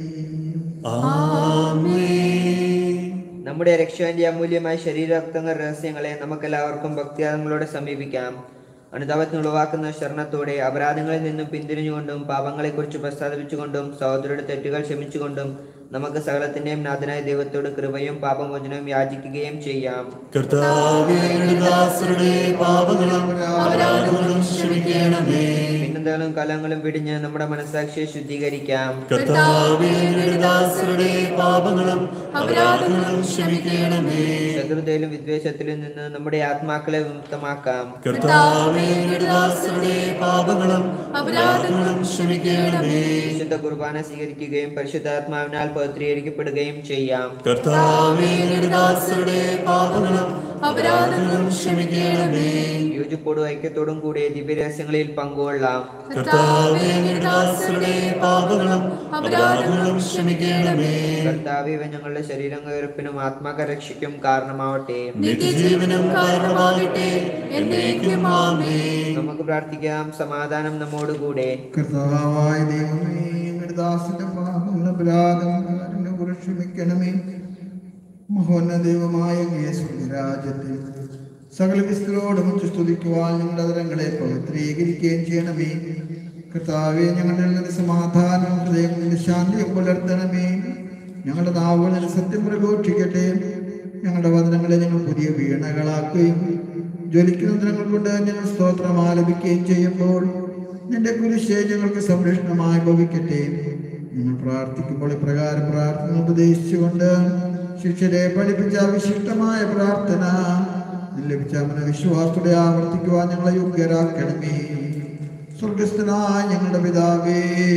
നമ്മുടെ രക്ഷകന്റെ അമൂല്യമായ ശരീരരക്തങ്ങൾ രഹസ്യങ്ങളെ നമുക്കെല്ലാവർക്കും ഭക്തിയാദങ്ങളോടെ സമീപിക്കാം അനുതാപത്തിന് ഉളവാക്കുന്ന ശരണത്തോടെ അപരാധങ്ങളിൽ നിന്നും പിന്തിരിഞ്ഞുകൊണ്ടും പാപങ്ങളെക്കുറിച്ച് പ്രസ്താവിച്ചുകൊണ്ടും സഹോദരരുടെ തെറ്റുകൾ ക്ഷമിച്ചുകൊണ്ടും നമുക്ക് സകലത്തിന്റെയും നാഥനായ ദൈവത്തോട് കൃപയും പാപമോചനവും യാചിക്കുകയും ചെയ്യാം കർത്താവേ ദാസരുടെ പാപങ്ങളും അപരാധങ്ങളും ക്ഷമിക്കണമേ പിന്നന്തകളും കലങ്ങളും പിടിഞ്ഞ് നമ്മുടെ മനസ്സാക്ഷിയെ ശുദ്ധീകരിക്കാം കർത്താവേ ദാസരുടെ പാപങ്ങളും അപരാധങ്ങളും ക്ഷമിക്കണമേ ശത്രുതയിലും വിദ്വേഷത്തിലും നിന്ന് നമ്മുടെ ആത്മാക്കളെ വിമുക്തമാക്കാം കർത്താവേ ദാസരുടെ പാപങ്ങളും അപരാധങ്ങളും ക്ഷമിക്കണമേ വിശുദ്ധ കുർബാന സ്വീകരിക്കുകയും പരിശുദ്ധാത്മാവിനാൽ പവിത്രീകരിക്കപ്പെടുകയും ചെയ്യാം കർത്താവേ ദാസരുടെ പാപങ്ങളും അപരാധങ്ങളും ക്ഷമിക്കണമേ യോജിപ്പോടും ഐക്യത്തോടും കൂടി ദിവ്യരഹസ്യങ്ങളിൽ പങ്കുകൊള്ളാം കർത്താവേ ദാസരുടെ പാപങ്ങളും അപരാധങ്ങളും ക്ഷമിക്കണമേ കർത്താവ് ഇവ ഞങ്ങളുടെ ശരീരങ്ങൾപ്പിനും ആത്മാക്ക രക്ഷയ്ക്കും കാരണമാവട്ടെ നിത്യജീവനം കാരണമാകട്ടെ എന്നേക്കും ആമേൻ നമുക്ക് പ്രാർത്ഥിക്കാം സമാധാനം നമ്മോടുകൂടെ കർത്താവായ ദൈവമേ ഞങ്ങളുടെ ദാസന്റെ പാപങ്ങളും അപരാധങ്ങളും കുറിച്ച് ക്ഷമിക്കണമേ മഹോന്ന ദൈവമായ അങ്ങേ സ്വർഗരാജ്യത്തിൽ സകല വിസ്തരോടും സ്തുതിക്കുവാൻ ഞങ്ങളുടെ അതരങ്ങളെ പവിത്രീകരിക്കുകയും ചെയ്യണമേ കർത്താവെ ഞങ്ങളുടെ ഉള്ളിൽ സമാധാനവും ഹൃദയങ്ങളിൽ ശാന്തിയും പുലർത്തണമേ ഞങ്ങളുടെ നാവുകളിൽ സത്യം പ്രഘോഷിക്കട്ടെ ഞങ്ങളുടെ വചനങ്ങളെ ഞങ്ങൾ പുതിയ വീണകളാക്കുകയും ജ്വലിക്കുന്ന ദിനങ്ങൾ കൊണ്ട് ഞങ്ങൾ സ്തോത്രം ആലപിക്കുകയും ചെയ്യുമ്പോൾ നിന്റെ കുരിശെ ഞങ്ങൾക്ക് സംരക്ഷണമായി ഭവിക്കട്ടെ ഞങ്ങൾ പ്രാർത്ഥിക്കുമ്പോൾ ഇപ്രകാരം പ്രാർത്ഥന ഉപദേശിച്ചുകൊണ്ട് ശിഷ്യരെ പഠിപ്പിച്ച വിശിഷ്ടമായ പ്രാർത്ഥന ലഭിച്ച വിശ്വാസത്തോടെ ആവർത്തിക്കുവാൻ ഞങ്ങളെ യോഗ്യരാക്കണമേ സ്വർഗസ്ഥനായ ഞങ്ങളുടെ പിതാവേ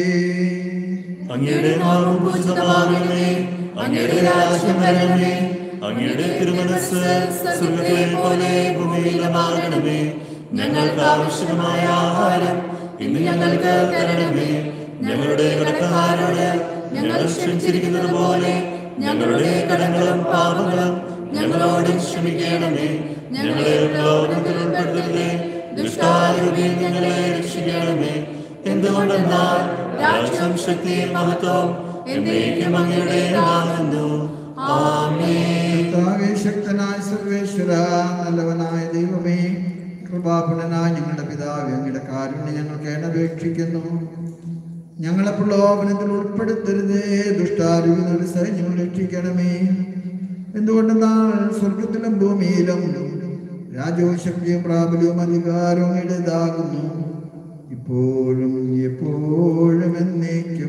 അങ്ങയുടെ നാമം പൂജിതമാകണമേ അങ്ങയുടെ രാജ്യം വരണമേ അങ്ങയുടെ തിരുമനസ് സ്വർഗത്തിലെ പോലെ ഭൂമിയിലുമാകണമേ ഞങ്ങൾക്ക് ആവശ്യമായ ആഹാരം ഇന്ന് ഞങ്ങൾക്ക് തരണമേ ഞങ്ങളുടെ കടക്കാരോട് ഞങ്ങൾ ക്ഷമിച്ചിരിക്കുന്നത് പോലെ ഞങ്ങളുടെ കടങ്ങളും പാപങ്ങളും ഞങ്ങളോട് ക്ഷമിക്കണമേ ഞങ്ങളെ ലോകത്തിൽ ഉൾപ്പെടുത്തരുതേ ദുഷ്ടാരൂപിയിൽ ഞങ്ങളെ രക്ഷിക്കണമേ എന്തുകൊണ്ടെന്നാൽ രാജ്യം ശക്തിയും മഹത്വം എന്നേക്കും അങ്ങയുടെ ആകുന്നു ആമേൻ കർത്താവേ ശക്തനായ സർവേശ്വര നല്ലവനായ ദൈവമേ കൃപാപുണനായ ഞങ്ങളുടെ പിതാവേ അങ്ങയുടെ കാരുണ്യം ഞങ്ങൾക്ക് അപേക്ഷിക്കുന്നു ഞങ്ങളെ പ്രലോഭനത്തിൽ ഉൾപ്പെടുത്തരുതേ ദുഷ്ടാരൂപികളുടെ സൈന്യങ്ങൾ രക്ഷിക്കണമേ എന്തുകൊണ്ടെന്നാൽ സ്വർഗത്തിലും ഭൂമിയിലും രാജവും ശക്തിയും പ്രാബല്യവും അധികാരവും ഇടതാകുന്നു ഇപ്പോഴും എപ്പോഴും എന്നേക്കും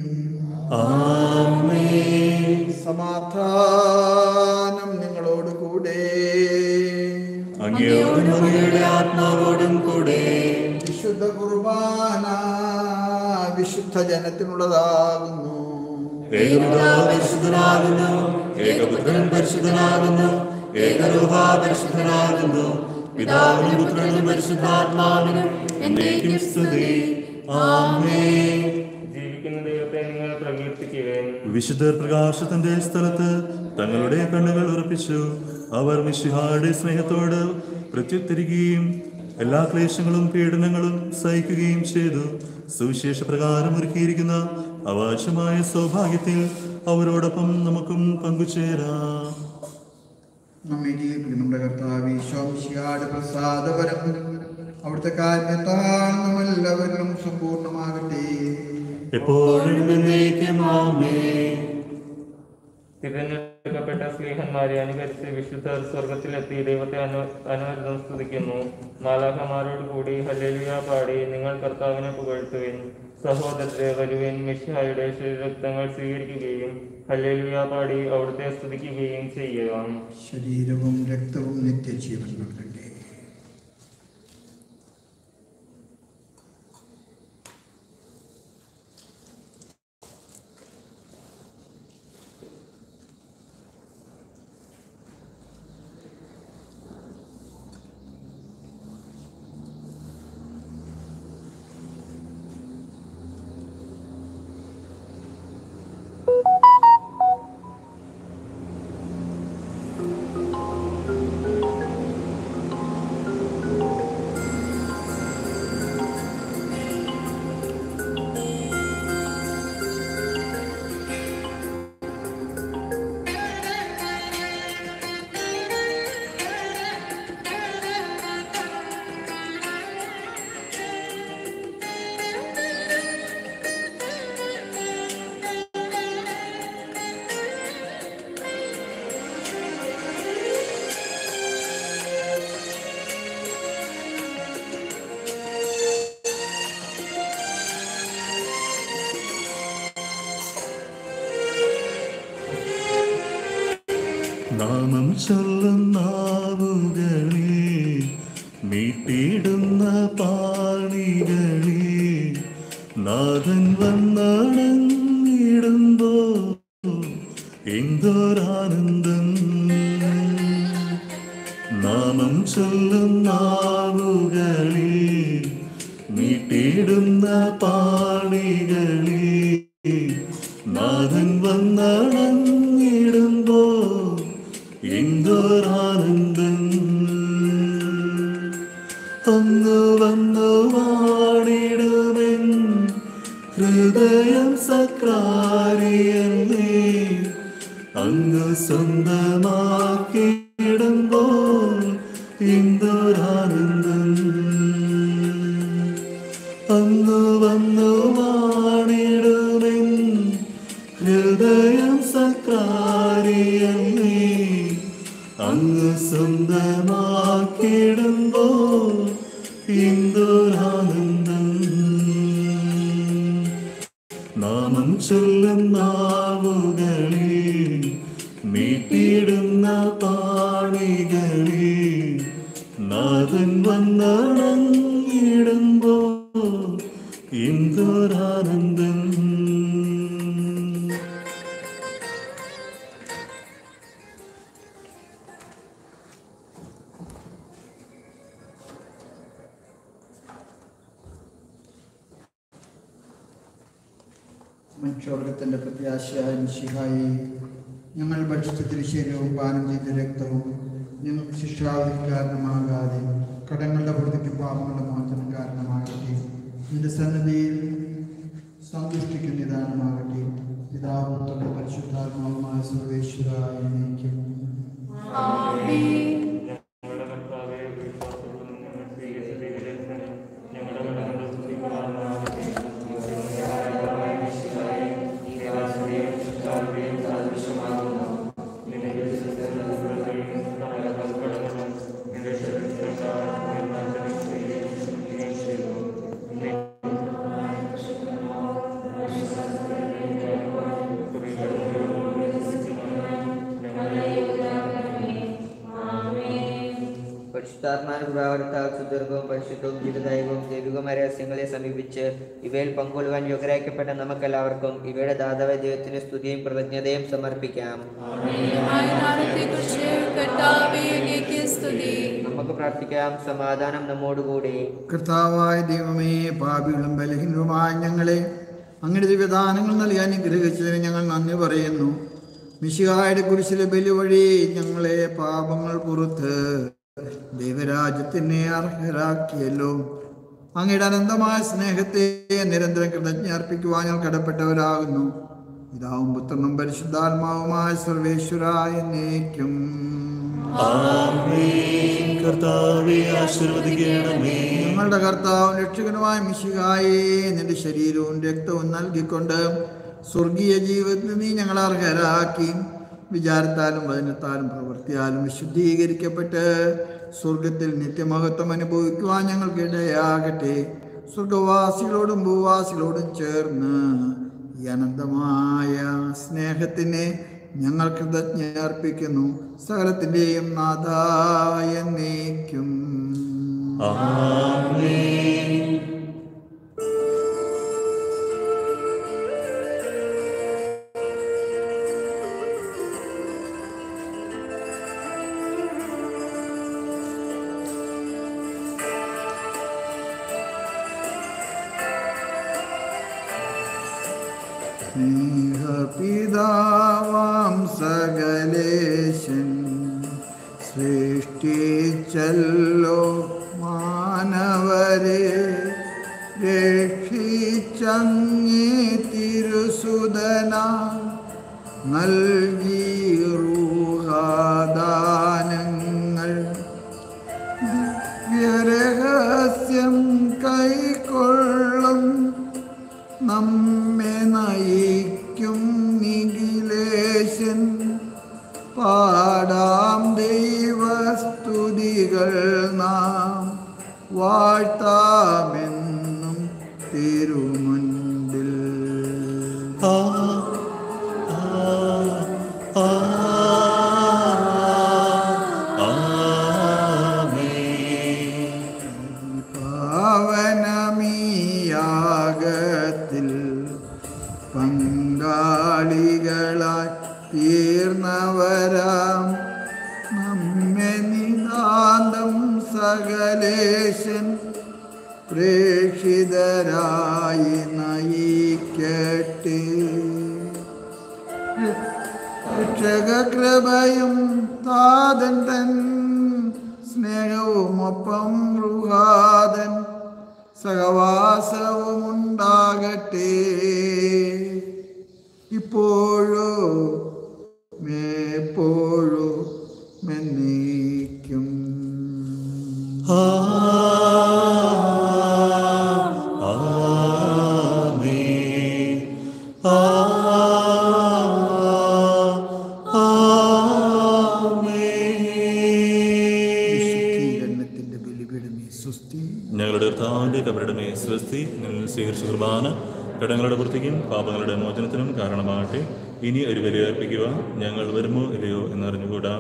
സമാധാനം നിങ്ങളോട് കൂടെ അങ്ങയോടും അങ്ങയുടെ ആത്മാവോടും കൂടെ വിശുദ്ധ കുർബാന വിശുദ്ധ ജനത്തിനുള്ളതാകുന്നു ഏകപിതാവ് പരിശുദ്ധനാകുന്നു ഏകപുത്രൻ പരിശുദ്ധനാകുന്നു ഏകരൂഹ പരിശുദ്ധനാകുന്നു പിതാവിനും പുത്രനും പരിശുദ്ധാത്മാവിനും എന്നേക്കും സ്തുതി ആമേൻ ജീവിക്കുന്ന ദൈവത്തെ നിങ്ങൾ പ്രകീർത്തിക്കുവേൻ വിശുദ്ധർ പ്രകാശത്തിന്റെ സ്ഥലത്ത് തങ്ങളുടെ കണ്ണുകൾ ഉറപ്പിച്ചു അവർ മിശിഹായുടെ സ്നേഹത്തോട് പ്രത്യുത്തരികയും എല്ലാ ക്ലേശങ്ങളും പീഡനങ്ങളും സഹിക്കുകയും ചെയ്തു സുവിശേഷ പ്രകാരം ഒരുക്കിയിരിക്കുന്ന അവകാശമായ സൗഭാഗ്യത്തിൽ അവരോടൊപ്പം നമുക്കും പങ്കുചേരാം നമ്മെ ജീവിക്കുന്ന നമ്മുടെ കർത്താവ് ഈശോമിശിഹാട് പ്രസാദപരം അവിടുത്തെ കാരണത്താൽ നമ്മെല്ലാവരിലും സമ്പൂർണ്ണമാകട്ടെ എപ്പോഴും എന്നേക്കും ആമേൻ തിരഞ്ഞെടുക്കപ്പെട്ട സ്നേഹന്മാരെ അനുകരിച്ച് വിശുദ്ധർ സ്വർഗത്തിലെത്തി ദൈവത്തെ അനു അനുവദിതം സ്തുതിക്കുന്നു മാലാഹമാരോട് കൂടി ഹല്ലേലൂയ പാടി നിങ്ങൾ കർത്താവിനെ പുകഴ്ത്തുവിൻ സഹോദരരെ വരുവിൻ മിശിഹായുടെ ശരീരക്തങ്ങൾ സ്വീകരിക്കുകയും ഹല്ലേലൂയ പാടി അവിടുത്തെ സ്തുതിക്കുകയും ചെയ്യുക ശരീരവും രക്തവും നിത്യജീവൻ നൽകട്ടെ നാമം ചൊല്ലുന്നാവുകളെ മീട്ടിടുന്ന പാണികളെ നാഥൻ വന്നടങ്ങിടുമ്പോ എന്തൊരാനന്ദം നാമം ചൊല്ലുന്നാവുകളെ മീട്ടിടുന്ന പാണികളെ നാഥൻ വന്നടങ്ങിടുമ്പോ എന്തൊരാനന്ദം അങ്ങ് വന്നു വാണിടുമെൻ ഹൃദയം സക്രാരിയല്ലേ അങ്ങ് സ്വന്തമാക്കിയിടുമ്പോൾ എന്തൊരാനന്ദം അങ്ങ് വന്നു വാണിടുമെൻ ഹൃദയം സക്രാരിയല്ലേ അങ്ങ് സ്വന്തമാക്കിയിടുമ്പോൾ എന്തൊരാനന്ദം നാമം ചൊല്ലും നാവുകളെ മീട്ടിടുന്ന പാണികളെ നാഥൻ വന്നടങ്ങിടുമ്പോ എന്തൊരാനന്ദം മനുഷ്യവർഗത്തിന്റെ പ്രത്യാശയായ ശിഹായി ഞങ്ങൾ ഭക്ഷിച്ച തിരിശരീരവും പാനം ചെയ്ത രക്തവും ഞങ്ങൾക്ക് ശിക്ഷാവിധി കാരണമാകാതെ കടങ്ങളുടെ പ്രതിക്ക് പാപങ്ങളുടെ മോചനം കാരണമാകട്ടെ നിന്റെ സന്നദ്ധിയിൽ സന്തുഷ്ടിക്കുന്ന നിദാനമാകട്ടെ പിതാവും തൊട്ട് പരിശുദ്ധാത്മാവുമായ സർവേശ്വരായ നീക്കും ഞങ്ങളുടെ കർത്താവെ വിശ്വാസത്തോടും ഞങ്ങൾ സ്വീകരിച്ച ദിവ്യരക്ഷണം ഞങ്ങളുടെ കടങ്ങളുടെ സ്തുതിക്കുമാറാകട്ടെ. ദൈവാശ്രയം, ശിക്ഷാവിധിയും സാദൃശ്യമാകുന്നു. നിന്റെ വിശുദ്ധ കടങ്ങളും നിന്റെ ശരീരത്തിൽ വിശുദ്ധാത്മാന കൃപാവർത്താൽ സുദീർഘവും പരിശുദ്ധവും ജീവിതദായകവും ദൈവികമായ രഹസ്യങ്ങളെ സമീപിച്ച് ഇവയിൽ പങ്കുകൊള്ളുവാൻ യോഗ്യരാക്കപ്പെട്ട നമുക്കെല്ലാവർക്കും ഇവയുടെ ദാതാവായ ദൈവത്തിന് സ്തുതിയും കൃതജ്ഞതയും സമർപ്പിക്കാം ആയ നാളത്തെക്കുറിച്ച് കർത്താവേ അങ്ങേക്ക് സ്തുതി നമുക്ക് പ്രാർത്ഥിക്കാം സമാധാനം നമ്മോടുകൂടി കർത്താവായ ദൈവമേ പാപികളും ബലഹീനരുമായ ഞങ്ങളെ അങ്ങയുടെ ദിവ്യദാനങ്ങൾ നൽകി അനുഗ്രഹിച്ചതിന് ഞങ്ങൾ നന്ദി പറയുന്നു മിശിഹായുടെ കുരിശിലെ ബലി വഴി ഞങ്ങളെ പാപങ്ങൾ പുറത്ത് ദൈവരാജ്യത്തിനെ അർഹരാക്കിയല്ലോ അങ്ങയുടെ അനന്തമായ സ്നേഹത്തെ നിരന്തരം കൃതജ്ഞ അർപ്പിക്കുവാൻ ഞങ്ങൾ കടപ്പെട്ടവരാകുന്നു ഇതാവും പുത്രനും പരിശുദ്ധാത്മാവുമായ സർവേശ്വരായ എന്നേക്കും ആമേൻ കർത്താവെ ആശീർവദിക്കണമേ ഞങ്ങളുടെ കർത്താവും രക്ഷകനുമായ മിശിഹായെ നിന്റെ ശരീരവും രക്തവും നൽകിക്കൊണ്ട് സ്വർഗീയ ജീവിതത്തിൽ നീ ഞങ്ങളെ അർഹരാക്കി വിചാരത്താലും വചനത്താലും പ്രവൃത്തിയാലും വിശുദ്ധീകരിക്കപ്പെട്ട് സ്വർഗത്തിൽ നിത്യമഹത്വം അനുഭവിക്കുവാൻ ഞങ്ങൾക്ക് ഇടയാകട്ടെ സ്വർഗവാസികളോടും ഭൂവാസികളോടും ചേർന്ന് ഈ അനന്തമായ സ്നേഹത്തിനെ ഞങ്ങൾ കൃതജ്ഞ അർപ്പിക്കുന്നു സകലത്തിൻ്റെയും നാഥായ നീക്കും ആമേൻ സ്നേഹപിതാവാം സകലേശൻ സൃഷ്ടിച്ചല്ലോ മാനവരെ രക്ഷിച്ചങ്ങേ തിരുസുതന നൽകിയൂഹാദാനങ്ങൾ ദിവ്യരഹസ്യം കൈക്കൊള്ളും നമ്മെ നയിക്കും നിഖിലേശൻ പാടാം ദൈവസ്തുതികൾ നാം വാഴ്ത്താമെന്നും തിരുമുൻപിൽ ആ ആ ആ ആമേൻ പാവനമീയാഗത്തിൽ പങ്കാളികളായി തീർന്നവരാം നമ്മെ നിതാന്തം സകലേശൻ പ്രേക്ഷിതരായി നയിക്കട്ടെ രക്ഷകൃപയും താതൻ തൻ സ്നേഹവും ഒപ്പം റുഹാദൻ സഹവാസവും ഉണ്ടാകട്ടെ ഇപ്പോഴോ മേപ്പോഴോ മെന്നേക്കും ആ ആമേൻ ആ ആമേൻ വിശുദ്ധീകരണത്തിന്റെ ബലിപീഠമേ സുസ്ഥി ഞങ്ങളുടെ കർത്താവിന്റെ കബരുടെ സ്വസ്തി നിങ്ങൾ സ്വീകരിച്ച കുർബാന കടങ്ങളുടെ വൃത്തിക്കും പാപങ്ങളുടെ മോചനത്തിനും കാരണമാകട്ടെ ഇനി ഒരു ബലി അർപ്പിക്കുക ഞങ്ങൾ വരുമോ ഇല്ലയോ എന്നറിഞ്ഞുകൂടാ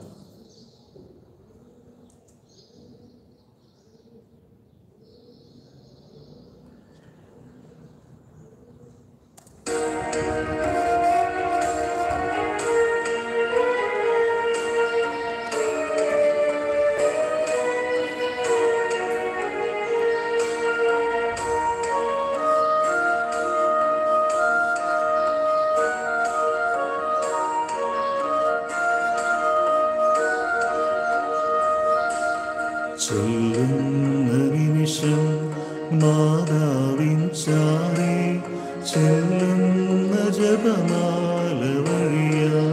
ചൊല്ലുന്ന നിമിഷം മാതാവിൻ ചാരേ ചെല്ലുന്ന ജപമാല വഴിയാ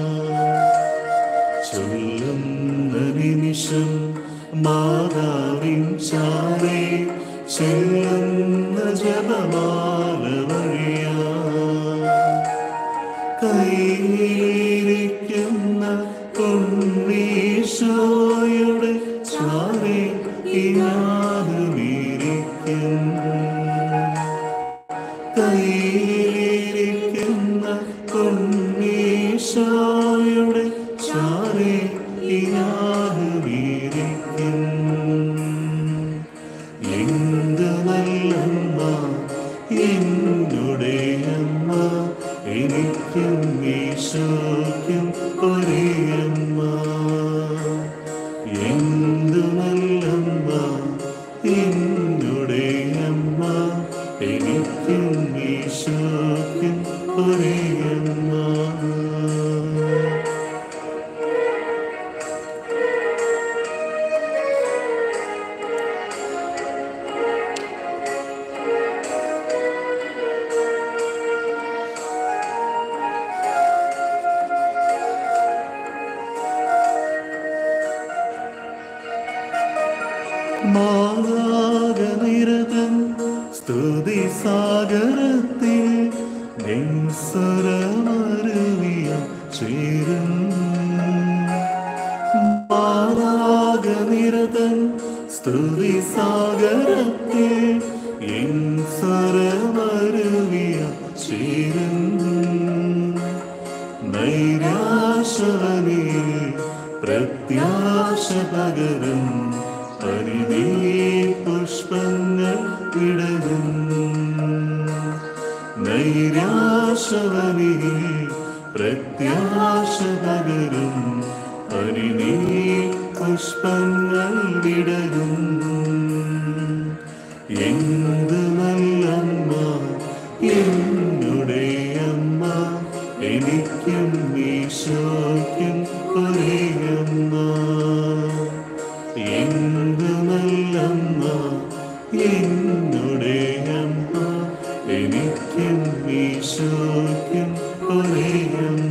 ചൊല്ലുന്ന നിമിഷം മാതാവിൻ ചാരേ ചെല്ലുന്ന ജപമാല വഴിയാ കയ്യിലിരിക്കുന്ന ഉണ്ണീശോയുടെ ചാവേ ഇനാകുമിരിക്കും കയ്യിലിരിക്കുന്ന ഉണ്ണീശോയുടെ ചാവേ ഇനാകുമിരിക്കും ഈശോയ്ക്കും ഒരേയമ്മ എന്തു നല്ലമ്മ എന്നുടെ അമ്മ എനിക്കും ഈശോയ്ക്കും ഒരേയമ്മ മാലാകനിരതൻ സ്തുതി സാഗരത്തിൽ നിൻസ്വരമരുവിയ ചേരും മാലാകനിരതൻ സ്തുതി സാഗരത്തിൽ ഇൻസ്വരമരുവിയ ചേരും നൈരാശവനേ പ്രത്യാശ പകരും പരിധി പുഷ്പങ്ങൾ വിടരും നൈരാശവനേ പ്രത്യാശ പകരും പരിധി പുഷ്പങ്ങൾ വിടരും എന്ത് നല്ലമ്മ എന്നുടെ അമ്മ എനിക്കും ഈശോയ്ക്കും ഒരേയമ്മ എന്ത് നല്ലമ്മ എന്നുടെ അമ്മ എനിക്കും ഈശോയ്ക്കും ഒരേയമ്മ